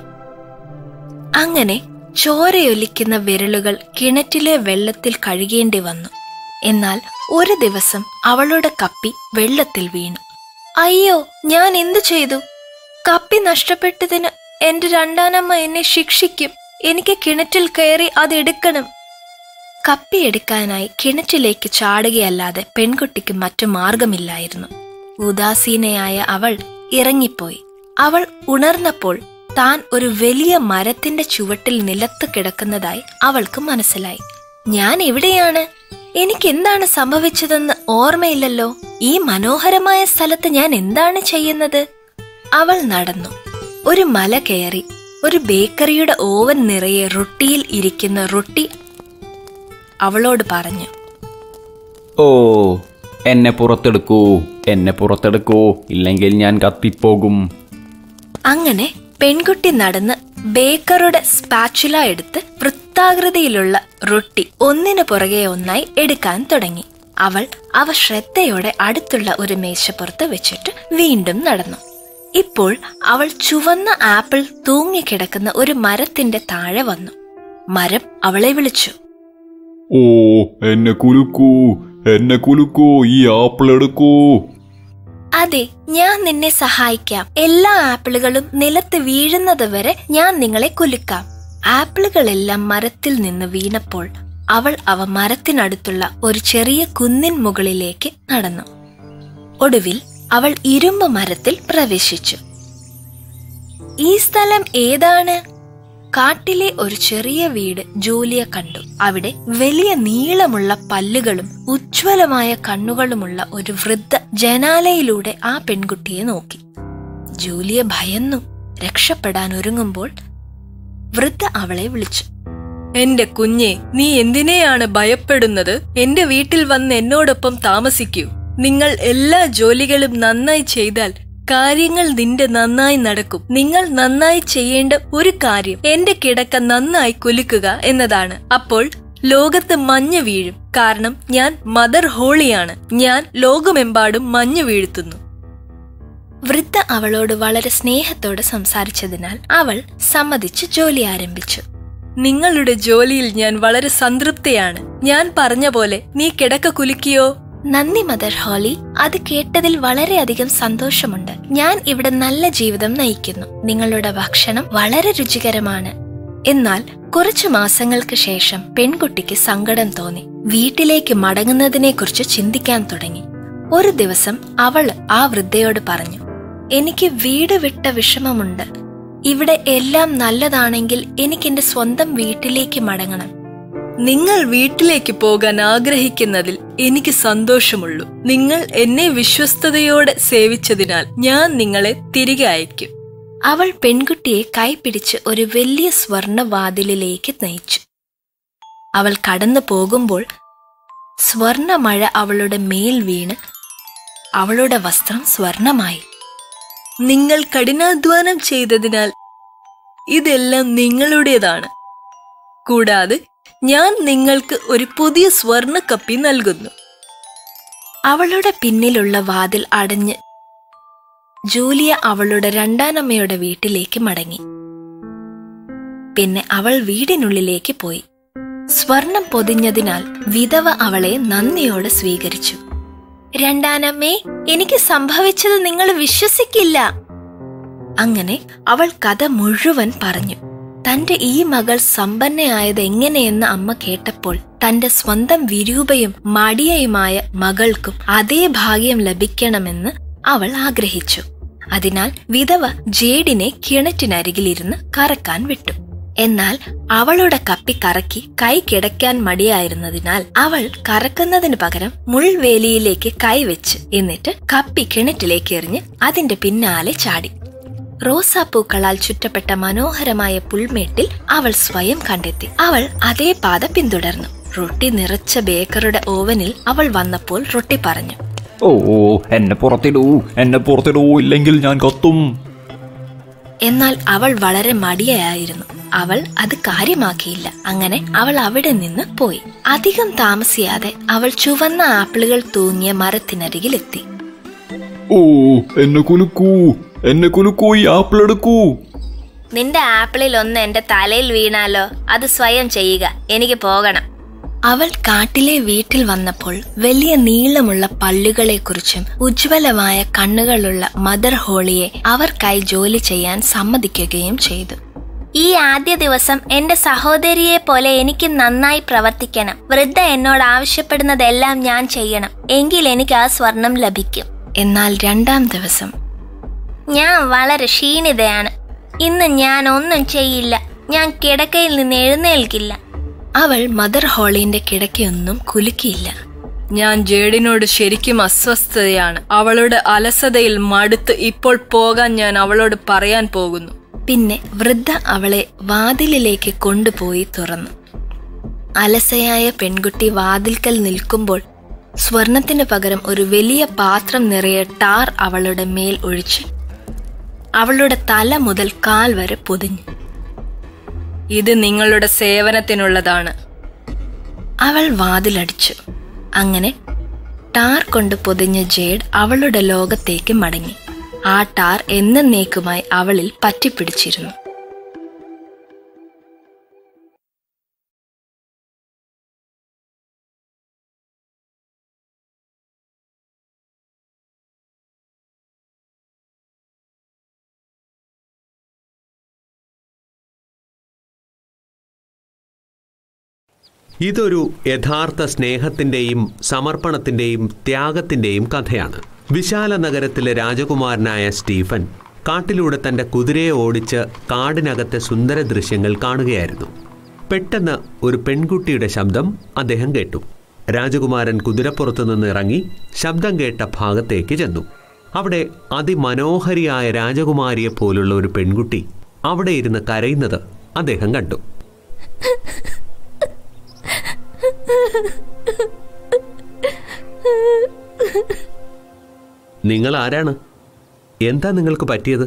[SPEAKER 3] അങ്ങനെ ചോരയൊലിക്കുന്ന വിരലുകൾ കിണറ്റിലെ വെള്ളത്തിൽ കഴുകേണ്ടി വന്നു എന്നാൽ ഒരു ദിവസം അവളുടെ കപ്പി വെള്ളത്തിൽ വീണു അയ്യോ ഞാൻ എന്തു ചെയ്തു കപ്പി നഷ്ടപ്പെട്ടതിന് എന്റെ രണ്ടാനമ്മ എന്നെ ശിക്ഷിക്കും എനിക്ക് കിണറ്റിൽ കയറി അതെടുക്കണം കപ്പി എടുക്കാനായി കിണറ്റിലേക്ക് ചാടുകയല്ലാതെ പെൺകുട്ടിക്ക് മറ്റു മാർഗമില്ലായിരുന്നു ഉദാസീനയായ അവൾ ഇറങ്ങിപ്പോയി അവൾ ഉണർന്നപ്പോൾ താൻ ഒരു വലിയ മരത്തിന്റെ ചുവട്ടിൽ നിലത്ത് കിടക്കുന്നതായി അവൾക്ക് മനസ്സിലായി ഞാൻ എവിടെയാണ് എനിക്ക് എന്താണ് സംഭവിച്ചതെന്ന് ഓർമ്മയില്ലല്ലോ ഈ മനോഹരമായ സ്ഥലത്ത് ഞാൻ എന്താണ് ചെയ്യുന്നത് അവൾ നടന്നു ഒരു മല കയറി ഒരു ബേക്കറിയുടെ ഓവൻ നിറയെ റൊട്ടിയിൽ ഇരിക്കുന്ന റൊട്ടി അവളോട് പറഞ്ഞു
[SPEAKER 9] ഓ എന്നെ പുറത്തെടുക്കൂ എന്നെ പുറത്തെടുക്കൂ ഇല്ലെങ്കിൽ ഞാൻ കത്തിപ്പോകും
[SPEAKER 3] അങ്ങനെ പെൺകുട്ടി നടന്ന് ബേക്കറുടെ സ്പാച്ചുല എടുത്ത് വൃത്താകൃതിയിലുള്ള റൊട്ടി ഒന്നിനു പുറകെ ഒന്നായി എടുക്കാൻ തുടങ്ങി അവൾ അവ ശ്രദ്ധയോടെ അടുത്തുള്ള ഒരു മേശപ്പുറത്ത് വെച്ചിട്ട് വീണ്ടും നടന്നു ഇപ്പോൾ അവൾ ചുവന്ന ആപ്പിൾ തൂങ്ങിക്കിടക്കുന്ന ഒരു മരത്തിന്റെ താഴെ വന്നു മരം അവളെ വിളിച്ചു
[SPEAKER 5] ഓ എന്നെ കുലുക്കൂ എന്നെ കുലുക്കൂ ഈ ആപ്പിൾ എടുക്കൂ
[SPEAKER 3] അതെ ഞാൻ നിന്നെ സഹായിക്കാം എല്ലാ ആപ്പിളുകളും നിലത്ത് വീഴുന്നത് വരെ ഞാൻ നിങ്ങളെ കുലുക്കാം ആപ്പിളുകളെല്ലാം മരത്തിൽ നിന്ന് വീണപ്പോൾ അവൾ അവ മരത്തിനടുത്തുള്ള ഒരു ചെറിയ കുന്നിൻ മുകളിലേക്ക് നടന്നു ഒടുവിൽ അവൾ ഇരുമ്പ് മരത്തിൽ പ്രവേശിച്ചു ഈ സ്ഥലം ഏതാണ് കാട്ടിലെ ഒരു ചെറിയ വീട് ജൂലിയ കണ്ടു അവിടെ വലിയ നീളമുള്ള പല്ലുകളും ഉജ്ജ്വലമായ കണ്ണുകളുമുള്ള ഒരു വൃദ്ധ ജനാലയിലൂടെ ആ പെൺകുട്ടിയെ നോക്കി ജൂലിയ ഭയന്നു രക്ഷപ്പെടാൻ ഒരുങ്ങുമ്പോൾ വൃദ്ധ അവളെ വിളിച്ചു
[SPEAKER 6] എന്റെ കുഞ്ഞെ നീ എന്തിനെയാണ് ഭയപ്പെടുന്നത് എന്റെ വീട്ടിൽ വന്ന് എന്നോടൊപ്പം താമസിക്കൂ നിങ്ങൾ എല്ലാ ജോലികളും നന്നായി ചെയ്താൽ കാര്യങ്ങൾ നിന്റെ നന്നായി നടക്കും നിങ്ങൾ നന്നായി ചെയ്യേണ്ട ഒരു കാര്യം എന്റെ കിടക്ക നന്നായി കുലുക്കുക എന്നതാണ് അപ്പോൾ ലോകത്ത് മഞ്ഞ് വീഴും കാരണം ഞാൻ മദർ ഹോളിയാണ് ഞാൻ ലോകമെമ്പാടും മഞ്ഞ് വീഴ്ത്തുന്നു
[SPEAKER 3] വൃദ്ധ അവളോട് വളരെ സ്നേഹത്തോടെ സംസാരിച്ചതിനാൽ അവൾ സമ്മതിച്ച് ജോലി ആരംഭിച്ചു
[SPEAKER 6] നിങ്ങളുടെ ജോലിയിൽ ഞാൻ വളരെ സംതൃപ്തയാണ് ഞാൻ പറഞ്ഞ പോലെ നീ കിടക്ക കുലുക്കിയോ
[SPEAKER 3] നന്ദി മദർ ഹോളി അത് കേട്ടതിൽ വളരെയധികം സന്തോഷമുണ്ട് ഞാൻ ഇവിടെ നല്ല ജീവിതം നയിക്കുന്നു നിങ്ങളുടെ ഭക്ഷണം വളരെ രുചികരമാണ് എന്നാൽ കുറച്ചു മാസങ്ങൾക്ക് ശേഷം പെൺകുട്ടിക്ക് സങ്കടം തോന്നി വീട്ടിലേക്ക് മടങ്ങുന്നതിനെക്കുറിച്ച് ചിന്തിക്കാൻ തുടങ്ങി ഒരു ദിവസം അവൾ ആ വൃദ്ധയോട് പറഞ്ഞു എനിക്ക് വീട് വിട്ട വിഷമമുണ്ട് ഇവിടെ എല്ലാം നല്ലതാണെങ്കിൽ എനിക്ക് എന്റെ സ്വന്തം വീട്ടിലേക്ക് മടങ്ങണം
[SPEAKER 6] നിങ്ങൾ വീട്ടിലേക്ക് പോകാൻ ആഗ്രഹിക്കുന്നതിൽ എനിക്ക് സന്തോഷമുള്ളൂ നിങ്ങൾ എന്നെ വിശ്വസ്തയോടെ സേവിച്ചതിനാൽ ഞാൻ നിങ്ങളെ തിരികെ അയക്കും
[SPEAKER 3] അവൾ പെൺകുട്ടിയെ കൈപിടിച്ച് ഒരു വലിയ സ്വർണവാതിലിലേക്ക് നയിച്ചു അവൾ കടന്നു പോകുമ്പോൾ സ്വർണമഴ അവളുടെ മേൽ വീണ് അവളുടെ വസ്ത്രം സ്വർണമായി
[SPEAKER 6] നിങ്ങൾ കഠിനാധ്വാനം ചെയ്തതിനാൽ ഇതെല്ലാം നിങ്ങളുടേതാണ് കൂടാതെ ഞാൻ നിങ്ങൾക്ക് ഒരു പുതിയ സ്വർണ്ണ കപ്പി നൽകുന്നു
[SPEAKER 3] അവളുടെ പിന്നിലുള്ള വാതിൽ അടഞ്ഞ് ജൂലിയ അവളുടെ രണ്ടാനമ്മയുടെ വീട്ടിലേക്ക് മടങ്ങി പിന്നെ അവൾ വീടിനുള്ളിലേക്ക് പോയി സ്വർണം പൊതിഞ്ഞതിനാൽ വിധവ അവളെ നന്ദിയോടെ സ്വീകരിച്ചു രണ്ടാനമ്മേ എനിക്ക് സംഭവിച്ചത് നിങ്ങൾ വിശ്വസിക്കില്ല അങ്ങനെ അവൾ കഥ മുഴുവൻ പറഞ്ഞു തന്റെ ഈ മകൾ സമ്പന്നയായത് എങ്ങനെയെന്ന് അമ്മ കേട്ടപ്പോൾ തന്റെ സ്വന്തം വിരൂപയും മടിയയുമായ മകൾക്കും അതേ ഭാഗ്യം ലഭിക്കണമെന്ന് അവൾ ആഗ്രഹിച്ചു അതിനാൽ വിധവ ജേഡിനെ കിണറ്റിനരികിലിരുന്ന് കറക്കാൻ വിട്ടു എന്നാൽ അവളുടെ കപ്പി കറക്കി കൈ കിടക്കാൻ മടിയായിരുന്നതിനാൽ അവൾ കറക്കുന്നതിന് പകരം മുൾവേലിയിലേക്ക് കൈവച്ച് എന്നിട്ട് കപ്പി കിണറ്റിലേക്ക് എറിഞ്ഞ് അതിന്റെ പിന്നാലെ ചാടി റോസാപ്പൂക്കളാൽ ചുറ്റപ്പെട്ട മനോഹരമായ പുൽമേട്ടിൽ അവൾ സ്വയം കണ്ടെത്തി അവൾ അതേ പാത പിന്തുടർന്നു റൊട്ടി നിറച്ച ബേക്കറുടെ ഓവനിൽ അവൾ വന്നപ്പോൾ റൊട്ടി പറഞ്ഞു
[SPEAKER 9] ഓ എന്നെ പുറത്തിടൂ എന്നെ പുറത്തിടൂ ഇല്ലെങ്കിൽ ഞാൻ കത്തും
[SPEAKER 3] എന്നാൽ അവൾ വളരെ മടിയായിരുന്നു അവൾ അത് കാര്യമാക്കിയില്ല അങ്ങനെ അവൾ അവിടെ നിന്ന് പോയി അധികം താമസിയാതെ അവൾ ചുവന്ന ആപ്പിളുകൾ തൂങ്ങിയ മരത്തിനരികിലെത്തി
[SPEAKER 5] ഓ എന്നെ കുലുക്കൂ എന്നെ കുലുക്കൂ ഈ ആപ്പിൾ എടുക്കൂ
[SPEAKER 4] നിന്റെ ആപ്പിളിൽ ഒന്ന് എന്റെ തലയിൽ വീണാലോ അത് സ്വയം ചെയ്യുക എനിക്ക് പോകണം
[SPEAKER 3] അവൾ കാട്ടിലെ വീട്ടിൽ വന്നപ്പോൾ വലിയ നീളമുള്ള പല്ലുകളെക്കുറിച്ചും ഉജ്ജ്വലമായ കണ്ണുകളുള്ള മദർ ഹോളിയെ അവർക്കായി ജോലി ചെയ്യാൻ സമ്മതിക്കുകയും ചെയ്തു
[SPEAKER 4] ഈ ആദ്യ ദിവസം എന്റെ സഹോദരിയെ പോലെ എനിക്ക് നന്നായി പ്രവർത്തിക്കണം വൃദ്ധ എന്നോട് ആവശ്യപ്പെടുന്നതെല്ലാം ഞാൻ ചെയ്യണം എങ്കിൽ എനിക്ക് ആ സ്വർണം ലഭിക്കും
[SPEAKER 3] എന്നാൽ രണ്ടാം ദിവസം
[SPEAKER 4] ഞാൻ വളരെ ക്ഷീണിതയാണ് ഇന്ന് ഞാൻ ഒന്നും ചെയ്യില്ല ഞാൻ കിടക്കയിൽ നിന്ന് എഴുന്നേൽക്കില്ല
[SPEAKER 3] അവൾ മദർ ഹോളിന്റെ കിടക്കയൊന്നും കുലുക്കിയില്ല
[SPEAKER 6] ഞാൻ ജേഡിനോട് ശരിക്കും അസ്വസ്ഥതയാണ് അവളുടെ അലസതയിൽ മടുത്ത് ഇപ്പോൾ പോകാൻ ഞാൻ അവളോട് പറയാൻ പോകുന്നു
[SPEAKER 3] പിന്നെ വൃദ്ധ അവളെ വാതിലിലേക്ക് കൊണ്ടുപോയി തുറന്നു അലസയായ പെൺകുട്ടി വാതിൽക്കൽ നിൽക്കുമ്പോൾ സ്വർണത്തിന് പകരം ഒരു വലിയ പാത്രം നിറയെ ടാർ അവളുടെ മേൽ ഒഴിച്ച് അവളുടെ തല മുതൽ കാൽ വരെ പൊതിഞ്ഞു
[SPEAKER 6] ഇത് നിങ്ങളുടെ സേവനത്തിനുള്ളതാണ്
[SPEAKER 3] അവൾ വാതിലടിച്ചു അങ്ങനെ ടാർ കൊണ്ട് പൊതിഞ്ഞ ജേഡ് അവളുടെ ലോകത്തേക്ക് മടങ്ങി ആ ടാർ എന്നേക്കുമായി അവളിൽ പറ്റിപ്പിടിച്ചിരുന്നു
[SPEAKER 10] ഇതൊരു യഥാർത്ഥ സ്നേഹത്തിന്റെയും സമർപ്പണത്തിന്റെയും ത്യാഗത്തിന്റെയും കഥയാണ് വിശാല നഗരത്തിലെ രാജകുമാരനായ സ്റ്റീഫൻ കാട്ടിലൂടെ തൻ്റെ കുതിരയെ ഓടിച്ച് കാടിനകത്തെ സുന്ദര ദൃശ്യങ്ങൾ കാണുകയായിരുന്നു പെട്ടെന്ന് ഒരു പെൺകുട്ടിയുടെ ശബ്ദം അദ്ദേഹം കേട്ടു രാജകുമാരൻ കുതിരപ്പുറത്തു നിന്ന് ഇറങ്ങി ശബ്ദം കേട്ട ഭാഗത്തേക്ക് ചെന്നു അവിടെ അതിമനോഹരിയായ രാജകുമാരിയെ പോലുള്ള ഒരു പെൺകുട്ടി അവിടെ ഇരുന്ന് കരയുന്നത് അദ്ദേഹം കണ്ടു നിങ്ങൾ ആരാണ് എന്താ നിങ്ങൾക്ക് പറ്റിയത്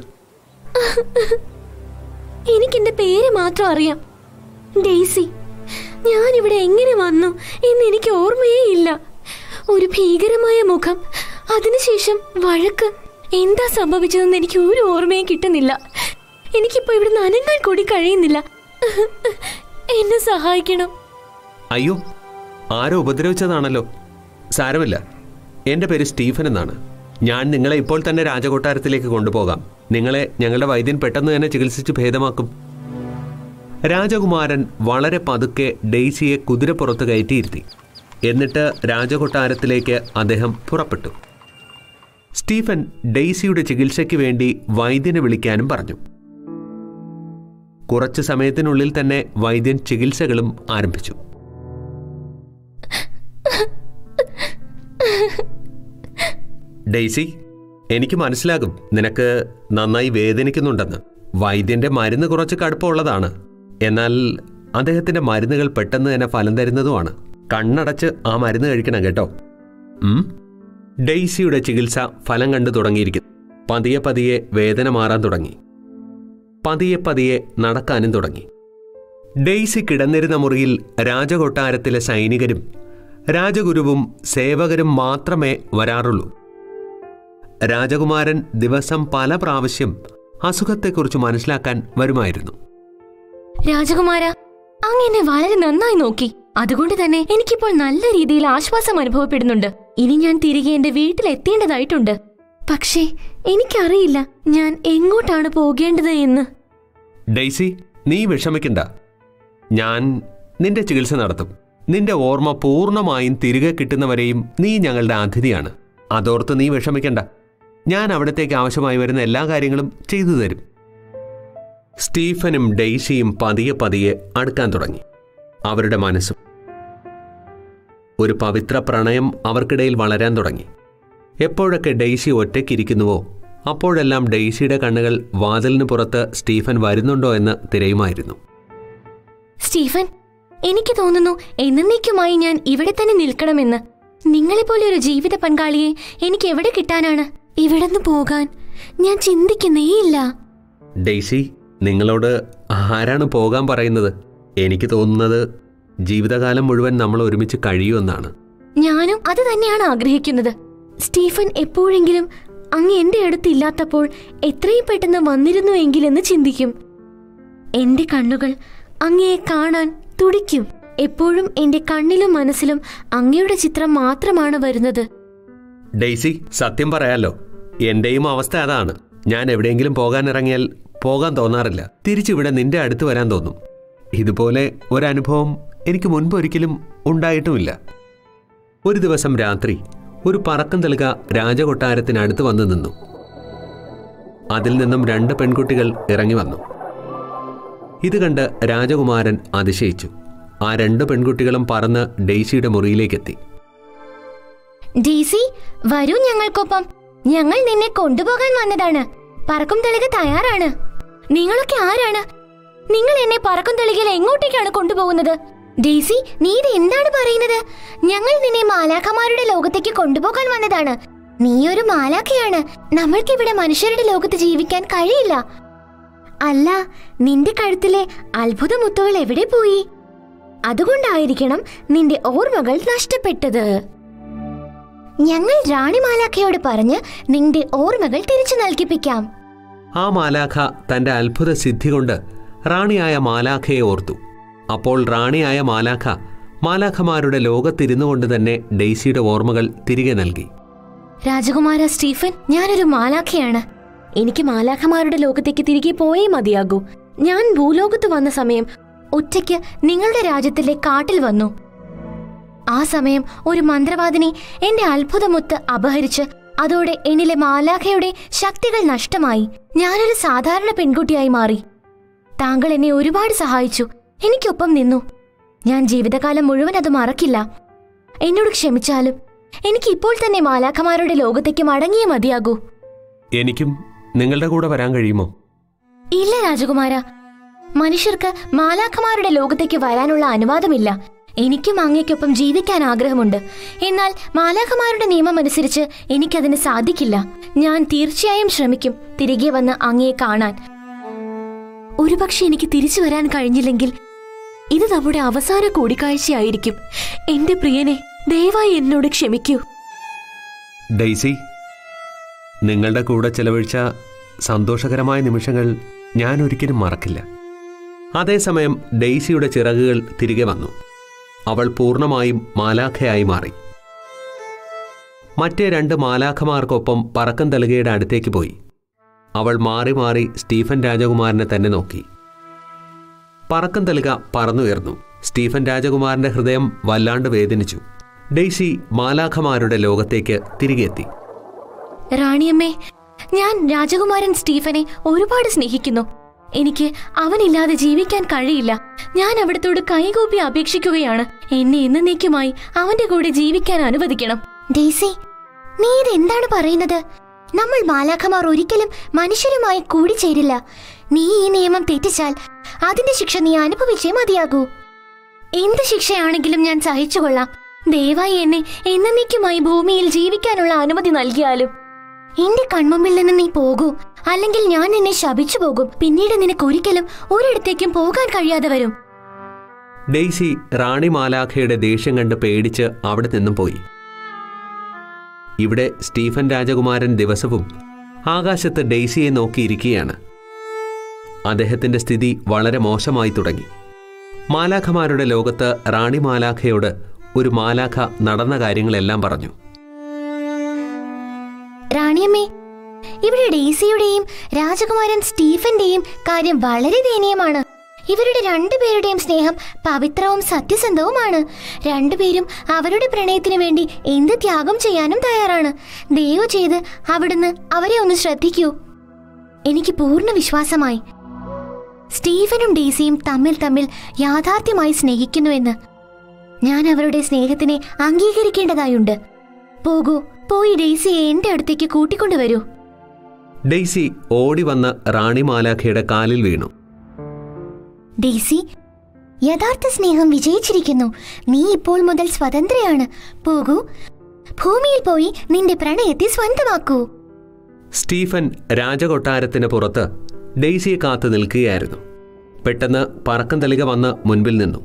[SPEAKER 11] എനിക്ക് എന്റെ പേര് മാത്രം അറിയാം ഡെയ്സി ഞാൻ ഇവിടെ എങ്ങനെ വന്നു എന്ന് എനിക്ക് ഓർമ്മയേ ഇല്ല ഒരു ഭീകരമായ മുഖം അതിനുശേഷം വഴക്ക് എന്താ സംഭവിച്ചതെന്ന് എനിക്ക് ഒരു ഓർമ്മയും കിട്ടുന്നില്ല എനിക്കിപ്പോ ഇവിടെ നനങ്ങൾ കൂടി കഴിയുന്നില്ല എന്നെ സഹായിക്കണം
[SPEAKER 10] അയ്യോ ആരോ ഉപദ്രവിച്ചതാണല്ലോ സാരമില്ല എൻ്റെ പേര് സ്റ്റീഫൻ എന്നാണ് ഞാൻ നിങ്ങളെ ഇപ്പോൾ തന്നെ രാജകൊട്ടാരത്തിലേക്ക് കൊണ്ടുപോകാം നിങ്ങളെ ഞങ്ങളുടെ വൈദ്യൻ പെട്ടെന്ന് തന്നെ ചികിത്സിച്ച് ഭേദമാക്കും രാജകുമാരൻ വളരെ പതുക്കെ ഡെയ്സിയെ കുതിരപ്പുറത്ത് കയറ്റിയിരുത്തി എന്നിട്ട് രാജകൊട്ടാരത്തിലേക്ക് അദ്ദേഹം പുറപ്പെട്ടു സ്റ്റീഫൻ ഡെയ്സിയുടെ ചികിത്സയ്ക്ക് വേണ്ടി വൈദ്യനെ വിളിക്കാനും പറഞ്ഞു കുറച്ചു സമയത്തിനുള്ളിൽ തന്നെ വൈദ്യൻ ചികിത്സകളും ആരംഭിച്ചു ഡെയ്സി എനിക്ക് മനസ്സിലാകും നിനക്ക് നന്നായി വേദനിക്കുന്നുണ്ടെന്ന് വൈദ്യന്റെ മരുന്ന് കുറച്ച് കടുപ്പമുള്ളതാണ് എന്നാൽ അദ്ദേഹത്തിന്റെ മരുന്നുകൾ പെട്ടെന്ന് തന്നെ ഫലം തരുന്നതുമാണ് കണ്ണടച്ച് ആ മരുന്ന് കഴിക്കണം കേട്ടോ ഉം? ഡെയ്സിയുടെ ചികിത്സ ഫലം കണ്ടു തുടങ്ങിയിരിക്കുന്നു പതിയെ പതിയെ വേദന മാറാൻ തുടങ്ങി പതിയെ പതിയെ നടക്കാനും തുടങ്ങി ഡെയ്സി കിടന്നിരുന്ന മുറിയിൽ രാജകൊട്ടാരത്തിലെ സൈനികരും രാജഗുരുവും സേവകരും മാത്രമേ വരാറുള്ളൂ രാജകുമാരൻ ദിവസം പല പ്രാവശ്യം അസുഖത്തെക്കുറിച്ച് മനസ്സിലാക്കാൻ വരുമായിരുന്നു
[SPEAKER 11] രാജകുമാര അങ്ങനെ വളരെ നന്നായി നോക്കി അതുകൊണ്ട് തന്നെ എനിക്കിപ്പോൾ നല്ല രീതിയിൽ ആശ്വാസം അനുഭവപ്പെടുന്നുണ്ട് ഇനി ഞാൻ തിരികെ എന്റെ വീട്ടിൽ എത്തേണ്ടതായിട്ടുണ്ട് പക്ഷേ എനിക്കറിയില്ല ഞാൻ എങ്ങോട്ടാണ് പോകേണ്ടത് എന്ന്
[SPEAKER 10] ഡെയ്സി നീ വിഷമിക്കണ്ട ഞാൻ നിന്റെ ചികിത്സ നടത്തും നിന്റെ ഓർമ്മ പൂർണ്ണമായും തിരികെ കിട്ടുന്നവരെയും നീ ഞങ്ങളുടെ അതിഥിയാണ് അതോർത്ത് നീ വിഷമിക്കണ്ട ഞാൻ അവിടത്തേക്ക് ആവശ്യമായി വരുന്ന എല്ലാ കാര്യങ്ങളും ചെയ്തു തരും സ്റ്റീഫനും ഡെയ്സിയും പതിയെ പതിയെ അടുക്കാൻ തുടങ്ങി അവരുടെ മനസ്സും ഒരു പവിത്ര പ്രണയം അവർക്കിടയിൽ വളരാൻ തുടങ്ങി എപ്പോഴൊക്കെ ഡെയ്സി ഒറ്റയ്ക്കിരിക്കുന്നുവോ അപ്പോഴെല്ലാം ഡെയ്സിയുടെ കണ്ണുകൾ വാതിലിന് പുറത്ത് സ്റ്റീഫൻ വരുന്നുണ്ടോ എന്ന് തിരയുമായിരുന്നു
[SPEAKER 11] സ്റ്റീഫൻ എനിക്ക് തോന്നുന്നു എന്നേക്കുമായി ഞാൻ ഇവിടെ തന്നെ നിൽക്കണമെന്ന് നിങ്ങളെപ്പോലെ ഒരു ജീവിത പങ്കാളിയെ എനിക്ക് എവിടെ കിട്ടാനാണ് ഇവിടുന്ന് പോകാൻ ഞാൻ ചിന്തിക്കുന്നേയില്ല
[SPEAKER 10] ഡെയ്സി നിങ്ങളോട് ആരാണ് പോകാൻ പറയുന്നത് എനിക്ക് തോന്നുന്നത് ജീവിതകാലം മുഴുവൻ നമ്മൾ ഒരുമിച്ച് കഴിയുമെന്നാണ്
[SPEAKER 11] ഞാനും അത് തന്നെയാണ് ആഗ്രഹിക്കുന്നത് സ്റ്റീഫൻ എപ്പോഴെങ്കിലും അങ്ങ് എന്റെ അടുത്തില്ലാത്തപ്പോൾ എത്രയും പെട്ടെന്ന് വന്നിരുന്നു എങ്കിലെന്ന് ചിന്തിക്കും എന്റെ കണ്ണുകൾ അങ്ങയെ കാണാൻ തുടിക്കും എപ്പോഴും എന്റെ കണ്ണിലും മനസ്സിലും അങ്ങയുടെ ചിത്രം മാത്രമാണ് വരുന്നത്
[SPEAKER 10] ഡെയ്സി സത്യം പറയാലോ എന്റെയും അവസ്ഥ അതാണ് ഞാൻ എവിടെയെങ്കിലും പോകാൻ ഇറങ്ങിയാൽ പോകാൻ തോന്നാറില്ല തിരിച്ചിവിടെ നിന്റെ അടുത്ത് വരാൻ തോന്നും ഇതുപോലെ ഒരനുഭവം എനിക്ക് മുൻപൊരിക്കലും ഉണ്ടായിട്ടുമില്ല ഒരു ദിവസം രാത്രി ഒരു പറക്കം തെളുക രാജകൊട്ടാരത്തിനടുത്ത് വന്നു നിന്നു അതിൽ നിന്നും രണ്ട് പെൺകുട്ടികൾ ഇറങ്ങി വന്നു ഇത് കണ്ട് രാജകുമാരൻ അതിശയിച്ചു ആ രണ്ട് പെൺകുട്ടികളും പറന്ന് ഡെയ്സിയുടെ മുറിയിലേക്കെത്തി
[SPEAKER 11] ഡീസി വരൂ ഞങ്ങൾക്കൊപ്പം ഞങ്ങൾ നിന്നെ കൊണ്ടുപോകാൻ വന്നതാണ് പറക്കും തെളിക തയ്യാറാണ് നിങ്ങളൊക്കെ ആരാണ് നിങ്ങൾ എന്നെ പറക്കും തെളികയിൽ എങ്ങോട്ടേക്കാണ് കൊണ്ടുപോകുന്നത് ഡേസി നീ ഇത് എന്താണ് പറയുന്നത് ഞങ്ങൾ നിന്നെ മാലാഖമാരുടെ ലോകത്തേക്ക് കൊണ്ടുപോകാൻ വന്നതാണ് നീ ഒരു മാലാഖയാണ് നമ്മൾക്കിവിടെ മനുഷ്യരുടെ ലോകത്ത് ജീവിക്കാൻ കഴിയില്ല അല്ല നിന്റെ കഴുത്തിലെ അത്ഭുത മുത്തുകൾ എവിടെ പോയി അതുകൊണ്ടായിരിക്കണം നിന്റെ ഓർമ്മകൾ നഷ്ടപ്പെട്ടത് ഞങ്ങൾ റാണി മാലാഖയോട് പറഞ്ഞ് നിന്റെ ഓർമ്മകൾ തിരിച്ചു നൽകിപ്പിക്കാം
[SPEAKER 10] ആ മാലാഖ തന്റെ അത്ഭുത സിദ്ധി കൊണ്ട് റാണിയായ മാലാഖയെ ഓർത്തു അപ്പോൾ റാണിയായ മാലാഖ മാലാഖമാരുടെ ലോകത്തിരുന്നു കൊണ്ട് തന്നെ ഡെയ്സിയുടെ ഓർമ്മകൾ തിരികെ നൽകി
[SPEAKER 11] രാജകുമാര സ്റ്റീഫൻ ഞാനൊരു മാലാഖയാണ് എനിക്ക് മാലാഖമാരുടെ ലോകത്തേക്ക് തിരികെ പോയേ മതിയാകൂ ഞാൻ ഭൂലോകത്ത് വന്ന സമയം ഒറ്റയ്ക്ക് നിങ്ങളുടെ രാജ്യത്തിലെ കാട്ടിൽ വന്നു ആ സമയം ഒരു മന്ത്രവാദിനി എന്റെ അത്ഭുതമൊത്ത് അപഹരിച്ച് അതോടെ എന്നിലെ മാലാഖയുടെ ശക്തികൾ നഷ്ടമായി ഞാനൊരു സാധാരണ പെൺകുട്ടിയായി മാറി താങ്കൾ എന്നെ ഒരുപാട് സഹായിച്ചു എനിക്കൊപ്പം നിന്നു ഞാൻ ജീവിതകാലം മുഴുവൻ അത് മറക്കില്ല എന്നോട് ക്ഷമിച്ചാലും എനിക്ക് ഇപ്പോൾ തന്നെ മാലാഖമാരുടെ ലോകത്തേക്ക് മടങ്ങിയേ മതിയാകൂ
[SPEAKER 10] എനിക്കും നിങ്ങളുടെ കൂടെ വരാൻ കഴിയുമോ
[SPEAKER 11] ഇല്ല രാജകുമാര മനുഷ്യർക്ക് മാലാഖമാരുടെ ലോകത്തേക്ക് വരാനുള്ള അനുവാദമില്ല എനിക്കും അങ്ങയ്ക്കൊപ്പം ജീവിക്കാൻ ആഗ്രഹമുണ്ട് എന്നാൽ മാലാഖമാരുടെ നിയമം അനുസരിച്ച് എനിക്കതിന് സാധിക്കില്ല ഞാൻ തീർച്ചയായും ശ്രമിക്കും തിരികെ വന്ന് അങ്ങയെ കാണാൻ ഒരുപക്ഷെ എനിക്ക് തിരിച്ചു വരാൻ കഴിഞ്ഞില്ലെങ്കിൽ ഇത് നമ്മുടെ അവസാന കൂടിക്കാഴ്ചയായിരിക്കും എന്റെ പ്രിയനെ ദയവായി എന്നോട് ക്ഷമിക്കൂ
[SPEAKER 10] ഡെയ്സി നിങ്ങളുടെ കൂടെ ചെലവഴിച്ച സന്തോഷകരമായ നിമിഷങ്ങൾ ഞാൻ ഒരിക്കലും മറക്കില്ല അതേസമയം ഡെയ്സിയുടെ ചിറകുകൾ തിരികെ വന്നു അവൾ പൂർണ്ണമായും മാലാഖയായി മാറി മറ്റേ രണ്ട് മാലാഖമാർക്കൊപ്പം പറക്കം തലകയുടെ അടുത്തേക്ക് പോയി അവൾ മാറി മാറി സ്റ്റീഫൻ രാജകുമാരനെ തന്നെ നോക്കി പറക്കം തലിക പറന്നുയർന്നു സ്റ്റീഫൻ രാജകുമാരന്റെ ഹൃദയം വല്ലാണ്ട് വേദനിച്ചു ഡെയ്സി മാലാഖമാരുടെ ലോകത്തേക്ക് തിരികെ എത്തി
[SPEAKER 11] റാണിയമ്മേ ഞാൻ രാജകുമാരൻ സ്റ്റീഫനെ ഒരുപാട് സ്നേഹിക്കുന്നു എനിക്ക് അവനില്ലാതെ ജീവിക്കാൻ കഴിയില്ല ഞാൻ അവിടത്തോട് കൈകൂപ്പി അപേക്ഷിക്കുകയാണ് എന്നെ എന്നേക്കുമായി അവന്റെ കൂടെ ജീവിക്കാൻ അനുവദിക്കണം ഡേസി നീ ഇത് എന്താണ് പറയുന്നത് നമ്മൾ മാലാഖമാർ ഒരിക്കലും മനുഷ്യരുമായി കൂടിച്ചേരില്ല നീ ഈ നിയമം തെറ്റിച്ചാൽ അതിന്റെ ശിക്ഷ നീ അനുഭവിച്ചേ മതിയാകൂ എന്ത് ശിക്ഷയാണെങ്കിലും ഞാൻ സഹിച്ചുകൊള്ളാം ദയവായി എന്നെ എന്നേക്കുമായി ഭൂമിയിൽ ജീവിക്കാനുള്ള അനുമതി നൽകിയാലും എന്റെ കൺമുമ്പിൽ നിന്ന് നീ പോകൂ അല്ലെങ്കിൽ ഞാൻ നിന്നെ ശപിച്ചു പോകും പിന്നീട് നിനക്ക് ഒരിക്കലും ഒരിടത്തേക്കും പോകാൻ കഴിയാതെ വരും
[SPEAKER 10] ഡെയ്സി റാണി മാലാഖയുടെ ദേഷ്യം കണ്ട് പേടിച്ച് അവിടെ നിന്നും പോയി ഇവിടെ സ്റ്റീഫൻ രാജകുമാരൻ ദിവസവും ആകാശത്ത് ഡെയ്സിയെ നോക്കിയിരിക്കുകയാണ് അദ്ദേഹത്തിന്റെ സ്ഥിതി വളരെ മോശമായി തുടങ്ങി മാലാഖമാരുടെ ലോകത്ത് റാണി മാലാഖയോട് ഒരു മാലാഖ നടന്ന കാര്യങ്ങളെല്ലാം പറഞ്ഞു
[SPEAKER 11] റാണിയമ്മേ ഇവിടെ ഡെയ്സിയുടെയും രാജകുമാരൻ സ്റ്റീഫന്റെയും കാര്യം വളരെ ദയനീയമാണ് ഇവരുടെ രണ്ടുപേരുടെയും സ്നേഹം പവിത്രവും സത്യസന്ധവുമാണ് രണ്ടുപേരും അവരുടെ പ്രണയത്തിനു വേണ്ടി എന്ത് ത്യാഗം ചെയ്യാനും തയ്യാറാണ് ദയവ് ചെയ്ത് അവിടുന്ന് അവരെ ഒന്ന് ശ്രദ്ധിക്കൂ എനിക്ക് പൂർണ്ണ വിശ്വാസമായി സ്റ്റീഫനും ഡെയ്സിയും തമ്മിൽ തമ്മിൽ യാഥാർത്ഥ്യമായി സ്നേഹിക്കുന്നുവെന്ന് ഞാൻ അവരുടെ സ്നേഹത്തിനെ അംഗീകരിക്കേണ്ടതായുണ്ട് പോകൂ പോയി ഡെയ്സിയെ എന്റെ അടുത്തേക്ക് കൂട്ടിക്കൊണ്ടുവരൂ
[SPEAKER 10] ഡെയ്സി ഓടി വന്ന് റാണി മാലാഖയുടെ കാലിൽ വീണു
[SPEAKER 11] ഡെയ്സി യഥാർത്ഥ സ്നേഹം വിജയിച്ചിരിക്കുന്നു നീ ഇപ്പോൾ മുതൽ സ്വതന്ത്രയാണ് പോകൂ ഭൂമിയിൽ പോയി നിന്റെ പ്രണയത്തെ സ്വന്തമാക്കൂ
[SPEAKER 10] സ്റ്റീഫൻ രാജകൊട്ടാരത്തിന് പുറത്ത് ഡെയ്സിയെ കാത്തു നിൽക്കുകയായിരുന്നു പെട്ടെന്ന് പറക്കം തലിക വന്ന് മുൻപിൽ നിന്നു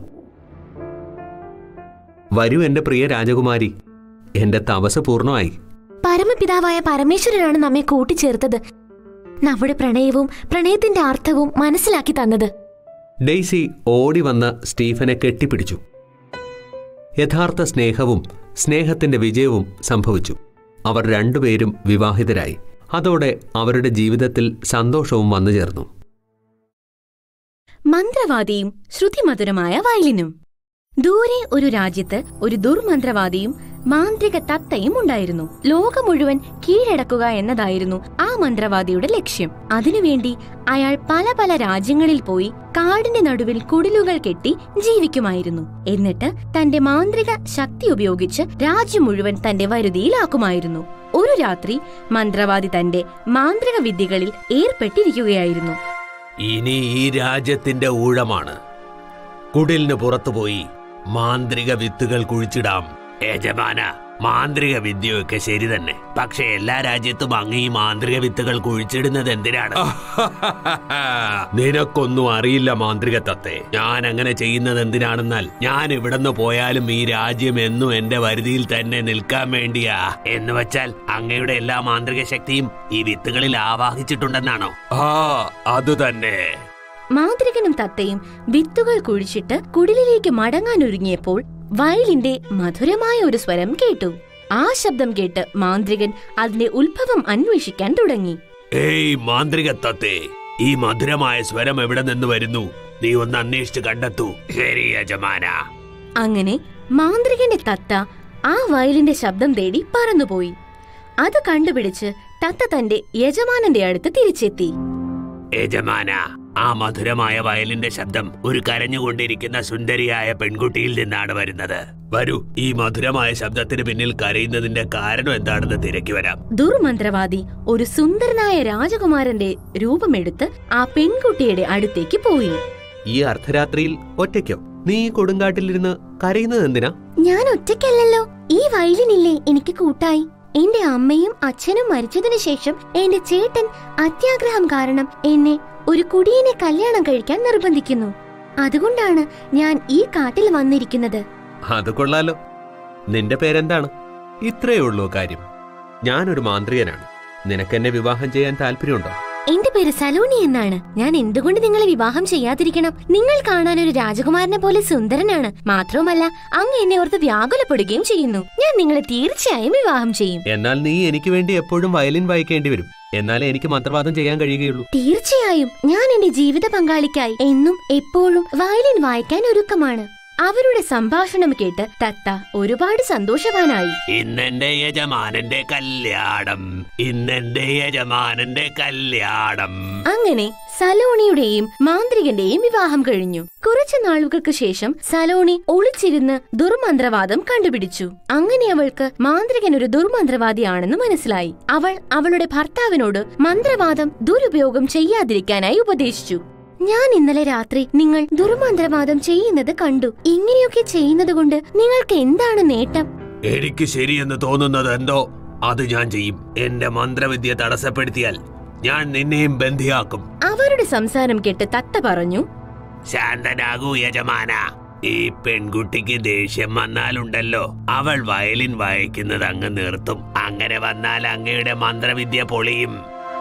[SPEAKER 10] വരൂ എന്റെ പ്രിയ രാജകുമാരി എന്റെ തപസ് പൂർണ്ണമായി
[SPEAKER 11] പരമപിതാവായ പരമേശ്വരനാണ് നമ്മെ കൂട്ടിച്ചേർത്തത് നമ്മുടെ പ്രണയവും പ്രണയത്തിന്റെ അർത്ഥവും മനസ്സിലാക്കി തന്നത്
[SPEAKER 10] ഡെയ്സി ഓടി വന്ന് സ്റ്റീഫനെ കെട്ടിപ്പിടിച്ചു യഥാർത്ഥ സ്നേഹവും സ്നേഹത്തിന്റെ വിജയവും സംഭവിച്ചു അവർ രണ്ടുപേരും വിവാഹിതരായി അതോടെ അവരുടെ ജീവിതത്തിൽ സന്തോഷവും വന്നു ചേർന്നു
[SPEAKER 12] മന്ത്രവാദിയും ശ്രുതിമധുരമായ വയലിനും ദൂരെ ഒരു രാജ്യത്ത് ഒരു ദുർമന്ത്രവാദിയും മാന്ത്രിക തത്തയും ഉണ്ടായിരുന്നു ലോകം മുഴുവൻ കീഴടക്കുക എന്നതായിരുന്നു ആ മന്ത്രവാദിയുടെ ലക്ഷ്യം അതിനുവേണ്ടി അയാൾ പല പല രാജ്യങ്ങളിൽ പോയി കാടിന്റെ നടുവിൽ കുടിലുകൾ കെട്ടി ജീവിക്കുമായിരുന്നു എന്നിട്ട് തന്റെ മാന്ത്രിക ശക്തി ഉപയോഗിച്ച് രാജ്യം മുഴുവൻ തന്റെ വരുതിയിലാക്കുമായിരുന്നു ഒരു രാത്രി മന്ത്രവാദി തന്റെ മാന്ത്രിക വിദ്യകളിൽ ഏർപ്പെട്ടിരിക്കുകയായിരുന്നു
[SPEAKER 13] ഇനി ഈ രാജ്യത്തിന്റെ ഊഴമാണ് കുടിലിന് പുറത്തുപോയി മാന്ത്രിക വിത്തുകൾ കുഴിച്ചിടാം യജമാന മാന്ത്രിക വിദ്യയൊക്കെ ശരി തന്നെ പക്ഷെ എല്ലാ രാജ്യത്തും അങ്ങ് ഈ മാന്ത്രിക വിത്തുകൾ കുഴിച്ചിടുന്നത് എന്തിനാണ് നിനക്കൊന്നും അറിയില്ല മാന്ത്രിക തത്തെ ഞാൻ അങ്ങനെ ചെയ്യുന്നത് എന്തിനാണെന്നാൽ ഞാൻ ഇവിടുന്ന് പോയാലും ഈ രാജ്യം എന്നും എന്റെ വരുതിയിൽ തന്നെ നിൽക്കാൻ വേണ്ടിയാ എന്ന് വെച്ചാൽ അങ്ങയുടെ എല്ലാ മാന്ത്രിക ശക്തിയും ഈ വിത്തുകളിൽ ആവാഹിച്ചിട്ടുണ്ടെന്നാണോ ആ അത് തന്നെ
[SPEAKER 12] മാന്ത്രികനും തത്തയും വിത്തുകൾ കുഴിച്ചിട്ട് കുടിലിലേക്ക് മടങ്ങാനൊരുങ്ങിയപ്പോൾ വയലിന്റെ മധുരമായ ഒരു സ്വരം കേട്ടു ആ ശബ്ദം കേട്ട് മാന്ത്രികൻ അതിന്റെ ഉത്ഭവം അന്വേഷിക്കാൻ തുടങ്ങി
[SPEAKER 13] ഏയ് മാന്ത്രിക തത്തേ ഈ മധുരമായ സ്വരം എവിടെ നിന്ന് വരുന്നു നീ ഒന്ന് അന്വേഷിച്ച് കണ്ടെത്തൂ ശരി യജമാന
[SPEAKER 12] അങ്ങനെ മാന്ത്രികന്റെ തത്ത ആ വയലിന്റെ ശബ്ദം തേടി പറന്നുപോയി അത് കണ്ടുപിടിച്ച് തത്ത തന്റെ യജമാനന്റെ അടുത്ത് തിരിച്ചെത്തി
[SPEAKER 13] യജമാന ആ മധുരമായ വയലിന്റെ ശബ്ദം ഒരു കരഞ്ഞുകൊണ്ടിരിക്കുന്ന സുന്ദരിയായ പെൺകുട്ടിയിൽ നിന്നാണ് വരുന്നത് വരൂ ഈ മധുരമായ ശബ്ദത്തിന് പിന്നിൽ കരയുന്നതിന്റെ കാരണം എന്താണെന്ന് തിരക്കി വരാം
[SPEAKER 12] ദുർമന്ത്രവാദി ഒരു സുന്ദരനായ രാജകുമാരന്റെ രൂപമെടുത്ത് ആ പെൺകുട്ടിയുടെ അടുത്തേക്ക് പോയി
[SPEAKER 10] ഈ അർദ്ധരാത്രിയിൽ ഒറ്റയ്ക്കോ നീ ഈ കൊടുങ്കാട്ടിലിരുന്ന് കരയുന്നത് എന്തിനാ
[SPEAKER 11] ഞാൻ ഒറ്റയ്ക്കല്ലല്ലോ ഈ വയലിനില്ലേ എനിക്ക് കൂട്ടായി എന്റെ അമ്മയും അച്ഛനും മരിച്ചതിനു ശേഷം എന്റെ ചേട്ടൻ അത്യാഗ്രഹം കാരണം എന്നെ ഒരു കുടിയനെ കല്യാണം കഴിക്കാൻ നിർബന്ധിക്കുന്നു അതുകൊണ്ടാണ് ഞാൻ ഈ കാട്ടിൽ വന്നിരിക്കുന്നത്
[SPEAKER 10] അത് കൊള്ളാലോ നിന്റെ പേരെന്താണ് ഇത്രയേ ഉള്ളൂ കാര്യം ഞാനൊരു മാന്ത്രികനാണ് നിനക്കെന്നെ വിവാഹം ചെയ്യാൻ താല്പര്യമുണ്ടോ
[SPEAKER 11] എന്റെ പേര് സലോണി എന്നാണ് ഞാൻ എന്തുകൊണ്ട് നിങ്ങളെ വിവാഹം ചെയ്യാതിരിക്കണം നിങ്ങൾ കാണാൻ ഒരു രാജകുമാരനെ പോലെ സുന്ദരനാണ് മാത്രവുമല്ല അങ്ങ് എന്നെ ഓർത്ത് വ്യാകുലപ്പെടുകയും ചെയ്യുന്നു ഞാൻ നിങ്ങളെ തീർച്ചയായും വിവാഹം ചെയ്യും
[SPEAKER 10] എന്നാൽ നീ എനിക്ക് വേണ്ടി എപ്പോഴും വയലിൻ വായിക്കേണ്ടി വരും എന്നാലേ എനിക്ക് മന്ത്രവാദം ചെയ്യാൻ കഴിയുകയുള്ളൂ
[SPEAKER 11] തീർച്ചയായും ഞാൻ എന്റെ ജീവിത പങ്കാളിക്കായി എന്നും എപ്പോഴും വയലിൻ വായിക്കാൻ ഒരുക്കമാണ്
[SPEAKER 12] അവരുടെ സംഭാഷണം കേട്ട് തത്ത ഒരുപാട് സന്തോഷവാനായി
[SPEAKER 13] ഇന്നെന്റെ യജമാനന്റെ കല്യാണം ഇന്നെന്റെ യജമാനന്റെ കല്യാണം
[SPEAKER 12] അങ്ങനെ സലോണിയുടെയും മാന്ത്രികന്റെയും വിവാഹം കഴിഞ്ഞു കുറച്ചു നാളുകൾക്ക് ശേഷം സലോണി ഒളിച്ചിരുന്ന് ദുർമന്ത്രവാദം കണ്ടുപിടിച്ചു അങ്ങനെ അവൾക്ക് മാന്ത്രികൻ ഒരു ദുർമന്ത്രവാദിയാണെന്ന് മനസ്സിലായി അവൾ അവളുടെ ഭർത്താവിനോട് മന്ത്രവാദം ദുരുപയോഗം ചെയ്യാതിരിക്കാനായി ഉപദേശിച്ചു
[SPEAKER 11] ഞാൻ ഇന്നലെ രാത്രി നിങ്ങൾ ദുർമന്ത്രവാദം ചെയ്യുന്നത് കണ്ടു ഇങ്ങനെയൊക്കെ ചെയ്യുന്നത് കൊണ്ട് നിങ്ങൾക്ക് എന്താണ് നേട്ടം
[SPEAKER 13] എനിക്ക് ശരിയെന്ന് തോന്നുന്നത് എന്തോ അത് ഞാൻ ചെയ്യും എന്റെ മന്ത്രവിദ്യ തടസ്സപ്പെടുത്തിയാൽ ഞാൻ നിന്നെയും ബന്ധിയാക്കും
[SPEAKER 12] അവരുടെ സംസാരം കേട്ട് തത്ത പറഞ്ഞു
[SPEAKER 13] ശാന്തനാകൂ യജമാന ഈ പെൺകുട്ടിക്ക് ദേഷ്യം വന്നാലുണ്ടല്ലോ അവൾ വയലിൻ വായിക്കുന്നത് അങ്ങ് നിർത്തും അങ്ങനെ വന്നാൽ അങ്ങയുടെ മന്ത്രവിദ്യ പൊളിയും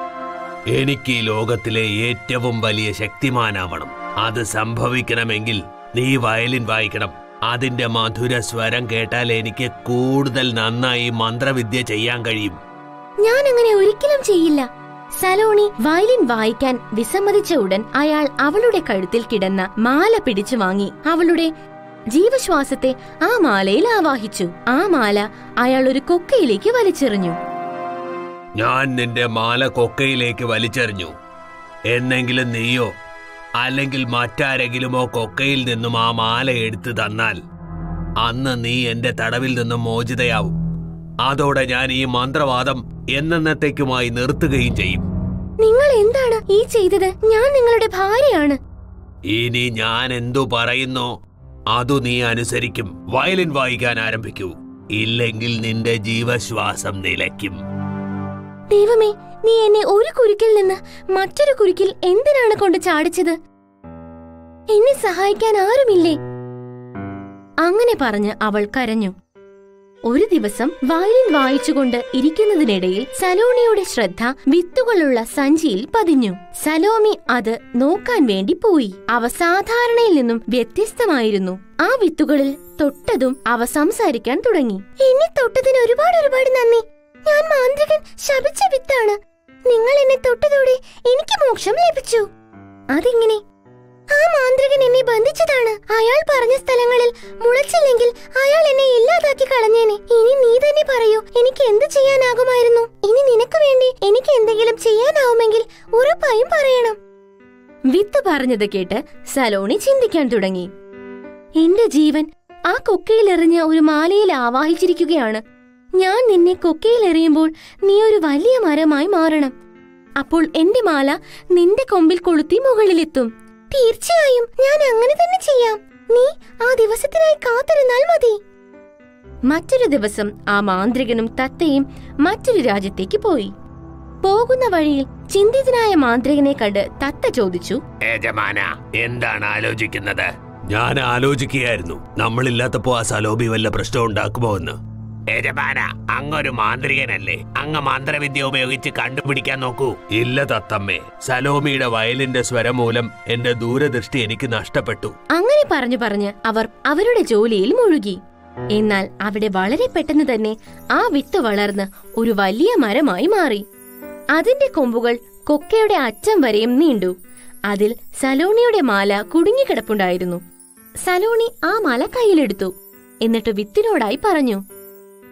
[SPEAKER 13] എനിക്ക് ഈ ലോകത്തിലെ ഏറ്റവും വലിയ ശക്തിമാനാവണം അത് സംഭവിക്കണമെങ്കിൽ നീ വയലിൻ വായിക്കണം അതിന്റെ മധുര സ്വരം കേട്ടാൽ എനിക്ക് കൂടുതൽ നന്നായി മന്ത്രവിദ്യ ചെയ്യാൻ കഴിയും
[SPEAKER 11] ഞാൻ അങ്ങനെ ഒരിക്കലും ചെയ്യില്ല
[SPEAKER 12] സലോണി വയലിൻ വായിക്കാൻ വിസമ്മതിച്ച ഉടൻ അയാൾ അവളുടെ കഴുത്തിൽ കിടന്ന മാല പിടിച്ചു വാങ്ങി അവളുടെ ജീവശ്വാസത്തെ ആ മാലയിൽ ആവാഹിച്ചു ആ മാല അയാൾ ഒരു കൊക്കയിലേക്ക് വലിച്ചെറിഞ്ഞു
[SPEAKER 13] ഞാൻ നിന്റെ മാല കൊക്കയിലേക്ക് വലിച്ചെറിഞ്ഞു എന്നെങ്കിലും നീയോ അല്ലെങ്കിൽ മറ്റാരെങ്കിലുമോ കൊക്കയിൽ നിന്നും ആ മാല എടുത്തു തന്നാൽ അന്ന് നീ എന്റെ തടവിൽ നിന്നും മോചിതയാവും അതോടെ ഞാൻ ഈ മന്ത്രവാദം എന്നത്തേക്കുമായി നിർത്തുകയും ചെയ്യും
[SPEAKER 11] നിങ്ങൾ എന്താണ് ഈ ചെയ്തത് ഞാൻ നിങ്ങളുടെ ഭാര്യയാണ്
[SPEAKER 13] ഇനി ഞാൻ എന്തു പറയുന്നോ അതു നീ അനുസരിക്കും വയലിൻ വായിക്കാൻ ആരംഭിക്കൂ ഇല്ലെങ്കിൽ നിന്റെ ജീവശ്വാസം നിലയ്ക്കും
[SPEAKER 11] ദൈവമേ നീ എന്നെ ഒരു കുരുക്കിൽ നിന്ന് മറ്റൊരു കുരുക്കിൽ എന്തിനാണ് കൊണ്ട് ചാടിച്ചത് എന്നെ സഹായിക്കാൻ ആരുമില്ലേ
[SPEAKER 12] അങ്ങനെ പറഞ്ഞ് അവൾ കരഞ്ഞു ഒരു ദിവസം വയലിൻ വായിച്ചുകൊണ്ട് ഇരിക്കുന്നതിനിടയിൽ സലോണിയുടെ ശ്രദ്ധ വിത്തുകളുള്ള സഞ്ചിയിൽ പതിഞ്ഞു സലോമി അത് നോക്കാൻ വേണ്ടി പോയി അവ സാധാരണയിൽ നിന്നും വ്യത്യസ്തമായിരുന്നു ആ വിത്തുകളിൽ തൊട്ടതും അവ സംസാരിക്കാൻ തുടങ്ങി
[SPEAKER 11] എന്നെ തൊട്ടതിന് ഒരുപാട് ഒരുപാട് നന്ദി ഞാൻ മാന്ത്രികൻ ശപിച്ച വിത്താണ് നിങ്ങൾ എന്നെ തൊട്ടതോടെ എനിക്ക് മോക്ഷം ലഭിച്ചു അതെങ്ങനെ ആ മാന്ത്രികൻ എന്നെ ബന്ധിച്ചതാണ് അയാൾ പറഞ്ഞ സ്ഥലങ്ങളിൽ മുളച്ചില്ലെങ്കിൽ അയാൾ എന്നെ ഇല്ലാതാക്കി കളഞ്ഞേനെ ഇനി നീ തന്നെ പറയൂ എനിക്ക് എന്ത് ചെയ്യാനാകുമായിരുന്നു ഇനി നിനക്ക് വേണ്ടി എനിക്ക് എന്തെങ്കിലും ചെയ്യാനാവുമെങ്കിൽ ഉറപ്പായും പറയണം
[SPEAKER 12] വിത്ത് പറഞ്ഞത് കേട്ട് സലോണി ചിന്തിക്കാൻ തുടങ്ങി എന്റെ ജീവൻ ആ കൊക്കയിൽ എറിഞ്ഞ ഒരു മാലയിൽ ആവാഹിച്ചിരിക്കുകയാണ് ഞാൻ നിന്നെ കൊക്കയിൽ എറിയുമ്പോൾ നീ ഒരു വലിയ മരമായി മാറണം അപ്പോൾ എന്റെ മാല നിന്റെ കൊമ്പിൽ കൊളുത്തി മുകളിലെത്തും
[SPEAKER 11] തീർച്ചയായും ഞാൻ അങ്ങനെ തന്നെ ചെയ്യാം നീ ആ ദിവസത്തിനായി കാത്തിരുന്നാൽ മതി
[SPEAKER 12] മറ്റൊരു ദിവസം ആ മാന്ത്രികനും തത്തയും മറ്റൊരു രാജ്യത്തേക്ക് പോയി പോകുന്ന വഴിയിൽ ചിന്തിതനായ മാന്ത്രികനെ കണ്ട് തത്ത ചോദിച്ചു
[SPEAKER 13] യജമാന എന്താണ് ആലോചിക്കുന്നത് ഞാൻ ആലോചിക്കുകയായിരുന്നു നമ്മളില്ലാത്തപ്പോ ആ സലോബി വല്ല പ്രശ്നം ഉണ്ടാക്കുമോ എന്ന് യജമാന അങ്ങൊരു മാന്ത്രികനല്ലേ അങ്ങ് മന്ത്രവിദ്യ ഉപയോഗിച്ച് കണ്ടുപിടിക്കാൻ നോക്കൂ ഇല്ല തത്തമ്മേ സലോമിയുടെ വയലിന്റെ സ്വരം മൂലം എന്റെ ദൂരദൃഷ്ടി എനിക്ക് നഷ്ടപ്പെട്ടു
[SPEAKER 12] അങ്ങനെ പറഞ്ഞു പറഞ്ഞ് അവർ അവരുടെ ജോലിയിൽ മുഴുകി എന്നാൽ അവിടെ വളരെ പെട്ടെന്ന് തന്നെ ആ വിത്ത് വളർന്ന് ഒരു വലിയ മരമായി മാറി അതിന്റെ കൊമ്പുകൾ കൊക്കയുടെ അറ്റം വരെയും നീണ്ടു അതിൽ സലോണിയുടെ മാല കുടുങ്ങിക്കിടപ്പുണ്ടായിരുന്നു സലോണി ആ മാല കയ്യിലെടുത്തു എന്നിട്ട് വിത്തിനോടായി പറഞ്ഞു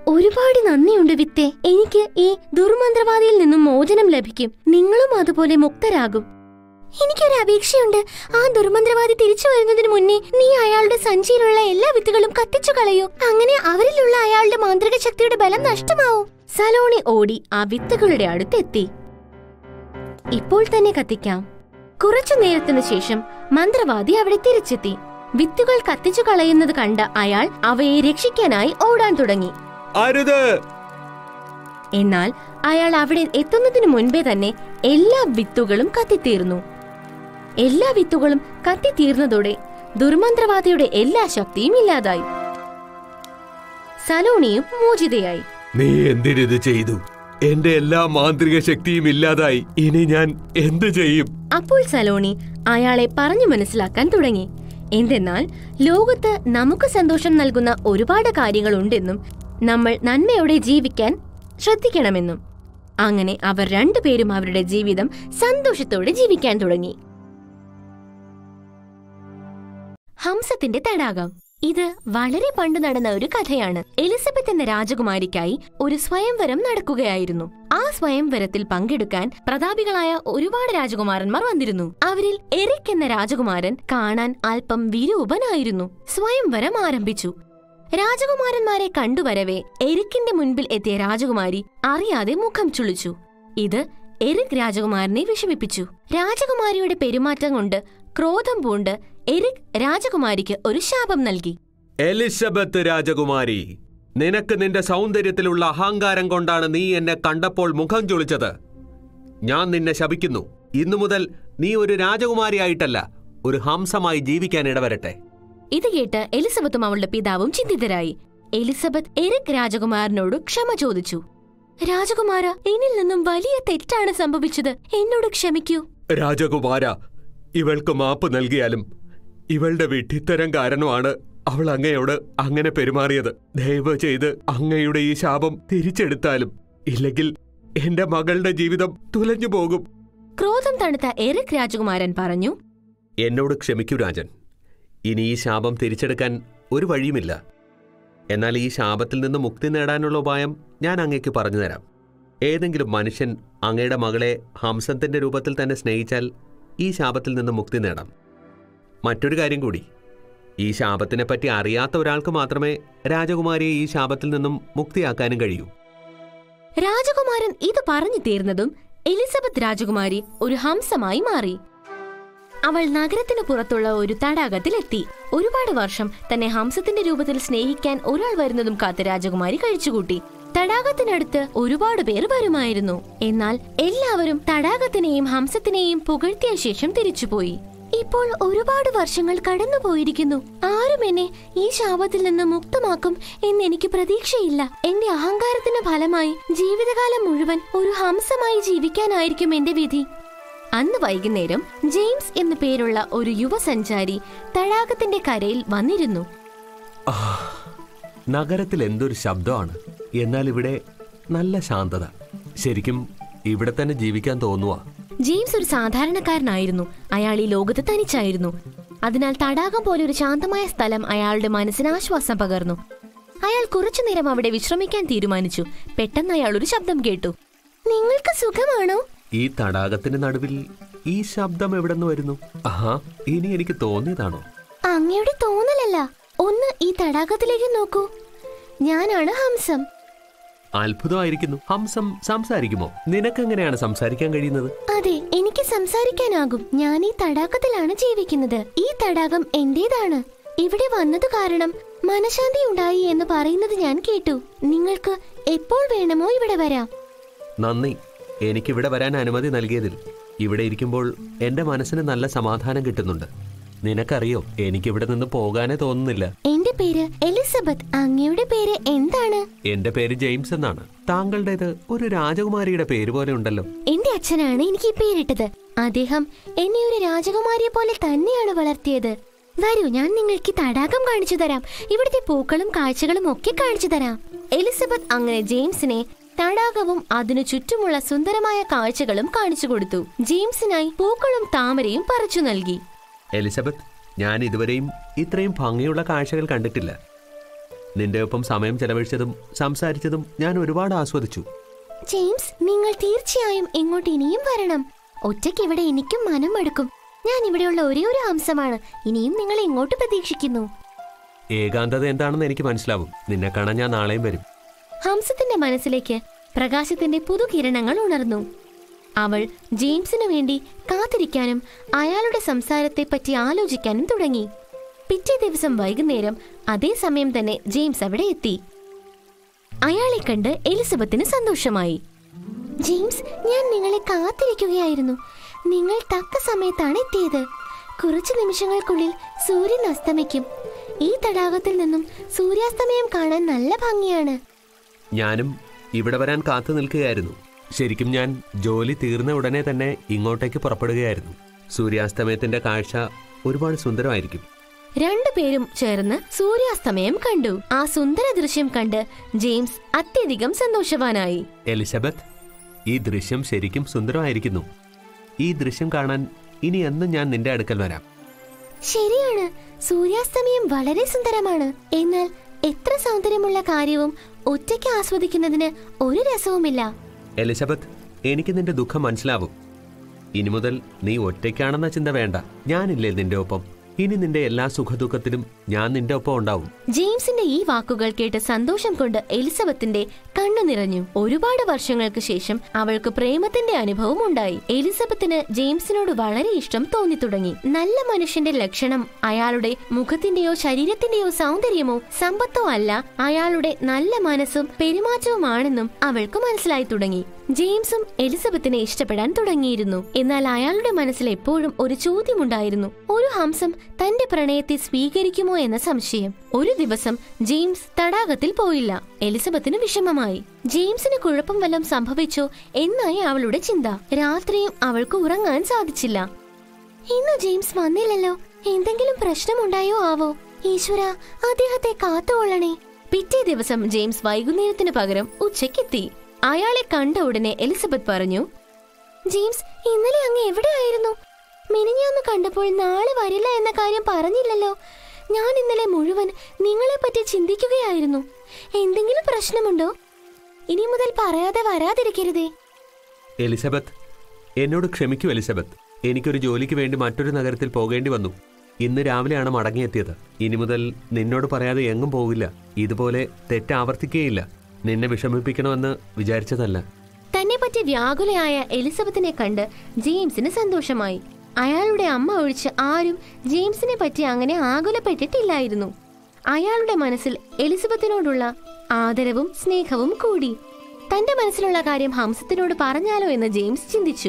[SPEAKER 11] ഒരുപാട് നന്ദിയുണ്ട് വിത്തെ എനിക്ക് ഈ ദുർമന്ത്രവാദിയിൽ നിന്നും മോചനം ലഭിക്കും നിങ്ങളും അതുപോലെ മുക്തരാകും എനിക്കൊരു അപേക്ഷയുണ്ട് ആ ദുർമന്ത്രവാദി തിരിച്ചു വരുന്നതിന് മുന്നേ നീ അയാളുടെ സഞ്ചിയിലുള്ള എല്ലാ വിത്തുകളും കത്തിച്ചു കളയൂ അങ്ങനെ അവരിലുള്ള അയാളുടെ മാന്ത്രിക ശക്തിയുടെ ബലം നഷ്ടമാവും സലോണി ഓടി ആ വിത്തുകളുടെ അടുത്തെത്തി ഇപ്പോൾ തന്നെ കത്തിക്കാം കുറച്ചു നേരത്തിനു ശേഷം മന്ത്രവാദി അവിടെ തിരിച്ചെത്തി വിത്തുകൾ കത്തിച്ചു കളയുന്നത് കണ്ട അയാൾ അവയെ രക്ഷിക്കാനായി ഓടാൻ തുടങ്ങി
[SPEAKER 10] അരുത്
[SPEAKER 11] എന്നാൽ അയാൾ അവിടെ എത്തുന്നതിനു മുൻപേ തന്നെ എല്ലാ വിത്തുകളും കത്തിത്തീർന്നു എല്ലാ വിത്തുകളും കത്തിത്തീർന്നതോടെ ദുർമന്ത്രവാദിയുടെ എല്ലാ ശക്തിയും ഇല്ലാതായി സലോണിയും മോചിതയായി
[SPEAKER 10] നീ എന്തിനിത് ചെയ്തു എന്റെ എല്ലാ മാന്ത്രിക ശക്തിയും ഇല്ലാതായി ഇനി ഞാൻ എന്തു ചെയ്യും
[SPEAKER 11] അപ്പോൾ സലോണി അയാളെ പറഞ്ഞു മനസ്സിലാക്കാൻ തുടങ്ങി എന്തെന്നാൽ ലോകത്ത് നമുക്ക് സന്തോഷം നൽകുന്ന ഒരുപാട് കാര്യങ്ങളുണ്ടെന്നും നമ്മൾ നന്മയോടെ ജീവിക്കാൻ ശ്രദ്ധിക്കണമെന്നും അങ്ങനെ അവർ രണ്ടുപേരും അവരുടെ ജീവിതം സന്തോഷത്തോടെ ജീവിക്കാൻ തുടങ്ങി ഹംസത്തിന്റെ തടാകം ഇത് വളരെ പണ്ട് നടന്ന ഒരു കഥയാണ് എലിസബത്ത് എന്ന രാജകുമാരിക്കായി ഒരു സ്വയംവരം നടക്കുകയായിരുന്നു ആ സ്വയംവരത്തിൽ പങ്കെടുക്കാൻ പ്രതാപികളായ ഒരുപാട് രാജകുമാരന്മാർ വന്നിരുന്നു അവരിൽ എറിക് എന്ന രാജകുമാരൻ കാണാൻ അല്പം വിരൂപനായിരുന്നു സ്വയംവരം ആരംഭിച്ചു രാജകുമാരന്മാരെ കണ്ടുവരവേ എരിക്കിന്റെ മുൻപിൽ എത്തിയ രാജകുമാരി അറിയാതെ മുഖം ചുളിച്ചു ഇത് എരിക് രാജകുമാരനെ വിഷമിപ്പിച്ചു രാജകുമാരിയുടെ പെരുമാറ്റം കൊണ്ട് ക്രോധം പൂണ്ട് എരിക് രാജകുമാരിക്ക് ഒരു ശാപം നൽകി
[SPEAKER 10] എലിസബത്ത് രാജകുമാരി നിനക്ക് നിന്റെ സൗന്ദര്യത്തിലുള്ള അഹങ്കാരം കൊണ്ടാണ് നീ എന്നെ കണ്ടപ്പോൾ മുഖം ചൊളിച്ചത് ഞാൻ നിന്നെ ശപിക്കുന്നു ഇന്നു മുതൽ നീ ഒരു രാജകുമാരിയായിട്ടല്ല ഒരു ഹംസമായി ജീവിക്കാൻ ഇടവരട്ടെ
[SPEAKER 11] ഇത് കേട്ട് എലിസബത്തും അവളുടെ പിതാവും ചിന്തിതരായി എലിസബത്ത് എരിക് രാജകുമാരനോട് ക്ഷമ ചോദിച്ചു രാജകുമാര എന്നിൽ നിന്നും വലിയ തെറ്റാണ് സംഭവിച്ചത് എന്നോട് ക്ഷമിക്കൂ
[SPEAKER 10] രാജകുമാര ഇവൾക്ക് മാപ്പ് നൽകിയാലും ഇവളുടെ വിഡ്ഢിത്തരം കാരണമാണ് അവൾ അങ്ങയോട് അങ്ങനെ പെരുമാറിയത് ദയവ് ചെയ്ത് അങ്ങയുടെ ഈ ശാപം തിരിച്ചെടുത്താലും ഇല്ലെങ്കിൽ എന്റെ മകളുടെ ജീവിതം തുലഞ്ഞു പോകും
[SPEAKER 11] ക്രോധം തണുത്ത എറിക് രാജകുമാരൻ പറഞ്ഞു
[SPEAKER 10] എന്നോട് ക്ഷമിക്കൂ രാജൻ ഇനി ഈ ശാപം തിരിച്ചെടുക്കാൻ ഒരു വഴിയുമില്ല എന്നാൽ ഈ ശാപത്തിൽ നിന്ന് മുക്തി നേടാനുള്ള ഉപായം ഞാൻ അങ്ങേക്ക് പറഞ്ഞു തരാം ഏതെങ്കിലും മനുഷ്യൻ അങ്ങയുടെ മകളെ ഹംസത്തിന്റെ രൂപത്തിൽ തന്നെ സ്നേഹിച്ചാൽ ഈ ശാപത്തിൽ നിന്ന് മുക്തി നേടാം മറ്റൊരു കാര്യം കൂടി ഈ ശാപത്തിനെ പറ്റി അറിയാത്ത ഒരാൾക്ക് മാത്രമേ രാജകുമാരിയെ ഈ ശാപത്തിൽ നിന്നും മുക്തിയാക്കാനും കഴിയൂ
[SPEAKER 11] രാജകുമാരൻ ഇത് പറഞ്ഞു തീർന്നതും എലിസബത്ത് രാജകുമാരി ഒരു ഹംസമായി മാറി അവൾ നഗരത്തിന് പുറത്തുള്ള ഒരു തടാകത്തിലെത്തി ഒരുപാട് വർഷം തന്നെ ഹംസത്തിന്റെ രൂപത്തിൽ സ്നേഹിക്കാൻ ഒരാൾ വരുന്നതും കാത്ത് രാജകുമാരി കഴിച്ചുകൂട്ടി തടാകത്തിനടുത്ത് ഒരുപാട് പേർ വരുമായിരുന്നു എന്നാൽ എല്ലാവരും തടാകത്തിനെയും ഹംസത്തിനെയും പുകഴ്ത്തിയ ശേഷം തിരിച്ചുപോയി ഇപ്പോൾ ഒരുപാട് വർഷങ്ങൾ കടന്നുപോയിരിക്കുന്നു ആരും എന്നെ ഈ ശാപത്തിൽ നിന്ന് മുക്തമാക്കും എന്ന് എനിക്ക് പ്രതീക്ഷയില്ല എന്റെ അഹങ്കാരത്തിന് ഫലമായി ജീവിതകാലം മുഴുവൻ ഒരു ഹംസമായി ജീവിക്കാനായിരിക്കും എന്റെ വിധി അന്ന് വൈകുന്നേരം ജെയിംസ് എന്നു പേരുള്ള ഒരു യുവസഞ്ചാരി തടാകത്തിന്റെ കരയിൽ വന്നിരുന്നു
[SPEAKER 10] നഗരത്തിൽ എന്തൊരു ശബ്ദമാണ് എന്നാൽ ഇവിടെ നല്ല ശാന്തത ശരിക്കും ഇവിടെ തന്നെ ജീവിക്കാൻ തോന്നുവാ
[SPEAKER 11] ജെയിംസ് ഒരു സാധാരണക്കാരനായിരുന്നു അയാൾ ഈ ലോകത്ത് തനിച്ചായിരുന്നു അതിനാൽ തടാകം പോലെ ഒരു ശാന്തമായ സ്ഥലം അയാളുടെ മനസ്സിന് ആശ്വാസം പകർന്നു അയാൾ കുറച്ചുനേരം അവിടെ വിശ്രമിക്കാൻ തീരുമാനിച്ചു പെട്ടെന്ന് അയാൾ ഒരു ശബ്ദം കേട്ടു നിങ്ങൾക്ക് സുഖമാണോ
[SPEAKER 10] ഈ തടാകത്തിന് നടുവിൽ ഈ ശബ്ദം എവിടെ നിന്ന് വരുന്നു ആഹാ ഇനി എനിക്ക് തോന്നിയതാണോ
[SPEAKER 11] അങ്ങയുടെ തോന്നലല്ല ഒന്ന് ഈ തടാകത്തിലേക്ക് നോക്കൂ ഞാനാണ് ഹംസം
[SPEAKER 10] അത്ഭുതമായിരിക്കുന്നു ഹംസം സംസാരിക്കുമോ നിനക്കെങ്ങനെയാണ് സംസാരിക്കാൻ കഴിയുന്നത്
[SPEAKER 11] അതെ എനിക്ക് സംസാരിക്കാനാകും ഞാൻ ഈ തടാകത്തിലാണ് ജീവിക്കുന്നത് ഈ തടാകം എന്റേതാണ് ഇവിടെ വന്നത് കാരണം മനഃശാന്തി ഉണ്ടായി എന്ന് പറയുന്നത് ഞാൻ കേട്ടു നിങ്ങൾക്ക് എപ്പോൾ വേണമോ ഇവിടെ വരാം
[SPEAKER 10] നന്ദി എനിക്കിവിടെ വരാൻ അനുമതി നൽകിയതിൽ ഇവിടെ ഇരിക്കുമ്പോൾ എന്റെ മനസ്സിന് നല്ല സമാധാനം കിട്ടുന്നുണ്ട് നിനക്കറിയോ എനിക്കിവിടെ നിന്ന് പോകാനേ തോന്നുന്നില്ല
[SPEAKER 11] എന്റെ പേര് എലിസബത്ത് അങ്ങയുടെ പേര് എന്താണ്
[SPEAKER 10] എന്റെ പേര് ജെയിംസ് എന്നാണ് താങ്കളുടേത് ഒരു രാജകുമാരിയുടെ പേര് പോലെ ഉണ്ടല്ലോ
[SPEAKER 11] എന്റെ അച്ഛനാണ് എനിക്ക് ഈ പേരിട്ടത് അദ്ദേഹം എന്നെ ഒരു രാജകുമാരിയെ പോലെ തന്നെയാണ് വളർത്തിയത് വരൂ ഞാൻ നിങ്ങൾക്ക് ഈ തടാകം കാണിച്ചു തരാം ഇവിടുത്തെ പൂക്കളും കാഴ്ചകളും ഒക്കെ കാണിച്ചു തരാം എലിസബത്ത് അങ്ങനെ ജെയിംസിനെ തടാകവും അതിനു ചുറ്റുമുള്ള സുന്ദരമായ കാഴ്ചകളും കാണിച്ചു കൊടുത്തു ജെയിംസിനായി പൂക്കളും താമരയും പറിച്ചു നൽകി
[SPEAKER 10] എലിസബത്ത് ഞാൻ ഇതുവരെയും ഇത്രയും ഭംഗിയുള്ള കാഴ്ചകൾ കണ്ടിട്ടില്ല നിന്റെ ഒപ്പം സമയം ചെലവഴിച്ചതും സംസാരിച്ചതും ഞാൻ ഒരുപാട് ആസ്വദിച്ചു
[SPEAKER 11] ജെയിംസ് നിങ്ങൾ തീർച്ചയായും ഇങ്ങോട്ട് ഇനിയും വരണം ഒറ്റയ്ക്ക് ഇവിടെ എനിക്കും മനം മടുക്കും ഞാൻ ഇവിടെയുള്ള ഒരേ ഒരു ഹംസമാണ് ഇനിയും നിങ്ങൾ ഇങ്ങോട്ട് പ്രതീക്ഷിക്കുന്നു
[SPEAKER 10] ഏകാന്തത എന്താണെന്ന് എനിക്ക് മനസ്സിലാവും നിന്നെ കാണാൻ ഞാൻ നാളെയും വരും
[SPEAKER 11] ഹംസത്തിന്റെ മനസ്സിലേക്ക് പ്രകാശത്തിന്റെ പുതുകിരണങ്ങൾ ഉണർന്നു അവൾ ജെയിംസിനു വേണ്ടി കാത്തിരിക്കാനും അയാളുടെ സംസാരത്തെ പറ്റി ആലോചിക്കാനും തുടങ്ങി പിറ്റേ ദിവസം വൈകുന്നേരം അതേസമയം തന്നെ ജെയിംസ് അവിടെ എത്തി അയാളെ കണ്ട് എലിസബത്തിന് സന്തോഷമായി ജെയിംസ് ഞാൻ നിങ്ങളെ കാത്തിരിക്കുകയായിരുന്നു നിങ്ങൾ തക്ക സമയത്താണ് എത്തിയത് കുറച്ചു നിമിഷങ്ങൾക്കുള്ളിൽ സൂര്യൻ അസ്തമിക്കും ഈ തടാകത്തിൽ നിന്നും സൂര്യാസ്തമയം കാണാൻ നല്ല ഭംഗിയാണ്
[SPEAKER 10] ഞാനും ഇവിടെ വരാൻ കാത്തു നിൽക്കുകയായിരുന്നു ശരിക്കും ഞാൻ ജോലി തീർന്ന ഉടനെ തന്നെ ഇങ്ങോട്ടേക്ക് പുറപ്പെടുകയായിരുന്നു സൂര്യാസ്തമയത്തിന്റെ കാഴ്ച ഒരുപാട് സുന്ദരമായിരിക്കും
[SPEAKER 11] രണ്ടുപേരും ചേർന്ന് സൂര്യാസ്തമയം കണ്ടു ആ സുന്ദര ദൃശ്യം കണ്ട് ജെയിംസ് അത്യധികം സന്തോഷവാനായി
[SPEAKER 10] എലിസബത്ത് ഈ ദൃശ്യം ശരിക്കും സുന്ദരമായിരിക്കുന്നു ഈ ദൃശ്യം കാണാൻ ഇനി എന്നും ഞാൻ നിന്റെ അടുക്കൽ വരാം
[SPEAKER 11] ശരിയാണ് സൂര്യാസ്തമയം വളരെ സുന്ദരമാണ് എന്നാൽ എത്ര സൗന്ദര്യമുള്ള കാര്യവും ഒറ്റയ്ക്ക് ആസ്വദിക്കുന്നതിന് ഒരു രസവുമില്ല
[SPEAKER 10] എലിസബത്ത് എനിക്ക് നിന്റെ ദുഃഖം മനസ്സിലാവും ഇനി മുതൽ നീ ഒറ്റയ്ക്കാണെന്ന ചിന്ത വേണ്ട ഞാനില്ലേ നിന്റെ ഒപ്പം ഇനി നിന്റെ എല്ലാ സുഖദുഃഖത്തിലും ഞാൻ നിന്റെ ഒപ്പം ഉണ്ടാവും
[SPEAKER 11] ജെയിംസിന്റെ ഈ വാക്കുകൾ കേട്ട് സന്തോഷം കൊണ്ട് എലിസബത്തിന്റെ കണ്ണു നിറഞ്ഞു ഒരുപാട് വർഷങ്ങൾക്ക് ശേഷം അവൾക്ക് പ്രേമത്തിന്റെ അനുഭവം ഉണ്ടായി എലിസബത്തിന് ജെയിംസിനോട് വളരെ ഇഷ്ടം തോന്നി തുടങ്ങി നല്ല മനുഷ്യന്റെ ലക്ഷണം അയാളുടെ മുഖത്തിന്റെയോ ശരീരത്തിന്റെയോ സൗന്ദര്യമോ സമ്പത്തോ അല്ല അയാളുടെ നല്ല മനസ്സും പെരുമാറ്റവുമാണെന്നും അവൾക്ക് മനസ്സിലായി തുടങ്ങി ജെയിംസും എലിസബത്തിനെ ഇഷ്ടപ്പെടാൻ തുടങ്ങിയിരുന്നു എന്നാൽ അയാളുടെ മനസ്സിൽ എപ്പോഴും ഒരു ചോദ്യമുണ്ടായിരുന്നു ഒരു ഹംസം തന്റെ പ്രണയത്തെ സ്വീകരിക്കുമോ എന്ന സംശയം ഒരു ദിവസം ജെയിംസ് തടാകത്തിൽ പോയില്ല എലിസബത്തിന് വിഷമമായി ജെയിംസിന് കുഴപ്പം വല്ലതും സംഭവിച്ചോ എന്നായി അവളുടെ ചിന്ത രാത്രിയും അവൾക്ക് ഉറങ്ങാൻ സാധിച്ചില്ല ഇന്ന് ജെയിംസ് വന്നില്ലല്ലോ എന്തെങ്കിലും പ്രശ്നമുണ്ടായോ ആവോ ഈശ്വര അദ്ദേഹത്തെ കാത്തുകൊള്ളണേ പിറ്റേ ദിവസം ജെയിംസ് വൈകുന്നേരത്തിന് പകരം ഉച്ചയ്ക്കെത്തി അയാളെ കണ്ട ഉടനെ എലിസബത്ത് പറഞ്ഞു ജെയിംസ് ഇന്നലെ അങ്ങ് എവിടെയായിരുന്നു മിനിഞ്ഞാന്ന് കണ്ടപ്പോൾ നാളെ വരില്ല എന്ന കാര്യം പറഞ്ഞില്ലല്ലോ ഞാൻ ഇന്നലെ മുഴുവൻ നിങ്ങളെപ്പറ്റി ചിന്തിക്കുകയായിരുന്നു എന്തെങ്കിലും പ്രശ്നമുണ്ടോ ഇനി മുതൽ പറയാതെ വരാതിരിക്കരുതേ
[SPEAKER 10] എലിസബത്ത് എന്നോട് ക്ഷമിക്കൂ എലിസബത്ത് എനിക്കൊരു ജോലിക്ക് വേണ്ടി മറ്റൊരു നഗരത്തിൽ പോകേണ്ടി വന്നു ഇന്ന് രാവിലെയാണ് മടങ്ങിയെത്തിയത് ഇനി മുതൽ നിന്നോട് പറയാതെ എങ്ങും പോകില്ല ഇതുപോലെ തെറ്റ് ആവർത്തിക്കുകയില്ല നിന്നെ വിഷമിപ്പിക്കണമെന്ന് വിചാരിച്ചതല്ല
[SPEAKER 11] തന്നെ പറ്റി വ്യാകുലയായ എലിസബത്തിനെ കണ്ട് ജെയിംസിന് സന്തോഷമായി അയാളുടെ അമ്മ ഒഴിച്ച് ആരും ജെയിംസിനെ പറ്റി അങ്ങനെ ആകുലപ്പെട്ടിട്ടില്ലായിരുന്നു അയാളുടെ മനസ്സിൽ എലിസബത്തിനോടുള്ള ആദരവും സ്നേഹവും കൂടി തന്റെ മനസ്സിലുള്ള കാര്യം ഹംസത്തിനോട് പറഞ്ഞാലോ എന്ന് ജെയിംസ് ചിന്തിച്ചു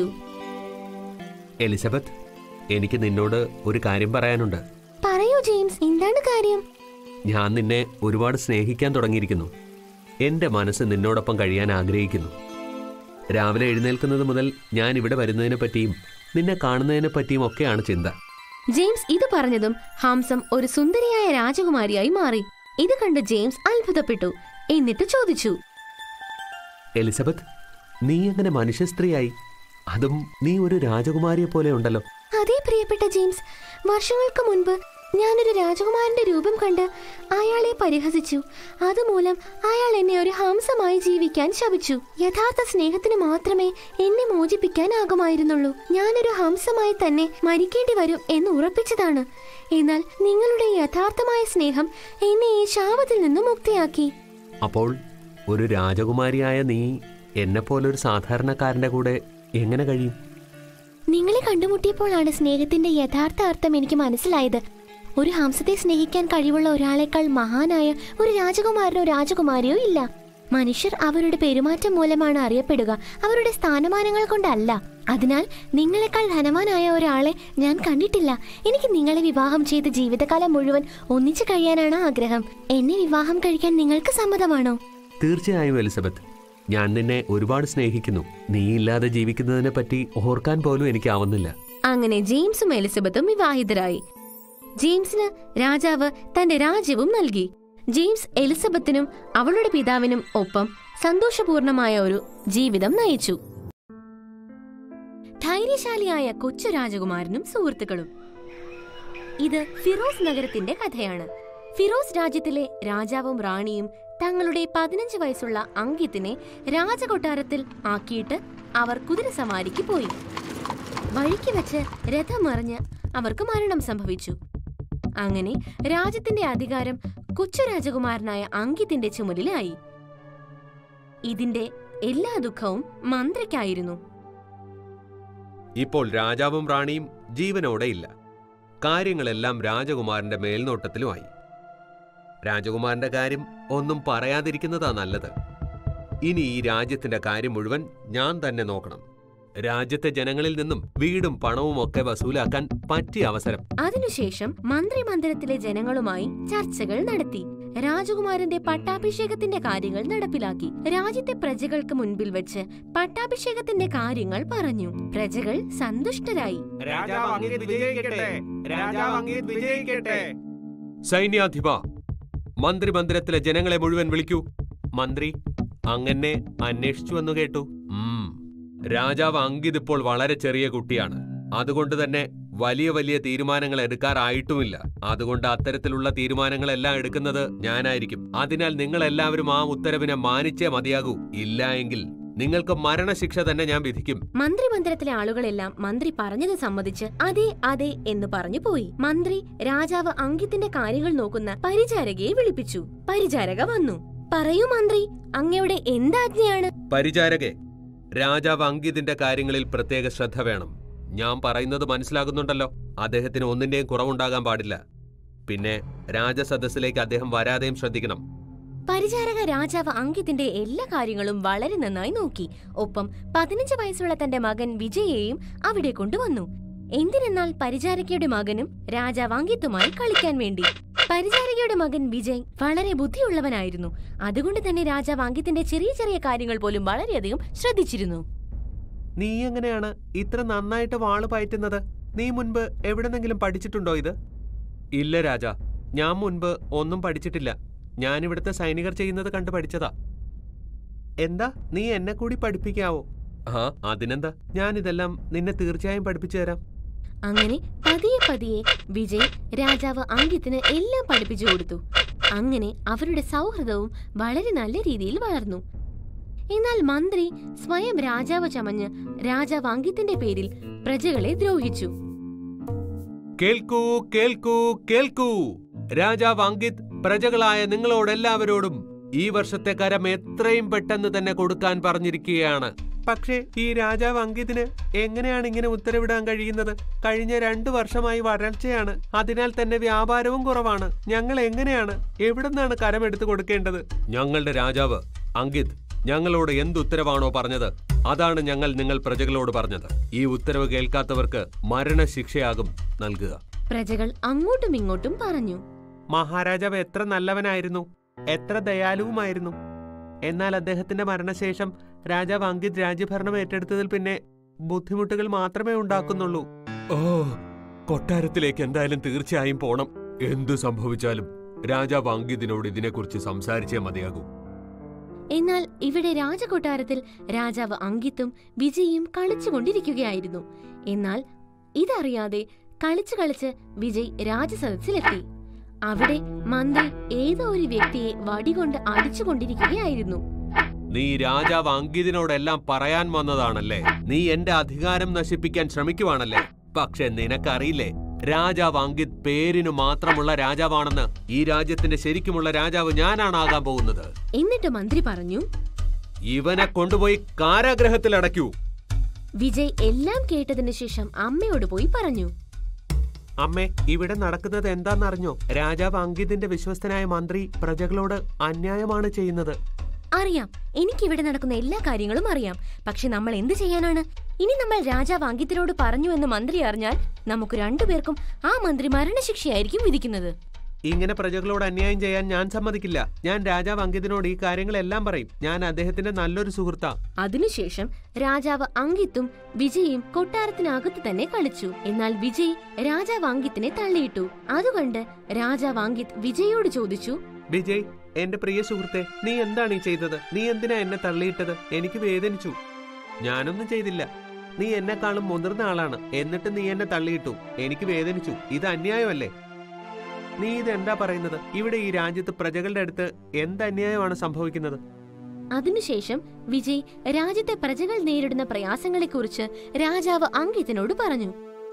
[SPEAKER 10] എലിസബത്ത് എനിക്ക് നിന്നോട് ഒരു കാര്യം പറയാനുണ്ട്
[SPEAKER 11] പറയൂ ജെയിംസ് എന്താണ് കാര്യം
[SPEAKER 10] ഞാൻ നിന്നെ ഒരുപാട് സ്നേഹിക്കാൻ തുടങ്ങിയിരിക്കുന്നു എന്റെ മനസ്സ് നിന്നോടൊപ്പം കഴിയാൻ ആഗ്രഹിക്കുന്നു രാവിലെ എഴുന്നേൽക്കുന്നത് മുതൽ ഞാൻ ഇവിടെ വരുന്നതിനെ പറ്റിയും നിന്നെ കാണുന്നതിനെ പറ്റിയും ഒക്കെയാണ് ചിന്ത
[SPEAKER 11] ജെയിംസ് ഇത് പറഞ്ഞതും ഹംസം ഒരു സുന്ദരിയായ രാജകുമാരിയായി മാറി ഇത് കണ്ട് ജെയിംസ് അത്ഭുതപ്പെട്ടു എന്നിട്ട് ചോദിച്ചു
[SPEAKER 10] എലിസബത്ത് നീ എങ്ങനെ മനുഷ്യ സ്ത്രീയായി അതും നീ ഒരു രാജകുമാരിയെ പോലെ ഉണ്ടല്ലോ
[SPEAKER 11] അതേ പ്രിയപ്പെട്ട ജെയിംസ് വർഷങ്ങൾക്ക് മുൻപ് ഞാനൊരു രാജകുമാരന്റെ രൂപം കണ്ട് അയാളെ പരിഹസിച്ചു അതുമൂലം അയാൾ എന്നെ ഒരു ഹംസമായി ജീവിക്കാൻ ശപിച്ചു യഥാർത്ഥ സ്നേഹത്തിന് മാത്രമേ എന്നെ മോചിപ്പിക്കാനാകുമായിരുന്നുള്ളൂ ഞാനൊരു ഹംസമായി തന്നെ മരിക്കേണ്ടി വരും എന്ന് ഉറപ്പിച്ചതാണ് എന്നാൽ നിങ്ങളുടെ യഥാർത്ഥമായ സ്നേഹം എന്നെ ഈ ശാപത്തിൽ നിന്ന് മുക്തിയാക്കി
[SPEAKER 10] അപ്പോൾ ഒരു രാജകുമാരിയായ നീ എന്നെപ്പോലൊരു സാധാരണക്കാരന്റെ കൂടെ എങ്ങനെ കഴിയും
[SPEAKER 11] നിങ്ങളെ കണ്ടുമുട്ടിയപ്പോഴാണ് സ്നേഹത്തിന്റെ യഥാർത്ഥ അർത്ഥം എനിക്ക് മനസ്സിലായത് ഒരു ഹംസത്തെ സ്നേഹിക്കാൻ കഴിവുള്ള ഒരാളെക്കാൾ മഹാനായ ഒരു രാജകുമാരനോ രാജകുമാരിയോ ഇല്ല മനുഷ്യർ അവരുടെ പെരുമാറ്റം മൂലമാണ് അറിയപ്പെടുക അവരുടെ സ്ഥാനമാനങ്ങൾ കൊണ്ടല്ല അതിനാൽ നിങ്ങളെക്കാൾ ധനവാനായ ഒരാളെ ഞാൻ കണ്ടിട്ടില്ല എനിക്ക് നിങ്ങളെ വിവാഹം ചെയ്ത് ജീവിതകാലം മുഴുവൻ ഒന്നിച്ചു കഴിയാനാണ് ആഗ്രഹം എന്നെ വിവാഹം കഴിക്കാൻ നിങ്ങൾക്ക് സമ്മതമാണോ
[SPEAKER 10] തീർച്ചയായും എലിസബത്ത് ഞാൻ നിന്നെ ഒരുപാട് സ്നേഹിക്കുന്നു നീ ഇല്ലാതെ ജീവിക്കുന്നതിനെ പറ്റി ഓർക്കാൻ പോലും എനിക്കാവുന്നില്ല
[SPEAKER 11] അങ്ങനെ ജെയിംസും എലിസബത്തും വിവാഹിതരായി ജെയിംസിന് രാജാവ് തന്റെ രാജ്യവും നൽകി ജെയിംസ് എലിസബത്തിനും അവളുടെ പിതാവിനും ഒപ്പം സന്തോഷപൂർണമായ ഒരു ജീവിതം നയിച്ചു ധൈര്യശാലിയായ കൊച്ചു രാജകുമാരനും സുഹൃത്തുക്കളും ഇത് ഫിറോസ് നഗരത്തിന്റെ കഥയാണ്
[SPEAKER 12] ഫിറോസ് രാജ്യത്തിലെ രാജാവും റാണിയും തങ്ങളുടെ പതിനഞ്ച് വയസ്സുള്ള അങ്കിത്തിനെ രാജകൊട്ടാരത്തിൽ ആക്കിയിട്ട് അവർ കുതിരസവാരിക്ക് പോയി വഴിക്ക് വെച്ച് രഥം മറിഞ്ഞ് അവർക്ക് മരണം സംഭവിച്ചു അങ്ങനെ രാജ്യത്തിന്റെ അധികാരം കൊച്ചു രാജകുമാരനായ അങ്കിത്തിന്റെ ചുമലിലായി ഇതിന്റെ എല്ലാ ദുഃഖവും മന്ത്രിക്കായിരുന്നു
[SPEAKER 10] ഇപ്പോൾ രാജാവും റാണിയും ജീവനോടെ ഇല്ല കാര്യങ്ങളെല്ലാം രാജകുമാരന്റെ മേൽനോട്ടത്തിലുമായി രാജകുമാരന്റെ കാര്യം ഒന്നും പറയാതിരിക്കുന്നതാ നല്ലത് ഇനി ഈ രാജ്യത്തിന്റെ കാര്യം മുഴുവൻ ഞാൻ തന്നെ നോക്കണം രാജ്യത്തെ ജനങ്ങളിൽ നിന്നും വീടും പണവും ഒക്കെ വസൂലാക്കാൻ പറ്റിയ അവസരം
[SPEAKER 12] അതിനുശേഷം മന്ത്രി മന്ദിരത്തിലെ ജനങ്ങളുമായി ചർച്ചകൾ നടത്തി രാജകുമാരന്റെ പട്ടാഭിഷേകത്തിന്റെ കാര്യങ്ങൾ നടപ്പിലാക്കി രാജ്യത്തെ പ്രജകൾക്ക് മുൻപിൽ വെച്ച് പട്ടാഭിഷേകത്തിന്റെ കാര്യങ്ങൾ പറഞ്ഞു പ്രജകൾ സന്തുഷ്ടരായി
[SPEAKER 14] രാജാവ് അങ്ങേത് വിജയിക്കട്ടെ രാജാവ് അങ്ങേത് വിജയിക്കട്ടെ
[SPEAKER 10] സൈന്യാധിപ മന്ത്രിമന്ദിരത്തിലെ ജനങ്ങളെ മുഴുവൻ വിളിക്കൂ മന്ത്രി അങ്ങനെ അന്വേഷിച്ചു വന്നു കേട്ടു ഉം. രാജാവ് അങ്കിത് ഇപ്പോൾ വളരെ ചെറിയ കുട്ടിയാണ് അതുകൊണ്ട് തന്നെ വലിയ വലിയ തീരുമാനങ്ങൾ എടുക്കാറായിട്ടുമില്ല അതുകൊണ്ട് അത്തരത്തിലുള്ള തീരുമാനങ്ങളെല്ലാം എടുക്കുന്നത് ഞാനായിരിക്കും അതിനാൽ നിങ്ങൾ എല്ലാവരും ആ ഉത്തരവിനെ മാനിച്ചേ മതിയാകൂ ഇല്ല എങ്കിൽ നിങ്ങൾക്ക് മരണശിക്ഷ തന്നെ ഞാൻ വിധിക്കും
[SPEAKER 12] മന്ത്രി മന്ദിരത്തിലെ ആളുകളെല്ലാം മന്ത്രി പറഞ്ഞത് സമ്മതിച്ച് അതെ അതെ എന്ന് പറഞ്ഞു പോയി മന്ത്രി രാജാവ് അങ്കിത്തിന്റെ കാര്യങ്ങൾ നോക്കുന്ന പരിചാരകയെ വിളിപ്പിച്ചു പരിചാരക വന്നു പറയൂ മന്ത്രി അങ്ങയുടെ എന്താജ്ഞയാണ്
[SPEAKER 10] പരിചാരകെ രാജാവ് അങ്കിതിന്റെ കാര്യങ്ങളിൽ പ്രത്യേക ശ്രദ്ധ വേണം ഞാൻ പറയുന്നത് മനസ്സിലാകുന്നുണ്ടല്ലോ അദ്ദേഹത്തിന് ഒന്നിന്റെയും കുറവുണ്ടാകാൻ പാടില്ല പിന്നെ രാജസദസ്സിലേക്ക് അദ്ദേഹം വരാതെയും ശ്രദ്ധിക്കണം
[SPEAKER 12] പരിചാരക രാജാവ് അങ്കിത്തിന്റെ എല്ലാ കാര്യങ്ങളും വളരെ നന്നായി നോക്കി ഒപ്പം പതിനഞ്ച് വയസ്സുള്ള തന്റെ മകൻ വിജയെയും അവിടെ കൊണ്ടുവന്നു എന്തിനെന്നാൽ പരിചാരകയുടെ മകനും രാജാവ് അങ്കിത്തുമായി കളിക്കാൻ വേണ്ടി പരിചാരകയുടെ മകൻ വിജയ് വളരെ ബുദ്ധിയുള്ളവനായിരുന്നു അതുകൊണ്ട് തന്നെ രാജാവ് അങ്കിത്തിന്റെ ചെറിയ ചെറിയ കാര്യങ്ങൾ പോലും വളരെയധികം ശ്രദ്ധിച്ചിരുന്നു
[SPEAKER 10] നീ എങ്ങനെയാണ് ഇത്ര നന്നായിട്ട് വാള് പയറ്റുന്നത് നീ മുൻപ് എവിടെന്നെങ്കിലും പഠിച്ചിട്ടുണ്ടോ ഇത് ഇല്ല രാജ ഞാൻ മുൻപ് ഒന്നും പഠിച്ചിട്ടില്ല ഞാൻ ഇവിടുത്തെ സൈനികർ ചെയ്യുന്നത് കണ്ടു പഠിച്ചതാ എന്താ നീ എന്നെ കൂടി പഠിപ്പിക്കാവോ ആ അതിനെന്താ ഞാൻ ഇതെല്ലാം നിന്നെ തീർച്ചയായും പഠിപ്പിച്ചു തരാം
[SPEAKER 12] അങ്ങനെ പതിയെ പതിയെ വിജയ് രാജാവ് അങ്കിത്തിന് എല്ലാം പഠിപ്പിച്ചു കൊടുത്തു അങ്ങനെ അവരുടെ സൗഹൃദവും വളരെ നല്ല രീതിയിൽ വളർന്നു എന്നാൽ മന്ത്രി സ്വയം രാജാവ് ചമഞ്ഞ് രാജാവ് അങ്കിത്തിന്റെ പേരിൽ പ്രജകളെ ദ്രോഹിച്ചു
[SPEAKER 10] കേൾക്കൂ കേൾക്കൂ കേൾക്കൂ രാജാവ് അങ്കിത് പ്രജകളായ നിങ്ങളോടെല്ലാവരോടും ഈ വർഷത്തെ കരം എത്രയും പെട്ടെന്ന് തന്നെ കൊടുക്കാൻ പറഞ്ഞിരിക്കുകയാണ് പക്ഷേ ഈ രാജാവ് അങ്കിതിന് എങ്ങനെയാണ് ഇങ്ങനെ ഉത്തരവിടാൻ കഴിയുന്നത് കഴിഞ്ഞ രണ്ടു വർഷമായി വരൾച്ചയാണ് അതിനാൽ തന്നെ വ്യാപാരവും കുറവാണ് ഞങ്ങൾ എങ്ങനെയാണ് എവിടുന്നാണ് കരം എടുത്തു കൊടുക്കേണ്ടത് ഞങ്ങളുടെ രാജാവ് അങ്കിത് ഞങ്ങളോട് എന്ത് ഉത്തരവാണോ പറഞ്ഞത് അതാണ് ഞങ്ങൾ നിങ്ങൾ പ്രജകളോട് പറഞ്ഞത് ഈ ഉത്തരവ് കേൾക്കാത്തവർക്ക് മരണശിക്ഷയാകും നൽകുക
[SPEAKER 12] പ്രജകൾ അങ്ങോട്ടും ഇങ്ങോട്ടും പറഞ്ഞു
[SPEAKER 10] മഹാരാജാവ് എത്ര നല്ലവനായിരുന്നു എത്ര ദയാലുവുമായിരുന്നു എന്നാൽ അദ്ദേഹത്തിന്റെ മരണശേഷം രാജാവ് അങ്കിത് രാജ്യഭരണം ഏറ്റെടുത്തതിൽ പിന്നെ ബുദ്ധിമുട്ടുകൾ മാത്രമേ ഉണ്ടാക്കുന്നുള്ളൂ ഓ കൊട്ടാരത്തിലേക്ക് എന്തായാലും തീർച്ചയായും പോണം എന്തു സംഭവിച്ചാലും രാജാവ് അങ്കിതിനോട് ഇതിനെക്കുറിച്ച് സംസാരിച്ചേ മതിയാകൂ
[SPEAKER 12] എന്നാൽ ഇവിടെ രാജകൊട്ടാരത്തിൽ രാജാവ് അങ്കിത്തും വിജയും കളിച്ചുകൊണ്ടിരിക്കുകയായിരുന്നു എന്നാൽ ഇതറിയാതെ കളിച്ചു കളിച്ച് വിജയ് രാജസദസ്സിലെത്തി അവിടെ മന്ത്രി ഏതോ ഒരു വ്യക്തിയെ വടികൊണ്ട് അടിച്ചുകൊണ്ടിരിക്കുകയായിരുന്നു
[SPEAKER 10] നീ രാജാവ് അങ്കിതിനോടെല്ലാം പറയാൻ വന്നതാണല്ലേ നീ എന്റെ അധികാരം നശിപ്പിക്കാൻ ശ്രമിക്കുവാണല്ലേ പക്ഷെ നിനക്കറിയില്ലേ രാജാവ് അങ്കിത് പേരിനു മാത്രമുള്ള രാജാവാണെന്ന് ഈ രാജ്യത്തിന്റെ ശരിക്കുമുള്ള രാജാവ് ഞാനാണാകാൻ പോകുന്നത്
[SPEAKER 12] എന്നിട്ട് മന്ത്രി പറഞ്ഞു
[SPEAKER 10] ഇവനെ കൊണ്ടുപോയി കാരാഗ്രഹത്തിൽ അടയ്ക്കൂ
[SPEAKER 12] വിജയ് എല്ലാം കേട്ടതിനു ശേഷം അമ്മയോട് പോയി പറഞ്ഞു
[SPEAKER 10] അമ്മേ ഇവിടെ നടക്കുന്നത് എന്താണെന്നറിഞ്ഞോ രാജാവ് അങ്കിതിന്റെ വിശ്വസ്തനായ മന്ത്രി പ്രജകളോട് അന്യായമാണ് ചെയ്യുന്നത്
[SPEAKER 12] അറിയാം എനിക്കിവിടെ നടക്കുന്ന എല്ലാ കാര്യങ്ങളും അറിയാം പക്ഷെ നമ്മൾ എന്ത് ചെയ്യാനാണ് ഇനി നമ്മൾ രാജാവ് അങ്കിത്തിനോട് പറഞ്ഞു എന്ന് മന്ത്രി അറിഞ്ഞാൽ നമുക്ക് രണ്ടുപേർക്കും ആ മന്ത്രി മരണശിക്ഷയായിരിക്കും വിധിക്കുന്നത്
[SPEAKER 10] ഇങ്ങനെ പ്രജകളോട് അന്യായം ചെയ്യാൻ ഞാൻ സമ്മതിക്കില്ല ഞാൻ രാജാവ് അങ്കിതിനോട് ഈ കാര്യങ്ങളെല്ലാം പറയും ഞാൻ അദ്ദേഹത്തിന്റെ നല്ലൊരു സുഹൃത്താ
[SPEAKER 12] അതിനുശേഷം രാജാവ് അങ്കിത്തും വിജയും കൊട്ടാരത്തിനകത്ത് തന്നെ കളിച്ചു എന്നാൽ വിജയ് രാജാവ് അങ്കിത്തിനെ തള്ളിയിട്ടു അതുകൊണ്ട് രാജാവ് അങ്കിത് വിജയോട് ചോദിച്ചു
[SPEAKER 10] വിജയ് എന്റെ പ്രിയ സുഹൃത്തെ നീ എന്താണ് ഈ ചെയ്തത് നീ എന്തിനാ എന്നെ തള്ളിയിട്ടത് എനിക്ക് വേദനിച്ചു ഞാനൊന്നും ചെയ്തില്ല നീ എന്നെക്കാളും മുതിർന്ന ആളാണ് എന്നിട്ട് നീ എന്നെ തള്ളിയിട്ടു എനിക്ക് വേദനിച്ചു ഇത് അന്യായമല്ലേ നീ ഇത് എന്താ പറയുന്നത് ഇവിടെ ഈ രാജ്യത്ത് പ്രജകളുടെ അടുത്ത് എന്ത് അന്യായമാണ് സംഭവിക്കുന്നത്
[SPEAKER 12] അതിനുശേഷം വിജയ് രാജ്യത്തെ പ്രജകൾ നേരിടുന്ന പ്രയാസങ്ങളെക്കുറിച്ച് രാജാവ് അങ്കിത്തിനോട് പറഞ്ഞു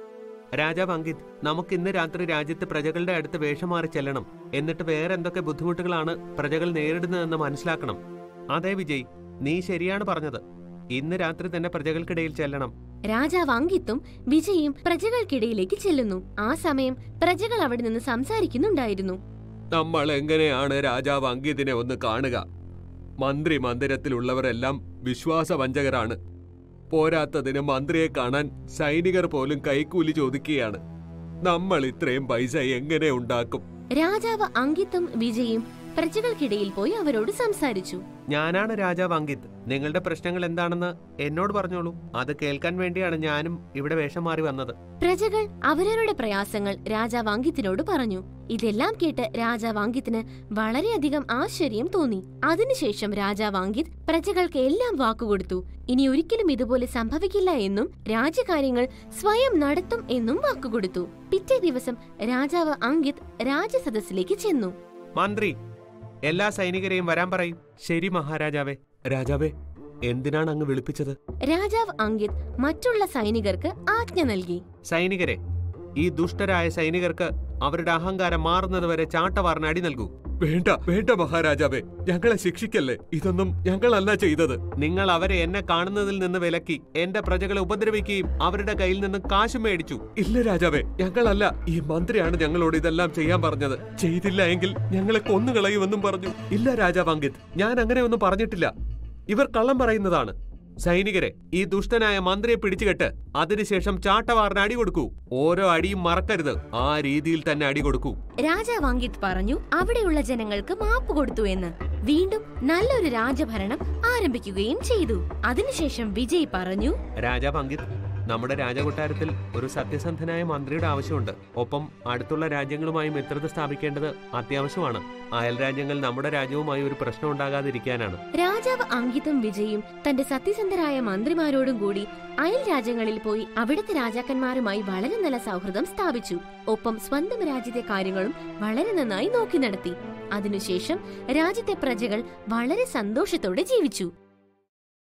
[SPEAKER 10] രാജാവ് അങ്കിത് നമുക്ക് ഇന്ന് രാത്രി രാജ്യത്ത് പ്രജകളുടെ അടുത്ത് വേഷം മാറി ചെല്ലണം എന്നിട്ട് വേറെ എന്തൊക്കെ ബുദ്ധിമുട്ടുകളാണ് പ്രജകൾ നേരിടുന്നതെന്ന് മനസ്സിലാക്കണം അതെ വിജയ് നീ ശരിയാണ് പറഞ്ഞത് ഇന്ന് രാത്രി തന്നെ പ്രജകൾക്കിടയിൽ ചെല്ലണം
[SPEAKER 12] രാജാവ് അങ്കിത്തും വിജയും പ്രജകൾക്കിടയിലേക്ക് ചെല്ലുന്നു ആ സമയം പ്രജകൾ അവിടെ നിന്ന് സംസാരിക്കുന്നുണ്ടായിരുന്നു
[SPEAKER 10] നമ്മൾ എങ്ങനെയാണ് രാജാവ് അങ്കിതിനെ ഒന്ന് കാണുക മന്ത്രി മന്ദിരത്തിലുള്ളവരെല്ലാം വിശ്വാസവഞ്ചകരാണ് പോരാത്തതിന് മന്ത്രിയെ കാണാൻ സൈനികർ പോലും കൈക്കൂലി ചോദിക്കുകയാണ് നമ്മൾ ഇത്രയും പൈസ എങ്ങനെ ഉണ്ടാക്കും
[SPEAKER 12] രാജാവ് അങ്കിത്തും വിജയും പ്രജകൾക്കിടയിൽ പോയി അവരോട് സംസാരിച്ചു
[SPEAKER 10] ഞാനാണ് രാജാവ് അങ്കിത് നിങ്ങളുടെ പ്രശ്നങ്ങൾ എന്താണെന്ന് എന്നോട് പറഞ്ഞോളൂ അത് കേൾക്കാൻ വേണ്ടിയാണ് ഞാനും ഇവിടെ വേഷം മാറി വന്നത്
[SPEAKER 12] പ്രജകൾ അവരവരുടെ പ്രയാസങ്ങൾ രാജാവ് അങ്കിത്തിനോട് പറഞ്ഞു ഇതെല്ലാം കേട്ട് രാജാവ് അങ്കിത്തിന് വളരെയധികം ആശ്ചര്യം തോന്നി അതിനുശേഷം രാജാവ് അങ്കിത് പ്രജകൾക്ക് എല്ലാം വാക്കുകൊടുത്തു ഇനി ഒരിക്കലും ഇതുപോലെ സംഭവിക്കില്ല എന്നും രാജ്യകാര്യങ്ങൾ സ്വയം നടത്തും എന്നും വാക്കുകൊടുത്തു പിറ്റേ ദിവസം രാജാവ് അങ്കിത് രാജസദസ്സിലേക്ക് ചെന്നു
[SPEAKER 10] മന്ത്രി എല്ലാ സൈനികരെയും വരാൻ പറയും ശരി മഹാരാജാവേ രാജാവേ എന്തിനാണ് അങ്ങ് വിളിപ്പിച്ചത്
[SPEAKER 12] രാജാവ് അങ്കിത് മറ്റുള്ള സൈനികർക്ക് ആജ്ഞ നൽകി
[SPEAKER 10] സൈനികരെ ഈ ദുഷ്ടരായ സൈനികർക്ക് അവരുടെ അഹങ്കാരം മാറുന്നതുവരെ ചാട്ടവാറിന് അടി നൽകൂ വേണ്ട വേണ്ട മഹാരാജാവേ ഞങ്ങളെ ശിക്ഷിക്കല്ലേ ഇതൊന്നും ഞങ്ങളല്ല ചെയ്തത് നിങ്ങൾ അവരെ എന്നെ കാണുന്നതിൽ നിന്ന് വിലക്കി എന്റെ പ്രജകളെ ഉപദ്രവിക്കുകയും അവരുടെ കയ്യിൽ നിന്ന് കാശ് മേടിച്ചു ഇല്ല രാജാവേ ഞങ്ങളല്ല ഈ മന്ത്രിയാണ് ഞങ്ങളോട് ഇതെല്ലാം ചെയ്യാൻ പറഞ്ഞത് ചെയ്തില്ല എങ്കിൽ ഞങ്ങളെ കൊന്നുകളയുമെന്നും പറഞ്ഞു ഇല്ല രാജാവ് അങ്കിത് ഞാൻ അങ്ങനെ ഒന്നും പറഞ്ഞിട്ടില്ല ഇവർ കള്ളം പറയുന്നതാണ് സൈനികരെ ഈ ദുഷ്ടനായ മന്ത്രിയെ പിടിച്ചുകെട്ട് അതിനുശേഷം ചാട്ടവാറിന് അടി കൊടുക്കൂ ഓരോ അടിയും മറക്കരുത് ആ രീതിയിൽ തന്നെ അടി കൊടുക്കൂ
[SPEAKER 12] രാജാവ് അങ്കിത് പറഞ്ഞു അവിടെയുള്ള ജനങ്ങൾക്ക് മാപ്പ് കൊടുത്തു എന്ന് വീണ്ടും നല്ലൊരു രാജഭരണം ആരംഭിക്കുകയും ചെയ്തു അതിനുശേഷം വിജയ് പറഞ്ഞു
[SPEAKER 10] രാജാവ് അങ്കിത് നമ്മുടെ രാജകൊട്ടാരത്തിൽ ഒരു സത്യസന്ധനായ മന്ത്രിയുടെ ആവശ്യമുണ്ട് ഒപ്പം അടുത്തുള്ള രാജ്യങ്ങളുമായി മിത്രത സ്ഥാപിക്കേണ്ടത് അത്യാവശ്യമാണ് അയൽ രാജ്യങ്ങൾ നമ്മുടെ രാജ്യവുമായി ഒരു പ്രശ്നം ഉണ്ടാകാതിരിക്കാനാണ്
[SPEAKER 12] രാജാവ് അങ്കിതും വിജയും തന്റെ സത്യസന്ധരായ മന്ത്രിമാരോടും കൂടി അയൽ രാജ്യങ്ങളിൽ പോയി അവിടുത്തെ രാജാക്കന്മാരുമായി വളരെ നല്ല സൗഹൃദം സ്ഥാപിച്ചു ഒപ്പം സ്വന്തം രാജ്യത്തെ കാര്യങ്ങളും വളരെ നന്നായി നോക്കി നടത്തി അതിനുശേഷം രാജ്യത്തെ പ്രജകൾ വളരെ സന്തോഷത്തോടെ ജീവിച്ചു